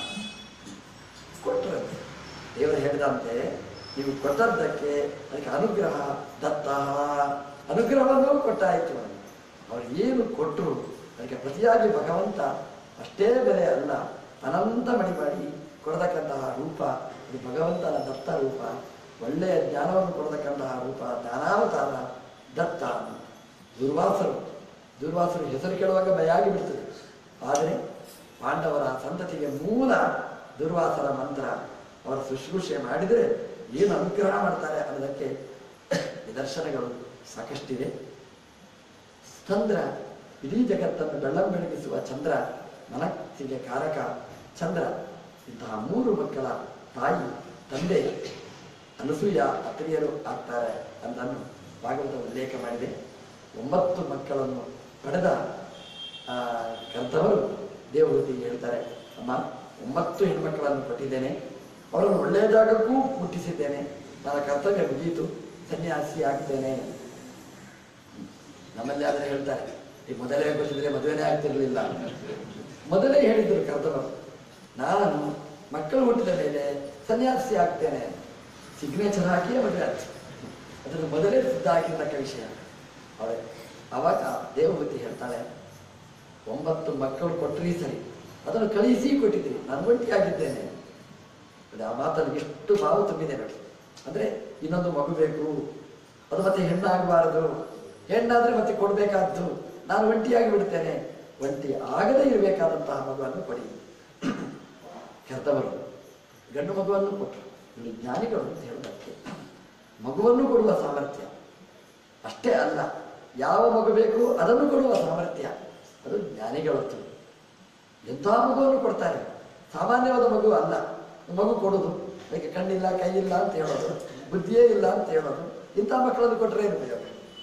ಕೊಟ್ಟರಂತೆ ದೇವರು ಹೇಳಿದಂತೆ ನೀವು ಕೊಟ್ಟದ್ದಕ್ಕೆ ಅದಕ್ಕೆ ಅನುಗ್ರಹ ದತ್ತ ಅನುಗ್ರಹವನ್ನು ಕೊಟ್ಟಾಯಿತು ಅವ್ರು ಏನು ಕೊಟ್ಟರು ಅದಕ್ಕೆ ಪ್ರತಿಯಾಗಿ ಭಗವಂತ ಅಷ್ಟೇ ಬೆಲೆ ಅಲ್ಲ ಅನಂತ ಮಡಿ ಮಾಡಿ ಕೊಡತಕ್ಕಂತಹ ರೂಪ ಇದು ಭಗವಂತನ ದತ್ತ ರೂಪ ಒಳ್ಳೆಯ ಜ್ಞಾನವನ್ನು ಕೊಡತಕ್ಕಂತಹ ರೂಪ ಜ್ಞಾನಾವತಾರ ದತ್ತ ದುರ್ವಾಸರು ದುರ್ವಾಸರು ಹೆಸರು ಕೇಳುವಾಗ ಭಯ ಆಗಿಬಿಡ್ತದೆ ಆದರೆ ಪಾಂಡವರ ಸಂತತಿಗೆ ಮೂಲ ದುರ್ವಾಸರ ಮಂತ್ರ ಅವರ ಶುಶ್ರೂಷೆ ಮಾಡಿದರೆ ಏನು ಅನುಗ್ರಹ ಮಾಡ್ತಾರೆ ಅನ್ನೋದಕ್ಕೆ ನಿದರ್ಶನಗಳು ಸಾಕಷ್ಟಿವೆ ಚಂದ್ರ ಇಡೀ ಜಗತ್ತನ್ನು ಬೆಳ್ಳಂ ಬೆಳಗಿಸುವ ಚಂದ್ರ ಮನಸ್ಸಿಗೆ ಕಾರಕ ಚಂದ್ರ ಇಂತಹ ಮೂರು ಮಕ್ಕಳ ತಾಯಿ ತಂದೆ ಅನಸೂಯ ಅತ್ರಿಯರು ಆಗ್ತಾರೆ ಅನ್ನನ್ನು ಭಾಗವತ ಉಲ್ಲೇಖ ಮಾಡಿದೆ ಒಂಬತ್ತು ಮಕ್ಕಳನ್ನು ಪಡೆದ ಆ, ಕರ್ತವರು ದೇವಹೂತಿಗೆ ಹೇಳ್ತಾರೆ ಅಮ್ಮ ಒಂಬತ್ತು ಹೆಣ್ಮಕ್ಕಳನ್ನು ಕೊಟ್ಟಿದ್ದೇನೆ ಅವರನ್ನು ಒಳ್ಳೆಯ ಜಾಗಕ್ಕೂ ಮುಟ್ಟಿಸಿದ್ದೇನೆ ನನ್ನ ಕರ್ತವ್ಯ ಮುಗಿಯಿತು ಸನ್ಯಾಸಿ ಆಗ್ತೇನೆ ನಮ್ಮಲ್ಲಿ ಆದರೆ ಹೇಳ್ತಾರೆ ಈ ಮೊದಲೇ ಗೊತ್ತಿದ್ರೆ ಮದುವೆನೇ ಆಗ್ತಿರ್ಲಿಲ್ಲ ಮೊದಲೇ ಹೇಳಿದ್ರು ಕರ್ತವರು ನಾನು ಮಕ್ಕಳು ಹುಟ್ಟಿದ ಮೇಲೆ ಸನ್ಯಾಸಿ ಆಗ್ತೇನೆ ಸಿಗ್ನೇಚರ್ ಹಾಕಿಯೇ ಮದುವೆ ಆಯ್ತು ಅದನ್ನು ಮೊದಲೇ ಸಿದ್ಧ ಆಗಿರ್ತಕ್ಕ ವಿಷಯ ಅವಳೆ ಅವಾಗ ದೇವಭೂತಿ ಹೇಳ್ತಾಳೆ ಒಂಬತ್ತು ಮಕ್ಕಳು ಕೊಟ್ಟರಿ ಸರಿ ಅದನ್ನು ಕಳಿಸಿ ಕೊಟ್ಟಿದ್ದೀರಿ ನಾನು ಒಂಟಿಯಾಗಿದ್ದೇನೆ ಅದು ಆ ಮಾತಲ್ಲಿ ಎಷ್ಟು ಭಾವ ತುಂಬಿದೆ ನೋಡಿ ಅಂದ್ರೆ ಇನ್ನೊಂದು ಮಗು ಬೇಕು ಅದು ಮತ್ತೆ ಹೆಣ್ಣಾಗಬಾರದು ಹೆಣ್ಣಾದ್ರೆ ಮತ್ತೆ ಕೊಡಬೇಕಾದ್ದು ನಾನು ಒಂಟಿಯಾಗಿ ಬಿಡ್ತೇನೆ ಒಂಟಿ ಆಗದೇ ಇರಬೇಕಾದಂತಹ ಮಗುವನ್ನು ಕೊಡಿ ಕೆರ್ತವರು ಗಂಡು ಮಗುವನ್ನು ಕೊಟ್ಟರು ಇಲ್ಲಿ ಜ್ಞಾನಿಗಳು ಅಂತ ಹೇಳೋದಕ್ಕೆ ಮಗುವನ್ನು ಕೊಡುವ ಸಾಮರ್ಥ್ಯ ಅಷ್ಟೇ ಅಲ್ಲ ಯಾವ ಮಗು ಬೇಕು ಅದನ್ನು ಕೊಡುವ ಸಾಮರ್ಥ್ಯ ಅದು ಜ್ಞಾನಿಗಳದ್ದು ಎಂಥ ಮಗುವನ್ನು ಕೊಡ್ತಾರೆ ಸಾಮಾನ್ಯವಾದ ಮಗು ಅಲ್ಲ ಮಗು ಕೊಡೋದು ಅದಕ್ಕೆ ಕಣ್ಣಿಲ್ಲ ಕೈ ಇಲ್ಲ ಅಂತ ಹೇಳೋದು ಬುದ್ಧಿಯೇ ಇಲ್ಲ ಅಂತ ಹೇಳೋದು ಇಂಥ ಮಕ್ಕಳನ್ನು ಕೊಟ್ಟರೆ ಏನು ಉಪಯೋಗ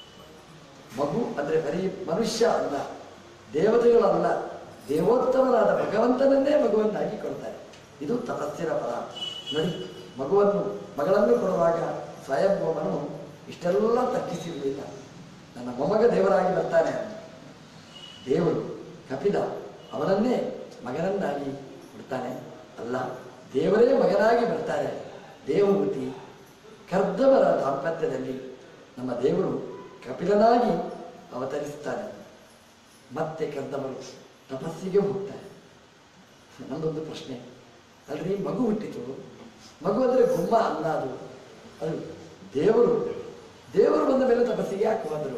ಮಗು ಅಂದ್ರೆ ಬರೀ ಮನುಷ್ಯ ಅಲ್ಲ ದೇವತೆಗಳಲ್ಲ ದೇವೋತ್ತಮನಾದ ಭಗವಂತನನ್ನೇ ಮಗುವನ್ನಾಗಿ ಕೊಡ್ತಾರೆ ಇದು ತಪಸ್ಸಿನ ಫಲ ನೋಡಿ ಮಗುವನ್ನು ಮಗಳನ್ನು ಕೊಡುವಾಗ ಸ್ವಯಂಭೂಮನು ಇಷ್ಟೆಲ್ಲ ತಗ್ಗಿಸಿರಲಿಲ್ಲ ನನ್ನ ಮೊಮ್ಮಗ ದೇವರಾಗಿ ಬರ್ತಾನೆ ಅಂತ. ದೇವರು ಕಪಿಲ ಅವನನ್ನೇ ಮಗನನ್ನಾಗಿ ಬಿಡ್ತಾನೆ ಅಲ್ಲ ದೇವರೇ ಮಗನಾಗಿ ಬರ್ತಾರೆ ದೇವಭೂತಿ ಕರ್ದವರ ದಾಂಪತ್ಯದಲ್ಲಿ ನಮ್ಮ ದೇವರು ಕಪಿಲನಾಗಿ ಅವತರಿಸ್ತಾನೆ ಮತ್ತೆ ಕರ್ದವರು ತಪಸ್ಸಿಗೆ ಹೋಗ್ತಾರೆ ನಮ್ಮದೊಂದು ಪ್ರಶ್ನೆ ಅಲ್ರಿ ಮಗು ಹುಟ್ಟಿತು ಮಗು ಅಂದರೆ ಗುಮ್ಮ ಅಲ್ಲ ಅದು ಅದು ದೇವರು ದೇವರು ಬಂದ ಮೇಲೆ ತಪಸ್ಸಿಗೆ ಯಾಕೆ ಬಂದರು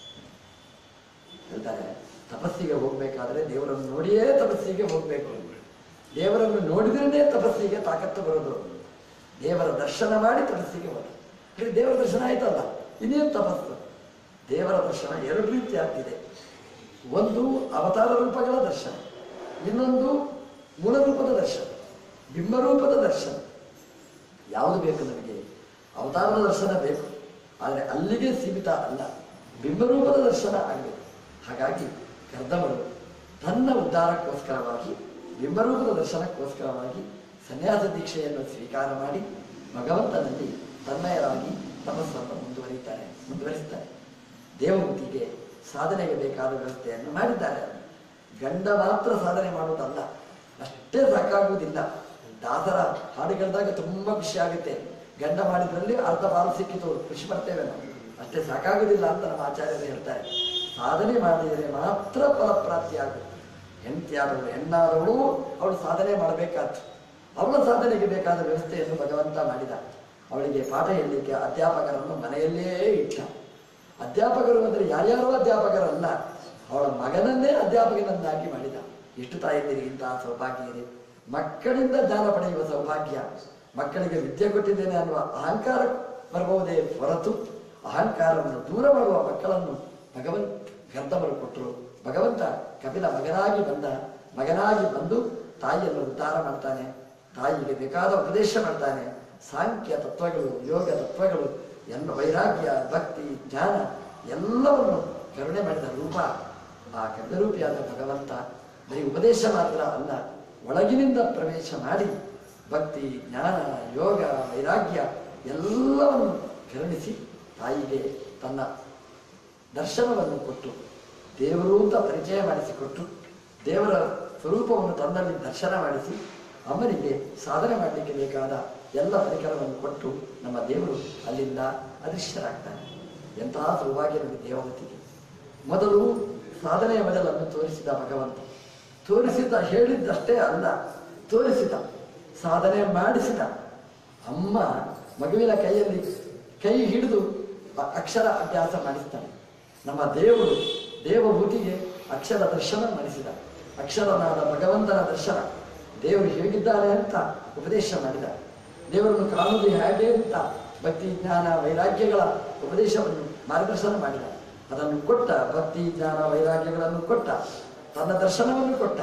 ಹೇಳ್ತಾರೆ ತಪಸ್ಸಿಗೆ ಹೋಗ್ಬೇಕಾದ್ರೆ ದೇವರನ್ನು ನೋಡಿಯೇ ತಪಸ್ಸಿಗೆ ಹೋಗ್ಬೇಕು ದೇವರನ್ನು ನೋಡಿದ್ರೇ ತಪಸ್ಸಿಗೆ ತಾಕತ್ತು ಬರೋದು ದೇವರ ದರ್ಶನ ಮಾಡಿ ತಪಸ್ಸಿಗೆ ಹೋದ ಅಂದ್ರೆ ದೇವರ ದರ್ಶನ ಆಯ್ತಲ್ಲ ಇನ್ನೇನು ತಪಸ್ಸು ದೇವರ ದರ್ಶನ ಎರಡು ರೀತಿ ಆಗ್ತಿದೆ ಒಂದು ಅವತಾರ ರೂಪಗಳ ದರ್ಶನ ಇನ್ನೊಂದು ಮೂಲರೂಪದ ದರ್ಶನ ಬಿಂಬರೂಪದ ದರ್ಶನ ಯಾವುದು ಬೇಕು ನಮಗೆ ಅವತಾರದ ದರ್ಶನ ಬೇಕು ಆದರೆ ಅಲ್ಲಿಗೆ ಸೀಮಿತ ಅಲ್ಲ ಬಿಂಬರೂಪದ ದರ್ಶನ ಆಗಬೇಕು ಹಾಗಾಗಿ ಕರ್ದವರು ತನ್ನ ಉದ್ಧಾರಕ್ಕೋಸ್ಕರವಾಗಿ ಬಿಂಬರೂಪದ ದರ್ಶನಕ್ಕೋಸ್ಕರವಾಗಿ ಸನ್ಯಾಸ ದೀಕ್ಷೆಯನ್ನು ಸ್ವೀಕಾರ ಮಾಡಿ ಭಗವಂತನಲ್ಲಿ ತನ್ಮಯರಾಗಿ ತಪಸ್ಸನ್ನು ಮುಂದುವರಿತಾರೆ ಮುಂದುವರಿಸ್ತಾರೆ ದೇವಮೂರ್ತಿಗೆ ಸಾಧನೆಗೆ ಬೇಕಾದ ವ್ಯವಸ್ಥೆಯನ್ನು ಮಾಡಿದ್ದಾರೆ ಗಂಡ ಮಾತ್ರ ಸಾಧನೆ ಮಾಡುವುದಲ್ಲ ಅಷ್ಟೇ ಸಾಕಾಗುವುದಿಲ್ಲ ದಾಸರ ಹಾಡುಗಳಿದಾಗ ತುಂಬಾ ಖುಷಿ ಆಗುತ್ತೆ ಗಂಡ ಮಾಡಿದ್ರಲ್ಲಿ ಅರ್ಧ ಪಾಲು ಸಿಕ್ಕಿತು ಖುಷಿ ಪಡ್ತೇವೆ ನಾವು ಅಷ್ಟೇ ಸಾಕಾಗುವುದಿಲ್ಲ ಅಂತ ನಮ್ಮ ಆಚಾರ್ಯರು ಹೇಳ್ತಾರೆ ಸಾಧನೆ ಮಾಡಿದರೆ ಮಾತ್ರ ಫಲಪ್ರಾಪ್ತಿ ಆಗುತ್ತೆ ಹೆಂಡತಿಯಾದವಳು ಹೆಣ್ಣಾದವಳು ಅವಳು ಸಾಧನೆ ಮಾಡಬೇಕಾದ್ದು ಅವಳ ಸಾಧನೆಗೆ ಬೇಕಾದ ವ್ಯವಸ್ಥೆಯನ್ನು ಭಗವಂತ ಮಾಡಿದ ಅವಳಿಗೆ ಪಾಠ ಹೇಳಲಿಕ್ಕೆ ಅಧ್ಯಾಪಕರನ್ನು ಮನೆಯಲ್ಲೇ ಇಟ್ಟ ಅಧ್ಯಾಪಕರು ಅಂದರೆ ಯಾರ್ಯಾರೋ ಅಧ್ಯಾಪಕರಲ್ಲ ಅವಳ ಮಗನನ್ನೇ ಅಧ್ಯಾಪಕನನ್ನಾಗಿ ಮಾಡಿದ ಎಷ್ಟು ತಾಯಂದಿರಿಗೆ ಇಂತಹ ಸೌಭಾಗ್ಯ ಇದೆ ಮಕ್ಕಳಿಂದ ಜ್ಞಾನ ಪಡೆಯುವ ಸೌಭಾಗ್ಯ ಮಕ್ಕಳಿಗೆ ವಿದ್ಯೆ ಕೊಟ್ಟಿದ್ದೇನೆ ಅನ್ನುವ ಅಹಂಕಾರ ಬರಬಹುದೇ ಹೊರತು ಅಹಂಕಾರವನ್ನು ದೂರ ಮಾಡುವ ಮಕ್ಕಳನ್ನು ಭಗವಂತ ಗರ್ಧವರು ಕೊಟ್ಟರು ಭಗವಂತ ಕಪಿಲ ಮಗನಾಗಿ ಬಂದ ಮಗನಾಗಿ ಬಂದು ತಾಯಿಯನ್ನು ಉದ್ಧಾರ ಮಾಡ್ತಾನೆ ತಾಯಿಗೆ ಬೇಕಾದ ಉಪದೇಶ ಮಾಡ್ತಾನೆ ಸಾಂಖ್ಯ ತತ್ವಗಳು ಯೋಗ ತತ್ವಗಳು ಎಲ್ಲ ವೈರಾಗ್ಯ ಭಕ್ತಿ ಜ್ಞಾನ ಎಲ್ಲವನ್ನು ಕರುಣೆ ಮಾಡಿದ ರೂಪ ಆ ಕಪಿಲರೂಪಿಯಾದ ಭಗವಂತ ಬರೀ ಉಪದೇಶ ಮಾತ್ರ ಅಲ್ಲ ಒಳಗಿನಿಂದ ಪ್ರವೇಶ ಮಾಡಿ ಭಕ್ತಿ ಜ್ಞಾನ ಯೋಗ ವೈರಾಗ್ಯ ಎಲ್ಲವನ್ನು ಕರುಣಿಸಿ ತಾಯಿಗೆ ತನ್ನ ದರ್ಶನವನ್ನು ಕೊಟ್ಟು ದೇವರು ಅಂತ ಪರಿಚಯ ಮಾಡಿಸಿಕೊಟ್ಟು ದೇವರ ಸ್ವರೂಪವನ್ನು ತನ್ನಲ್ಲಿ ದರ್ಶನ ಮಾಡಿಸಿ ಅಮ್ಮನಿಗೆ ಸಾಧನೆ ಮಾಡಲಿಕ್ಕೆ ಬೇಕಾದ ಎಲ್ಲ ಪರಿಕರವನ್ನು ಕೊಟ್ಟು ನಮ್ಮ ದೇವರು ಅಲ್ಲಿಂದ ಅದೃಶ್ಯರಾಗ್ತಾನೆ ಎಂತಹ ಸೌಭಾಗ್ಯ ನಮಗೆ ದೇವವತಿಗೆ ಮೊದಲು ಸಾಧನೆಯ ಮೊದಲನ್ನು ತೋರಿಸಿದ ಭಗವಂತ ತೋರಿಸಿದ ಹೇಳಿದ್ದಷ್ಟೇ ಅಲ್ಲ ತೋರಿಸಿದ ಸಾಧನೆ ಮಾಡಿಸಿದ ಅಮ್ಮ ಮಗುವಿನ ಕೈಯಲ್ಲಿ ಕೈ ಹಿಡಿದು ಅ- ಅಕ್ಷರ ಅಭ್ಯಾಸ ಮಾಡಿಸ್ತಾನೆ ನಮ್ಮ ದೇವರು ದೇವಭೂತಿಗೆ ಅಕ್ಷರ ದರ್ಶನ ಮಾಡಿಸಿದ ಅಕ್ಷರನಾದ ಭಗವಂತನ ದರ್ಶನ ದೇವರು ಹೇಗಿದ್ದಾನೆ ಅಂತ ಉಪದೇಶ ಮಾಡಿದ ದೇವರನ್ನು ಕಾಣುವುದು ಹೇಗೆ ಅಂತ ಭಕ್ತಿ ಜ್ಞಾನ ವೈರಾಗ್ಯಗಳ ಉಪದೇಶವನ್ನು ಮಾರ್ಗದರ್ಶನ ಮಾಡಿದ ಅದನ್ನು ಕೊಟ್ಟ ಭಕ್ತಿ ಜ್ಞಾನ ವೈರಾಗ್ಯಗಳನ್ನು ಕೊಟ್ಟ ತನ್ನ ದರ್ಶನವನ್ನು ಕೊಟ್ಟ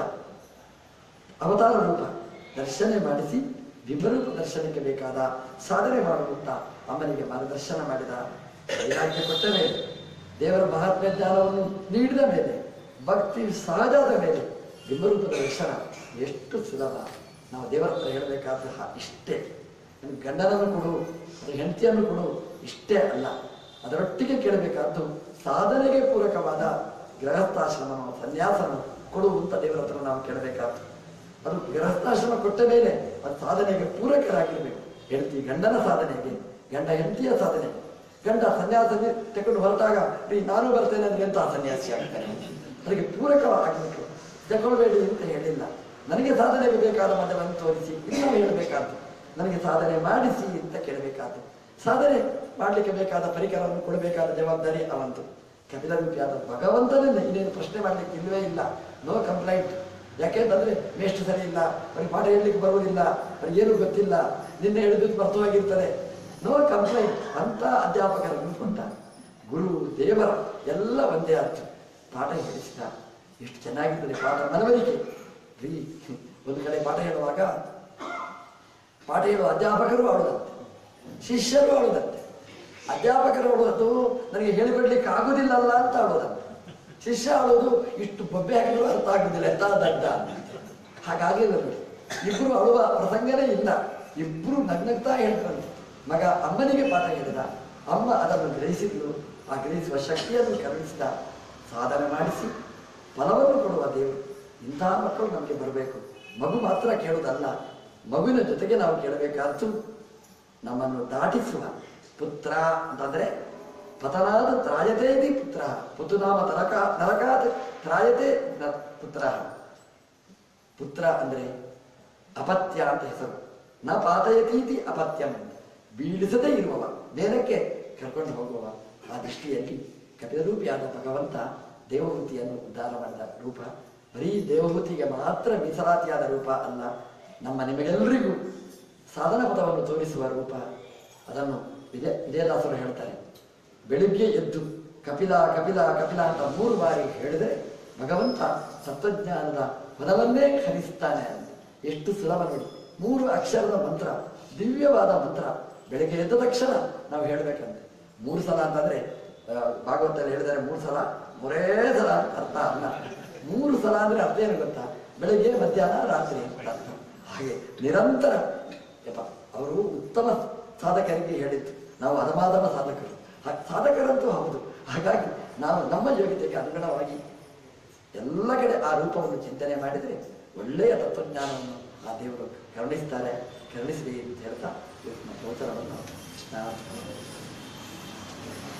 ಅವತಾರ ರೂಪ ದರ್ಶನ ಮಾಡಿಸಿ ವಿಭರೂಪ ದರ್ಶನಕ್ಕೆ ಬೇಕಾದ ಸಾಧನೆ ಮಾಡುವಂತ ಅಮ್ಮನಿಗೆ ಮಾರ್ಗದರ್ಶನ ಮಾಡಿದ ವೈರಾಗ್ಯ ಕೊಟ್ಟ ಮೇಲೆ ದೇವರ ಮಹಾತ್ಮ ಜ್ಞಾನವನ್ನು ನೀಡಿದ ಮೇಲೆ ಭಕ್ತಿ ಸಹಜಾದ ಮೇಲೆ ಬಿಂಬರೂಪದ ದರ್ಶನ ಎಷ್ಟು ಸುಲಭ ನಾವು ದೇವರ ಹತ್ರ ಹೇಳಬೇಕಾದ ಇಷ್ಟೇ ನಿಮ್ಗೆ ಗಂಡನನ್ನು ಕೊಡು ಅದು ಹೆಂಡತಿಯನ್ನು ಕೊಡು ಇಷ್ಟೇ ಅಲ್ಲ ಅದರೊಟ್ಟಿಗೆ ಕೇಳಬೇಕಾದ್ದು ಸಾಧನೆಗೆ ಪೂರಕವಾದ ಗೃಹಸ್ಥಾಶ್ರಮ ಸನ್ಯಾಸನ ಕೊಡು ಅಂತ ದೇವರ ಹತ್ರ ನಾವು ಕೇಳಬೇಕಾದ್ದು ಅದು ಗೃಹಸ್ಥಾಶ್ರಮ ಕೊಟ್ಟ ಮೇಲೆ ಅದು ಸಾಧನೆಗೆ ಪೂರಕರಾಗಿರ್ಬೇಕು ಹೆಂಡತಿ ಗಂಡನ ಸಾಧನೆಗೆ ಗಂಡ ಹೆಂಡತಿಯ ಸಾಧನೆಗೆ ಗಂಡ ಸನ್ಯಾಸ ತೆಗೆದು ಹೊರಟಾಗ ರೀ ನಾನು ಬರ್ತೇನೆ ಅಂದ್ರೆ ಎಂತ ಸನ್ಯಾಸಿ ಆಗ್ತಾನೆ ಅದಕ್ಕೆ ಪೂರಕವಾಗಬೇಕು ತಗೊಳ್ಬೇಡಿ ಅಂತ ಹೇಳಿಲ್ಲ ನನಗೆ ಸಾಧನೆಗೆ ಬೇಕಾದ ಮತವನ್ನು ತೋರಿಸಿ ಇನ್ನೂ ಹೇಳಬೇಕಾದ್ದು ನನಗೆ ಸಾಧನೆ ಮಾಡಿಸಿ ಅಂತ ಕೇಳಬೇಕಾದ್ದು ಸಾಧನೆ ಮಾಡಲಿಕ್ಕೆ ಬೇಕಾದ ಪರಿಕರವನ್ನು ಕೊಡಬೇಕಾದ ಜವಾಬ್ದಾರಿ ಅವಂತು ಕಪಿಲ ರೂಪಿಯಾದ ಭಗವಂತನನ್ನ ಇನ್ನೇನು ಪ್ರಶ್ನೆ ಮಾಡ್ಲಿಕ್ಕೆ ಇಲ್ಲವೇ ಇಲ್ಲ ನೋ ಕಂಪ್ಲೈಂಟ್ ಯಾಕೆಂತಂದ್ರೆ ಮೇಷ್ಟು ಸರಿ ಇಲ್ಲ ಅವ್ರಿಗೆ ಪಾಠ ಹೇಳಲಿಕ್ಕೆ ಬರುವುದಿಲ್ಲ ಅವ್ರಿಗೆ ಏನು ಗೊತ್ತಿಲ್ಲ ನಿನ್ನೆ ಹೇಳಿದ್ದು ಮರ್ತು ಹೋಗಿರ್ತಾರೆ ನೋ ಕಂಪ್ಲೈಂಟ್ ಅಂತ ಅಧ್ಯಾಪಕರನ್ನು ಉಂಟ ಗುರು ದೇವರ ಎಲ್ಲ ಒಂದೇ ಆಯ್ತು ಪಾಠ ಹೇಳಿಸಿದ ಎಷ್ಟು ಚೆನ್ನಾಗಿರ್ತದೆ ಪಾಠ ಮನವರಿಕೆ ರೀ ಒಂದು ಕಡೆ ಪಾಠ ಹೇಳುವಾಗ ಪಾಠ ಹೇಳುವ ಅಧ್ಯಾಪಕರು ಆಡುದಂತೆ ಶಿಷ್ಯರು ಆಡುದಂತೆ ಅಧ್ಯಾಪಕರು ಆಡುವುದು ನನಗೆ ಹೇಳಿಬಿಡ್ಲಿಕ್ಕೆ ಆಗುದಿಲ್ಲ ಅಲ್ಲ ಅಂತ ಆಡೋದಂತೆ ಶಿಷ್ಯ ಆಡೋದು ಇಷ್ಟು ಬೊಬ್ಬೆ ಹಾಕಿದ್ರು ಅರ್ಥ ಆಗುದಿಲ್ಲ ಎಂತ ದಡ್ಡ ಅಂತ ಹಾಗಾಗಿ ನೋಡಿ ಇಬ್ರು ಅಳುವ ಪ್ರಸಂಗನೇ ಇಲ್ಲ ಇಬ್ರು ನಗ್ನಗ್ತಾ ಹೇಳ್ತಾರಂತೆ ಮಗ ಅಮ್ಮನಿಗೆ ಪಾಠ ಹೇಳಿದ ಅಮ್ಮ ಅದನ್ನು ಗ್ರಹಿಸಿದ್ಲು ಆ ಗ್ರಹಿಸುವ ಶಕ್ತಿಯನ್ನು ಕರುಣಿಸಿದ ಸಾಧನೆ ಮಾಡಿಸಿ ಫಲವನ್ನು ಕೊಡುವ ದೇವರು ಇಂತಹ ಮಕ್ಕಳು ನಮಗೆ ಬರಬೇಕು ಮಗು ಮಾತ್ರ ಕೇಳುವುದಲ್ಲ ಮಗುವಿನ ಜೊತೆಗೆ ನಾವು ಕೇಳಬೇಕಾದ್ದು ನಮ್ಮನ್ನು ದಾಟಿಸುವ ಪುತ್ರ ಅಂತಂದ್ರೆ ಪತನಾದ ತ್ರಾಯತೆ ಇತಿ ಪುತ್ರ ಪುತುನಾಮ ತರಕ ನರಕಾತ್ ತ್ರಾಯತೆ ನ- ಪುತ್ರ ಪುತ್ರ ಅಂದ್ರೆ ಅಪತ್ಯ ಅಂತ ಹೆಸರು ನ ಪಾತಯತೀತಿ ಅಪತ್ಯಂ ಬೀಳಿಸದೇ ಇರುವವ ಮೇಲಕ್ಕೆ ಕರ್ಕೊಂಡು ಹೋಗುವವ ಆ ದೃಷ್ಟಿಯಲ್ಲಿ ಕಪಿಲರೂಪಿಯಾದ ಭಗವಂತ ದೇವಹೂತಿಯನ್ನು ಉದ್ಧಾರ ಮಾಡಿದ ರೂಪ ಬರೀ ದೇವಹೂತಿಗೆ ಮಾತ್ರ ಮೀಸಲಾತಿಯಾದ ರೂಪ ಅಲ್ಲ ನಮ್ಮ ನಿಮಗೆಲ್ಲರಿಗೂ ಸಾಧನ ಪದವನ್ನು ತೋರಿಸುವ ರೂಪ ಅದನ್ನು ವಿಜಯ ವಿಜಯದಾಸರು ಹೇಳ್ತಾರೆ ಬೆಳಿಗ್ಗೆ ಎದ್ದು ಕಪಿಲ ಕಪಿಲ ಕಪಿಲ ಅಂತ ಮೂರು ಬಾರಿ ಹೇಳಿದರೆ ಭಗವಂತ ತತ್ವಜ್ಞಾನದ ಪದವನ್ನೇ ಹರಿಸ್ತಾನೆ ಅಂತ ಎಷ್ಟು ಸುಲಭ ನೋಡಿ ಮೂರು ಅಕ್ಷರದ ಮಂತ್ರ ದಿವ್ಯವಾದ ಮಂತ್ರ ಬೆಳಿಗ್ಗೆ ಎದ್ದ ತಕ್ಷಣ ನಾವು ಹೇಳ್ಬೇಕಂತೆ ಮೂರು ಸಲ ಅಂತಂದ್ರೆ ಆ, ಭಾಗವತದಲ್ಲಿ ಹೇಳಿದರೆ ಮೂರು ಸಲ ಮೂರೇ ಸಲ ಅಂತ ಅರ್ಥ ಅಲ್ಲ ಮೂರು ಸಲ ಅಂದ್ರೆ ಅರ್ಥ ಏನು ಗೊತ್ತಾ ಬೆಳಿಗ್ಗೆ ಮಧ್ಯಾಹ್ನ ರಾತ್ರಿ ಅಂತ ಅರ್ಥ ಹಾಗೆ ನಿರಂತರ ಯಪ್ಪ ಅವರು ಉತ್ತಮ ಸಾಧಕರಿಗೆ ಹೇಳಿದ್ದು ನಾವು ಅಧಮಾಧಮ ಸಾಧಕರು ಹಾ- ಸಾಧಕರಂತೂ ಹೌದು ಹಾಗಾಗಿ ನಾವು ನಮ್ಮ ಯೋಗ್ಯತೆಗೆ ಅನುಗುಣವಾಗಿ ಎಲ್ಲ ಕಡೆ ಆ ರೂಪವನ್ನು ಚಿಂತನೆ ಮಾಡಿದರೆ ಒಳ್ಳೆಯ ತತ್ವಜ್ಞಾನವನ್ನು ಆ ದೇವರು ಕರುಣಿಸ್ತಾರೆ ಕರುಣಿಸಲಿ ಅಂತ ಹೇಳ್ತಾ ಇವತ್ತಿನ ಗೋಚರವನ್ನು ನಾವು